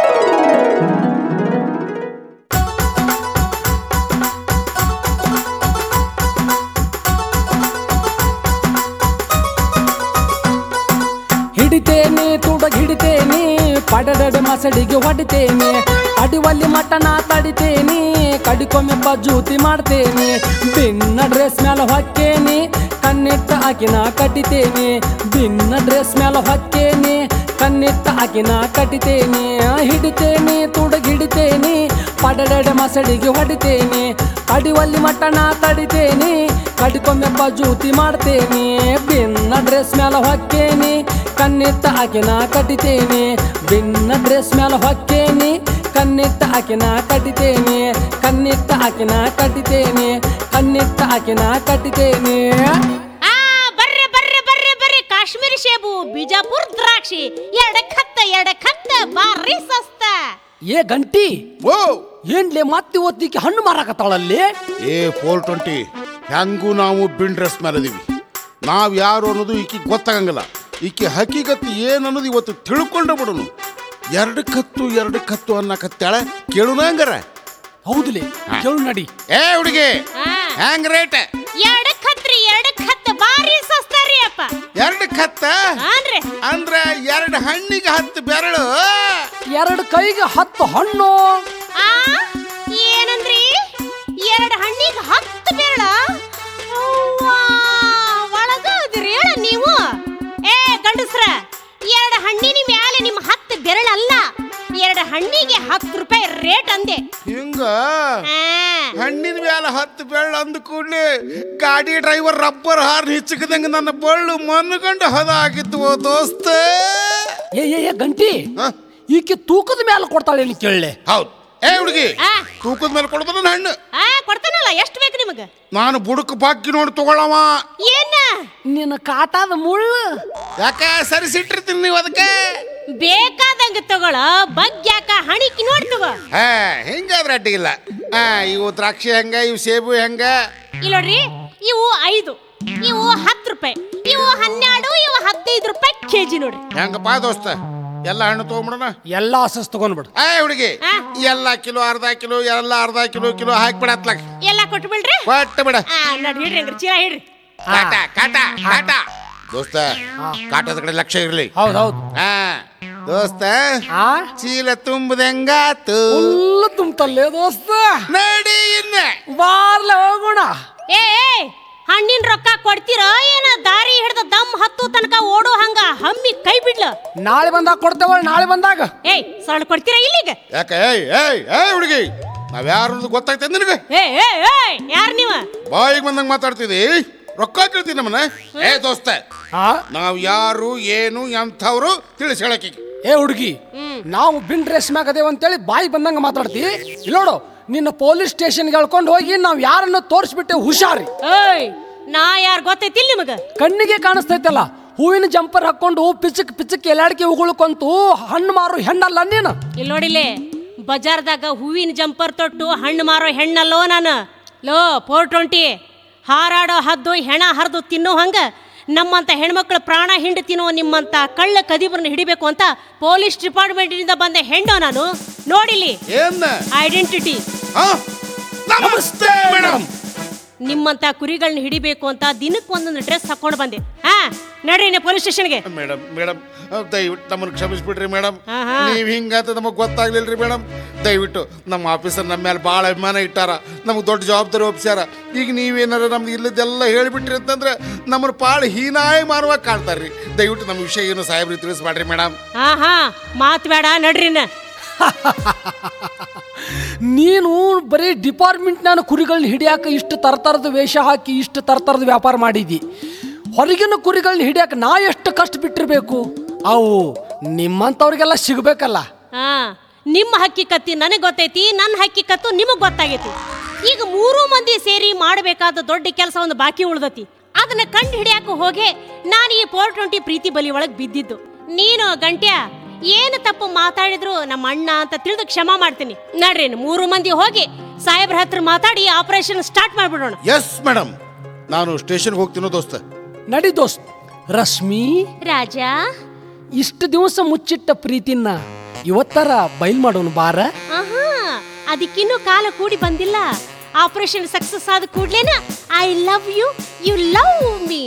ಹಿಡಿತೇನೆ ತುಡಗ್ ಹಿಡಿತೇನೆ ಪಡದಡ ಮಸಡಿಗೆ ಹೊಡಿತೇನೆ ಅಡಿವಲ್ಲಿ ಮಟನ ತಡಿತೇನೆ ಕಡಿಕೊಮ್ಮೆ ಬಜ್ಜೂತಿ ಮಾಡ್ತೇನೆ ಭಿನ್ನ ಡ್ರೆಸ್ ಮೇಲೆ ಹೊಕ್ಕೇನೆ ಕಣ್ಣಿಟ್ಟ ಆಕಿನ ಕಟ್ಟಿತೇನೆ ಭಿನ್ನ ಡ್ರೆಸ್ ಮೇಲೆ ಹೊಕ್ಕೇನೆ ಕಣ್ಣಿಟ್ಟ ಆಕಿನ ಕಟ್ಟಿತೇನೆ ಹಿಡಿತೇನೆ ತುಡಗ್ ಹಿಡಿತೇನೆ ಪಡದಡ ಮಸಡಿಗೆ ಹೊಡಿತೇನೆ ಅಡಿವಲ್ಲಿ ಮಟನ ತಡಿತೇನೆ ಕಡಿಕೊಮ್ಮೆ ಬಜ್ಜೂತಿ ಮಾಡ್ತೇನೆ ಭಿನ್ನ ಡ್ರೆಸ್ ಮೇಲೆ ಹೊಕ್ಕೇನೆ ಕಣ್ಣಿಟ್ಟ ಆಕಿನ ಕಟ್ಟಿತೇನೆ ಭಿನ್ನ ಡ್ರೆಸ್ ಮೇಲೆ ಹೊಕ್ಕೇನೆ ಕಣ್ಣಿಟ್ಟ ಆಕಿನ ಕಟ್ಟಿತೇನೆ ಕಣ್ಣಿಟ್ಟ ಆಕಿನ ಕಟ್ಟಿತೇನೆ ಕಣ್ಣಿಟ್ಟ ಆಕಿನ ಕಟ್ಟಿತೇನೆ ಆ ಬರ್ರಿ ಬರ್ರಿ ಬರ್ರಿ ಬರ್ರಿ ಕಾಶ್ಮೀರಿ ಸೇಬು ಬಿಜಾಪುರ್ ದ್ರಾಕ್ಷಿ ಎಡಕ್ ಹತ್ತ ಎಡಕ್ ಹತ್ತ ಬಾರಿ ಸಸ್ತ ಏ ಗಂಟಿ ಓ ಏನ್ಲೆ ಮತ್ತೆ ಓದ್ಲಿಕ್ಕೆ ಹಣ್ಣು ಮಾರಾಕತ್ತಾಳಲ್ಲಿ ಏ ಫೋರ್ ಟ್ವೆಂಟಿ ಹೆಂಗೂ ನಾವು ಬಿನ್ ಡ್ರೆಸ್ ಮೇಲೆ ಅದೀವಿ ನಾವು ಯಾರು ಅನ್ನೋದು ಈಕಿ ಗೊತ್ತಾಗಂಗಿಲ್ಲ ಈಕಿ ಹಕ್ಕಿಗತ್ತು ಏನು ಅನ್ನೋದು ಇವತ್ತು ತಿಳ್ಕೊಂಡ ಬಿಡೋನು ಎರಡು ಕತ್ತು ಎರಡು ಕತ್ತು ಅನ್ನಕತ್ತಾಳೆ ಕೇಳುನ ಹಂಗಾರ ಹೌದಲೇ ಕೇಳು ನಡಿ ಏ ಹುಡುಗಿ ಆ, ಹೆಂಗ್ ರೇಟ್ ಎಡಕ್ ಹತ್ರಿ ಎಡಕ್ ಹತ್ತ ಬಾರಿ ಸಸ್ತ ರೀ ಅಪ್ಪ ಎರಡು ಕತ್ತ ಹಾನ್ರಿ ಅಂದ್ರೆ ಎರಡು ಹಣ್ಣಿಗೆ ಹತ್ತು ಬೆರಳು ಎರಡು ಕೈಗೆ ಹತ್ತು ಹಣ್ಣು ಆ ಏನಂದ್ರಿ ಎರಡು ಹಣ್ಣಿಗೆ ಹತ್ತು ಬೇಡ ಅವ್ವಾ, ಒಳಗ ಅದಿರಿ ಹೇಳ ನೀವು ಏ ಗಂಡಸ್ರ ಎರಡು ಹಣ್ಣಿನ ಮ್ಯಾಲೆ ನಿಮ್ಮ ಹತ್ತು ಬೆರಳಲ್ಲ ಎರಡು ಹಣ್ಣಿಗೆ ಹತ್ತು ರೂಪಾಯಿ ರೇಟ್ ಅಂದೆ ಹಿಂಗ ಆ, ಹಣ್ಣಿನ ಮ್ಯಾಲ ಹತ್ತು ಬೆರಳು ಅಂದ ಕೂಡ್ಲೆ ಗಾಡಿ ಡ್ರೈವರ್ ರಬ್ಬರ್ ಹಾರ್ನ್ ಹಿಚ್ಚಕದಂಗ ನನ್ನ ಬಳ್ಳು ಮನ್ಗಂಡು ಹದ ಆಗಿತ್ತು ಓ ದೋಸ್ತ ಏ ಏ ಏ ಗಂಟಿ ಹ? ಈಕೆ ತೂಕದ ಮೇಲೆ ಕೊಡ್ತಾಳೆ ಏನು ಕೇಳಲೆ ಹೌದು ಏ ಹುಡುಗಿ ಆ, ತೂಕದ ಮೇಲೆ ಕೊಡ್ದ ನನ್ನ ಹಣ್ಣು ಆ, ಕೊಡ್ತಾನಲ್ಲ ಎಷ್ಟು ಬೇಕು ನಿಮಗ ನಾನು ಬುಡಕ್ ಬಾಕಿ ನೋಡಿ ತಗೊಳವ ಏನ ನಿನ್ನ ಕಾಟಾದ ಮುಳ್ಳು ಯಾಕ ಸರಿಸಿಟ್ಟಿರ್ತೀನಿ ನೀವು ಅದಕ್ಕೆ ಬೇಕಾದಂಗ ತಗೊಳ ಬಗ್ಗ್ಯಾಕ ಹಣಿಕಿ ನೋಡಿ ತಗೋ ಹಾ ಹಿಂಗಾದ್ರೆ ಅಡ್ಡಿಗಿಲ್ಲ ಹಾ ಇವು ದ್ರಾಕ್ಷಿ ಹೆಂಗ ಇವು ಸೇಬು ಹೆಂಗ ಇಲ್ಲ ನೋಡ್ರಿ ಇವು ಐದು ಇವು ಹತ್ತು ರೂಪಾಯಿ ಇವು ಹನ್ನೆರಡು ಇವು ಹದಿನೈದು ರೂಪಾಯಿ ಕೆಜಿ ನೋಡ್ರಿ ಹೆಂಗಪ್ಪ ದೋಸ್ತ ಎಲ್ಲ ಹಣ್ಣು ತಗೊಂಬಿಡೋಣ ಎಲ್ಲ ಹಸಸ್ ತಗೊಂಡ್ಬಿಡು ಏ ಹುಡುಗಿ ಆ? ಎಲ್ಲ ಕಿಲೋ ಅರ್ಧ ಕಿಲೋ ಎಲ್ಲ ಅರ್ಧ ಕಿಲೋ ಕಿಲೋ ಹಾಕ್ಬಿಡ ಹತ್ಲಾಕ್ ಎಲ್ಲ ಕೊಟ್ಟು ಬಿಡ್ರಿ ಕೊಟ್ಟು ಬಿಡ ಆ ನೋಡ್ರಿ ಹಿಡ್ರಿ ಹಂಗ್ರಿ ಚೀಲ ಹಿಡ್ರಿ ಕಾಟ ಕಾಟ ಕಾಟ ದೋಸ್ತ ಕಾಟದ ಕಡೆ ಲಕ್ಷ ಇರ್ಲಿ ಹೌದು ಹೌದು ಹಾ ದೋಸ್ತ ಆ ಚೀಲ ತುಂಬದ ಹೆಂಗಾತು ಫುಲ್ ತುಂಬತಲ್ಲೇ ದೋಸ್ತ ನಡಿ ಇನ್ನ ಬಾರ್ಲೆ ಹೋಗೋಣ ಏ ಏ, ಹಣ್ಣಿನ ರೊಕ್ಕ ಕೊಡ್ತೀರ ಏನ ದಾರಿ ಹಿಡ್ದ ದಮ್ ಹತ್ತು ತನಕ ಓಡೋ ಹಂಗ ಹಮ್ಮಿ ಕೈ ಬಿಡ್ಲ ನಾಳೆ ಬಂದಾಗ ಕೊಡ್ತೇವ ನಾಳೆ ಬಂದಾಗ ಏಯ್ ಸರಳ ಕೊಡ್ತೀರಾ ಇಲ್ಲಿಗ ಯಾಕೆ ಏಯ್ ಏಯ್ ಏಯ್ ಹುಡುಗಿ ನಾವ್ ಯಾರು ಗೊತ್ತಾಯ್ತ ನಿನಗೆ ಏ ಏ ಏ ಯಾರ್ ನೀವ ಬಾಯಿಗೆ ಬಂದಂಗ ಮಾತಾಡ್ತಿದಿ ರೊಕ್ಕ ಕೇಳ್ತೀನಿ ನಮ್ಮನ್ನ ಏ ದೋಸ್ತ ಆ ನಾವ್ ಯಾರು ಏನು ಎಂಥವ್ರು ತಿಳಿಸಿ ಹೇಳಕ್ಕೆ ಏ ಹುಡುಗಿ ನಾವು ಬಿನ್ ಡ್ರೆಸ್ ಮ್ಯಾಗ ಅದೇವ ಅಂತೇಳಿ ಬಾಯಿ ಬಂದಂಗ ಮಾತಾಡ್ತಿ ಇಲ್ಲಿ ನೋಡು ನಿನ್ನ ಪೊಲೀಸ್ ಸ್ಟೇಷನ್ಗೆ ಹೇಳ್ಕೊಂಡು ಹೋಗಿ ನಾವು ಯಾರನ್ನ ತೋರಿಸ್ಬಿಟ್ಟೆ ಹುಷಾರಿ ಏಯ್ ನಾ ಯಾರ್ ಗೊತ್ತೈತಿಲ್ ನಿಮಗ ಕಣ್ಣಿಗೆ ಕಾಣಿಸ್ತೈತಲ್ಲ ಹೂವಿನ ಜಂಪರ್ ಹಾಕೊಂಡು ಪಿಚಕ್ ಪಿಚಕ್ ಎಲಾಡಿಕೆ ಉಗುಳ್ಕೊಂತು ಹಣ್ಣು ಮಾರು ಹೆಣ್ಣಲ್ಲ ನೀನು ಇಲ್ಲಿ ನೋಡಿಲೆ ಬಜಾರ್ದಾಗ ಹೂವಿನ ಜಂಪರ್ ತೊಟ್ಟು ಹಣ್ಣು ಮಾರೋ ಹೆಣ್ಣಲ್ಲೋ ನಾನು ಲೋ ಫೋರ್ ಟ್ವೆಂಟಿ ಹಾರಾಡೋ ಹದ್ದು ಹೆಣ ಹರಿದು ತಿನ್ನೋ ಹಂಗ ನಮ್ಮಂತ ಹೆಣ್ಮಕ್ಳು ಪ್ರಾಣ ಹಿಂಡು ತಿನ್ನೋ ನಿಮ್ಮಂತ ಕಳ್ಳ ಕದಿಬರನ್ನ ಹಿಡಿಬೇಕು ಅಂತ ಪೊಲೀಸ್ ಡಿಪಾರ್ಟ್ಮೆಂಟಿನಿಂದ ಬಂದ ಹೆಣ್ಣು ನಾನು ನೋಡಿಲಿ ಏನ್ ಐಡೆಂಟಿಟಿ ಆ? ನಮಸ್ತೆ ಮೇಡಮ್ ನಿಮ್ಮಂತ ಕುರಿಗಳನ್ನ ಹಿಡಿಬೇಕು ಅಂತ ದಿನಕ್ಕೆ ಒಂದೊಂದು ಡ್ರೆಸ್ ಹಾಕೊಂಡು ಬಂದೆ ಹಾ ನಡ್ರಿ ಪೊಲೀಸ್ ಸ್ಟೇಷನ್ಗೆ ಮೇಡಮ್ ಮೇಡಮ್ ದಯವಿಟ್ಟು ನಮ್ಮನ್ನು ಕ್ಷಮಿಸ್ಬಿಡ್ರಿ ಮೇಡಮ್ ಆಹಾ. ನೀವು ಹಿಂಗಂತ ನಮಗೆ ಗೊತ್ತಾಗ್ಲಿಲ್ರಿ ಮೇಡಮ್ ದಯವಿಟ್ಟು ನಮ್ಮ ಆಫೀಸರ್ ನಮ್ಮ ಮೇಲೆ ಭಾಳ ಅಭಿಮಾನ ಇಟ್ಟಾರ ನಮಗೆ ದೊಡ್ಡ ಜವಾಬ್ದಾರಿ ಒಪ್ಸ್ಯಾರ ಈಗ ನೀವೇನಾರ ನಮ್ಗೆ ಇಲ್ಲದೆಲ್ಲ ಹೇಳಿಬಿಟ್ರಿ ಅಂತಂದ್ರೆ ನಮ್ಮನ್ನು ಭಾಳ ಹೀನಾಯಿ ಮಾರುವಾಗ ಕಾಡ್ತಾರ್ರಿ ದಯವಿಟ್ಟು ನಮ್ಮ ವಿಷಯ ಏನು ಸಾಹೇಬ್ರಿಗೆ ತಿಳಿಸ್ಬೇಡ್ರಿ ಮೇಡಮ್ ಹಾ ಹಾ ಮಾತು ಬೇಡ ನಡ್ರಿನ ನೀನು ಬರೀ ಡಿಪಾರ್ಟ್ಮೆಂಟ್ನಾನ ಕುರಿಗಳನ್ನ ಹಿಡಿಯಾಕ ಇಷ್ಟು ತರ್ತರದ ವೇಷ ಹಾಕಿ ಇಷ್ಟು ತರ್ತರದ ವ್ಯಾಪಾರ ಮಾಡಿದಿ ಹೊರಗಿನ ಕುರಿಗಳನ್ನ ಹಿಡಿಯಾಕ ನಾ ಎಷ್ಟು ಕಷ್ಟ ಬಿಟ್ಟಿರ್ಬೇಕು ಅವು ನಿಮ್ಮಂಥವ್ರಿಗೆಲ್ಲ ಸಿಗ್ಬೇಕಲ್ಲ ಹಾ ನಿಮ್ಮ ಹಕ್ಕಿಕತ್ತಿ ನನಗೆ ಗೊತ್ತೈತಿ ನನ್ನ ಹಕ್ಕಿಕತ್ತು ನಿಮಗೆ ಗೊತ್ತಾಗೈತಿ ಈಗ ಮೂರು ಮಂದಿ ಸೇರಿ ಮಾಡಬೇಕಾದ ದೊಡ್ಡ ಕೆಲಸ ಒಂದು ಬಾಕಿ ಉಳ್ದತಿ ಅದನ್ನ ಕಂಡು ಹಿಡಿಯಾಕ ಹೋಗೆ ನಾನು ಈ ಫೋರ್ ಟ್ವೆಂಟಿ ಪ್ರೀತಿ ಬಲಿ ಒಳಗೆ ಬಿದ್ದಿದ್ದು ನೀನು ಗಂಟ್ಯ ಏನು ತಪ್ಪು ಮಾತಾಡಿದ್ರು ನಮ್ಮ ಅಣ್ಣ ಅಂತ ತಿಳಿದು ಕ್ಷಮಾ ಮಾಡ್ತೀನಿ ನಡ್ರಿ ಮೂರು ಮಂದಿ ಹೋಗಿ ಸಾಹೇಬ್ರ ಹತ್ರ ಮಾತಾಡಿ ಆಪರೇಷನ್ ಸ್ಟಾರ್ಟ್ ಮಾಡ್ಬಿಡೋಣ ಎಸ್ ಮೇಡಮ್ ನಾನು ಸ್ಟೇಷನ್ಗೆ ಹೋಗ್ತೀನೋ ದೋಸ್ತ ನಡಿ ದೋಸ್ತ್ ರಶ್ಮಿ ರಾಜ ಇಷ್ಟು ದಿವಸ ಮುಚ್ಚಿಟ್ಟ ಪ್ರೀತಿನ ಇವತ್ತರ ಬಯಲ್ ಮಾಡೋನು ಬಾರ ಆಹಾ ಅದಕ್ಕಿನ್ನೂ ಕಾಲ ಕೂಡಿ ಬಂದಿಲ್ಲ ಆಪರೇಷನ್ ಸಕ್ಸಸ್ ಆದ ಕೂಡ್ಲೇನ I love you you love me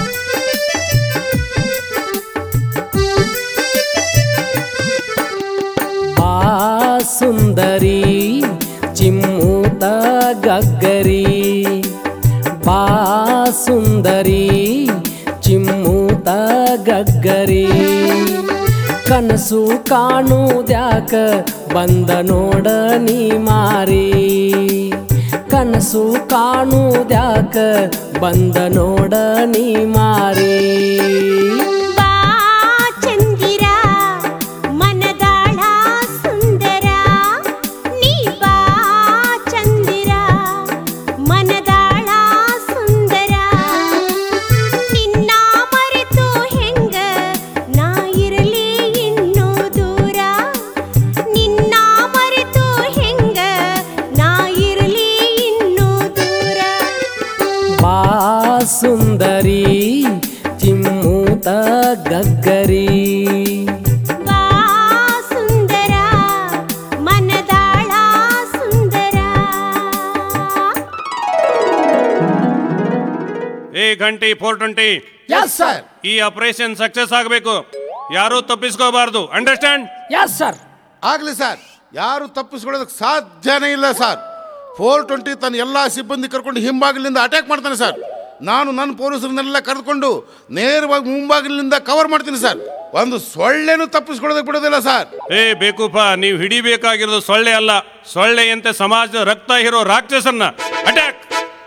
ಬಾ ಸುಂದರಿ ಚಿಮ್ಮೂತ ಗಗ್ಗರಿ ಬಾ ಸುಂದರಿ ಚಿಮ್ಮೂತ ಗಗ್ಗರಿ ಕನಸು ಕಾಣುವುದ್ಯಾಕ ಬಂದ ನೋಡ ನೀ ಮಾರಿ ಕನಸು ಕಾಣುವುದ್ಯಾಕ ಬಂದ ನೋಡ ನೀ ಮಾರಿ ಬಾ ಚಂದಿರ ಮನದಾಳ ಸುಂದರ ನೀ ಬಾ ಚಂದಿರ ಮನದಾಳ ಸುಂದರ ನಿನ್ನ ಮರೆತು ಹೆಂಗ ನಾ ಇರಲಿ ಇನ್ನೂ ದೂರ ನಿನ್ನ ಮರೆತು ಹೆಂಗ ನಾ ಇರಲಿ ಇನ್ನೂ ದೂರ ಬಾ ಸುಂದರಿ ಚಿಮ್ಮೂತ ಗಗ್ಗರಿ ಬಾ ಸುಂದರ ಮನದಾಳ ಸುಂದರ ಏ ಗಂಟಿ ಫೋರ್ ಟ್ವೆಂಟಿ ಎಸ್ ಸರ್ ಈ ಆಪರೇಷನ್ ಸಕ್ಸಸ್ ಆಗಬೇಕು ಯಾರೂ ತಪ್ಪಿಸ್ಕೋಬಾರ್ದು ಅಂಡರ್ಸ್ಟ್ಯಾಂಡ್ ಎಸ್ ಸರ್ ಆಗಲಿ ಸರ್ ಯಾರು ತಪ್ಪಿಸ್ಕೊಳ್ಳೋದಕ್ಕೆ ಸಾಧ್ಯನೇ ಇಲ್ಲ ಸರ್ ಫೋರ್ ಟ್ವೆಂಟಿ ತನ್ನ ಎಲ್ಲ ಸಿಬ್ಬಂದಿ ಕರ್ಕೊಂಡು ಹಿಂಬಾಗಿಲಿಂದ ಅಟ್ಯಾಕ್ ಮಾಡ್ತಾನೆ ಸರ್ ನಾನು ನನ್ನ ಪೊಲೀಸರನ್ನೆಲ್ಲ ಕರೆದುಕೊಂಡು ನೇರವಾಗಿ ಮುಂಬಾಗಿಲಿನಿಂದ ಕವರ್ ಮಾಡ್ತೀನಿ ಸರ್ ಒಂದು ಸೊಳ್ಳೆನೂ ತಪ್ಪಿಸ್ಕೊಳ್ಳೋದಕ್ಕೆ ಬಿಡೋದಿಲ್ಲ ಸರ್ ಏ ಬೇಕೂಪ ನೀವು ಹಿಡಿಬೇಕಾಗಿರೋದು ಸೊಳ್ಳೆ ಅಲ್ಲ ಸೊಳ್ಳೆಯಂತೆ ಸಮಾಜದ ರಕ್ತ ಹೀರೋ ರಾಕ್ಷಸನ್ನ ಅಟ್ಯಾಕ್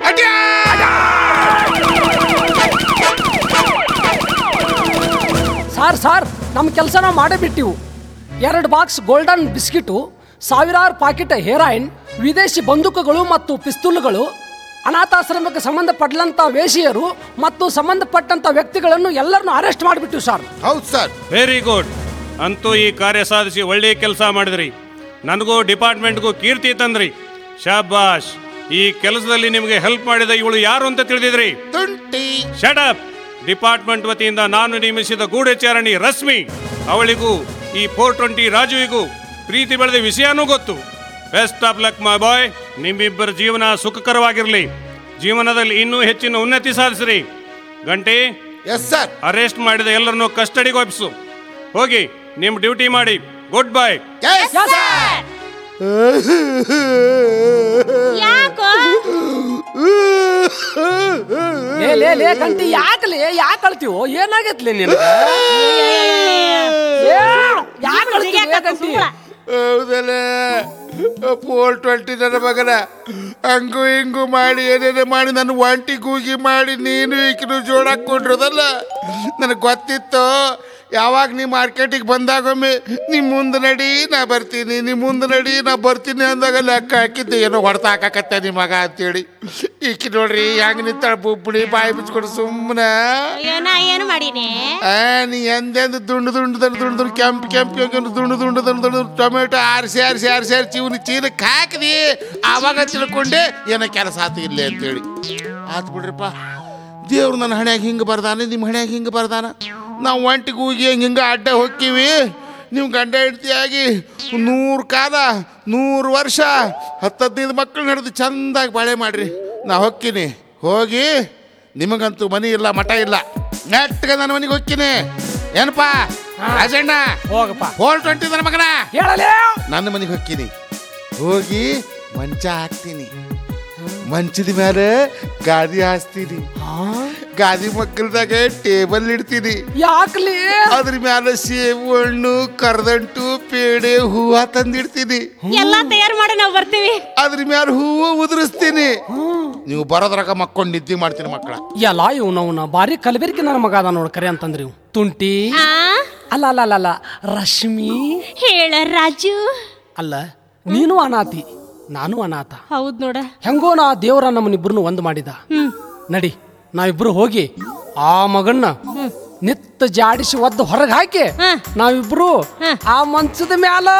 ಸಾರ್ ಸಾರ್ ನಮ್ಮ ಕೆಲಸ ನಾವು ಮಾಡೇ ಬಿಟ್ಟಿವು ಎರಡು ಬಾಕ್ಸ್ ಗೋಲ್ಡನ್ ಬಿಸ್ಕಿಟು ಸಾವಿರಾರು ಪಾಕೆಟ್ ಹೇರಾಯಿನ್ ವಿದೇಶಿ ಬಂದೂಕುಗಳು ಮತ್ತು ಪಿಸ್ತೂಲ್ಗಳು ಅನಾಥಾಶ್ರಮಕ್ಕೆ ಸಂಬಂಧಪಟ್ಟಂಥ ವೇಶಿಯರು ಮತ್ತು ಸಂಬಂಧಪಟ್ಟಂಥ ವ್ಯಕ್ತಿಗಳನ್ನು ಎಲ್ಲರನ್ನು ಅರೆಸ್ಟ್ ಮಾಡಿಬಿಟ್ಟು ಸರ್ ಹೌದು ಸರ್ ವೆರಿ ಗುಡ್ ಅಂತೂ ಈ ಕಾರ್ಯ ಸಾಧಿಸಿ ಒಳ್ಳೆಯ ಕೆಲಸ ಮಾಡಿದ್ರಿ ನನಗೂ ಡಿಪಾರ್ಟ್ಮೆಂಟ್ಗೂ ಕೀರ್ತಿ ತಂದ್ರಿ ಶಾಬಾಷ್ ಈ ಕೆಲಸದಲ್ಲಿ ನಿಮಗೆ ಹೆಲ್ಪ್ ಮಾಡಿದ ಇವಳು ಯಾರು ಅಂತ ತಿಳಿದಿದ್ರಿ ತುಂಟಿ ಶಟಪ್ ಡಿಪಾರ್ಟ್ಮೆಂಟ್ ವತಿಯಿಂದ ನಾನು ನೇಮಿಸಿದ ಗೂಢಚಾರಣಿ ರಶ್ಮಿ ಅವಳಿಗೂ ಈ ಫೋರ್ ಟ್ವೆಂಟಿ ರಾಜುವಿಗೂ ಪ್ರೀತಿ ಬೆಳೆದ ವಿಷಯನೂ ಗೊತ್ತು best of luck my boy ನಿಮ್ಮಿಬ್ಬರ ಜೀವನ ಸುಖಕರವಾಗಿರಲಿ ಜೀವನದಲ್ಲಿ ಇನ್ನೂ ಹೆಚ್ಚಿನ ಉನ್ನತಿ ಸಾಧಿಸ್ರಿ ಗಂಟೆ ಎಸ್ ಸರ್ ಅರೆಸ್ಟ್ ಮಾಡಿದ ಎಲ್ಲರನ್ನೂ ಕಸ್ಟಡಿಗೆ ಒಪ್ಪಿಸು ಹೋಗಿ ನಿಮ್ಮ ಡ್ಯೂಟಿ ಮಾಡಿ ಗುಡ್ ಬೈ ಯಾಕೋ ಲೇ ಲೇ ಲೇ ಗಂಟಿ ಯಾಕಲೇ ಯಾಕೆ ಅಳ್ತೀವೋ ಏನಾಗೈತ್ಲೆ ನಿನಗೆ ಯಾಕೆ ಅಳ್ತೀವಿ ಗಂಟಿ ಹೌದಲ್ಲ ಫೋರ್ ಟ್ವೆಂಟಿ ನನ್ನ ಮಗನ ಹಂಗು ಹಿಂಗು ಮಾಡಿ ಏನೇನೋ ಮಾಡಿ ನನ್ನ ಒಂಟಿ ಕೂಗಿ ಮಾಡಿ ನೀನು ಈಕಿನ ಜೋಡಾಕೊಂಡ್ರದಲ್ಲ ನನಗೆ ಗೊತ್ತಿತ್ತು ಯಾವಾಗ ನೀ ಮಾರ್ಕೆಟಿಗೆ ಬಂದಾಗೊಮ್ಮೆ ನಿಮ್ಮ ಮುಂದೆ ನಡಿ ನಾ ಬರ್ತೀನಿ ನಿಮ್ಮ ಮುಂದೆ ನಡಿ ನಾ ಬರ್ತೀನಿ ಅಂದಾಗ ಲೆಕ್ಕ ಹಾಕಿದ್ದೆ ಏನೋ ಹೊಡ್ತಾ ಹಾಕಕತ್ತೆ ನಿಮ್ಮ ಮಗ ಅಂತೇಳಿ ಈಕಿ ನೋಡ್ರಿ ಹೆಂಗೆ ನಿಂತಾಳ ಬುಬ್ಬಳಿ ಬಾಯಿ ಬಿಚ್ಕೊಂಡು ಸುಮ್ಮನೆ ಅಯ್ಯೋ ನಾ ಏನು ಮಾಡೀನಿ ಆ ನೀ ಎಂದೆಂದು ದುಂಡು ದುಂಡು ದುಂಡು ದುಂಡು ದುಂಡು ಕೆಂಪು ಕೆಂಪು ಕೆಂಪು ದುಂಡು ದುಂಡು ದುಂಡು ದುಂಡು ಟೊಮೆಟೊ ಆರಿಸಿ ಆರಿಸಿ ಆರಿಸಿ ಆರಿಸಿ ಚೀವನಿ ಚೀಲಕ್ಕೆ ಹಾಕಿದಿ ಆವಾಗ ತಿಳ್ಕೊಂಡೆ ಏನೋ ಕೆಲಸ ಆತು ಇಲ್ಲೇ ಅಂತೇಳಿ ಆತು ಬಿಡ್ರಿಪ್ಪ ದೇವ್ರು ನನ್ನ ಹಣ್ಯಾಗ ಹಿಂಗೆ ಬರ್ದಾನೆ ನಿಮ್ಮ ಹಣ್ಯಾಗ ಹಿಂಗೆ ಬರ್ದಾನ ನಾವು ಒಂಟಿಗೆ ಹೋಗಿ ಹಿಂಗೆ ಹಿಂಗೆ ಅಡ್ಡ ಹೋಗ್ತೀವಿ ನೀವು ಗಂಡ ಹೆಂಡತಿಯಾಗಿ ನೂರು ಕಾಲ ನೂರು ವರ್ಷ ಹತ್ತು ಹದಿನೈದು ಮಕ್ಕಳು ನಡೆದು ಚಂದಾಗಿ ಬಾಳೆ ಮಾಡ್ರಿ ನಾ ಹೋಗ್ತೀನಿ ಹೋಗಿ ನಿಮಗಂತೂ ಮನಿ ಇಲ್ಲ ಮಠ ಇಲ್ಲ ನೆಟ್ಗೆ ನನ್ನ ಮನೆಗೆ ಹೋಗ್ತೀನಿ ಏನಪ್ಪ ರಾಜಣ್ಣ ಹೋಗಪ್ಪ ಫೋರ್ ಟ್ವೆಂಟಿ ನನ್ನ ಮಗನ ಹೇಳಲೇ ನನ್ನ ಮನೆಗೆ ಹೋಗ್ತೀನಿ ಹೋಗಿ ಮಂಚ ಹಾಕ್ತೀನಿ ಮಂಚದ ಮೇಲೆ ಗಾದಿ ಹಾಸ್ತೀನಿ ಗಾದಿ ಮಕ್ಕಳದಾಗ ಟೇಬಲ್ ಇಡ್ತೀನಿ ಯಾಕ್ಲಿ ಅದ್ರ ಮ್ಯಾಲ ಸೇಬು ಹಣ್ಣು ಕರ್ದಂಟು ಪೇಡೆ ಹೂವ ತಂದಿಡ್ತೀನಿ ಎಲ್ಲಾ ತಯಾರು ಮಾಡಿ ನಾವು ಬರ್ತೀವಿ ಅದ್ರ ಮ್ಯಾಲ ಹೂವು ಉದುರಿಸ್ತೀನಿ ನೀವು ಬರೋದ್ರಾಗ ಮಕ್ಕೊಂಡು ನಿದ್ದೆ ಮಾಡ್ತೀನಿ ಮಕ್ಕಳ ಎಲ್ಲ ಇವನವನ ಭಾರಿ ಕಲಬೆರಕೆ ನನ್ನ ಮಗ ಅದ ನೋಡ್ ಕರೆ ಅಂತಂದ್ರಿ ಇವ್. ತುಂಟಿ ಆ ಅಲ್ಲ ಅಲ್ಲ ಅಲ್ಲ ಅಲ್ಲ ರಶ್ಮಿ ಹೇಳ ರಾಜು ಅಲ್ಲ ನೀನು ಅನಾಥಿ ನಾನು ಅನಾಥ ಹೌದ್ ನೋಡ ಹೆಂಗೋ ನಾ ದೇವರ ನಮ್ಮನ್ನಿಬ್ರು ಒಂದು ಮಾಡಿದ ಹ್ಮ್ ನಡಿ ನಾವಿಬ್ರು ಹೋಗಿ ಆ ಮಗನ್ನ ನಿತ್ತ ಜಾಡಿಸಿ ಒದ್ದು ಹೊರಗೆ ಹಾಕಿ ಹ. ನಾವಿಬ್ರು ಹ. ಆ ಮಂಚದ ಮ್ಯಾಲ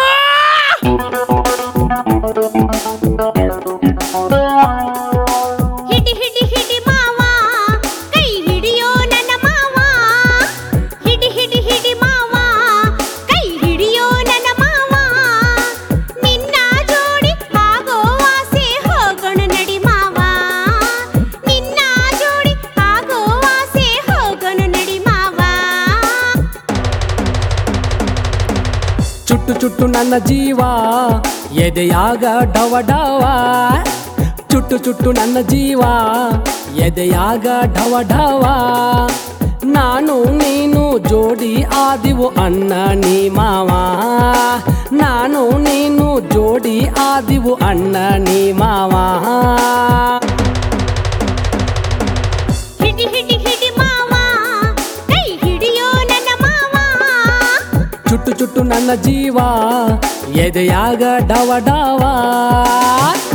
ಹಿಡಿ ಹಿಡಿ ಹಿಡಿ ಮಾವ ಕೈ ಹಿಡಿಯೋ ನನ್ನ ಮಾವ ಹಿಡಿ ಹಿಡಿ ಹಿಡಿ ಮಾವ ಕೈ ಹಿಡಿಯೋ ನನ್ನ ಮಾವ ನಿನ್ನ ಜೋಡಿ ಆಗೋ ಆಸೆ ಹೋಗೋಣ ನಡಿ ಮಾವ ನಿನ್ನ ಜೋಡಿ ಆಗೋ ಆಸೆ ಹೋಗೋಣ ನಡಿ ಮಾವ ಚುಟ್ಟು ಚುಟ್ಟು ನನ್ನ ಜೀವ ಎದೆಯಾಗ ಡವ ಡವ ಚುಟ್ಟು ಚುಟ್ಟು ನನ್ನ ಜೀವ ಎದೆಯಾಗ ಢವ ಢವ ನಾನು ನೀನು ಜೋಡಿ ಆದಿವು ಅಣ್ಣ ನೀ ಮಾವ ನಾನು ನೀನು ಜೋಡಿ ಆದಿವು ಅಣ್ಣ ನೀ ಮಾವ ಹಿಡಿ ಹಿಡಿ ಹಿಡಿ ಮಾವ ಕೈ ಹಿಡಿಯೋ ನನ್ನ ಮಾವ ಚುಟ್ಟು ಚುಟ್ಟು ನನ್ನ ಜೀವ ಎದೆಯಾಗ ಡವ ಡವ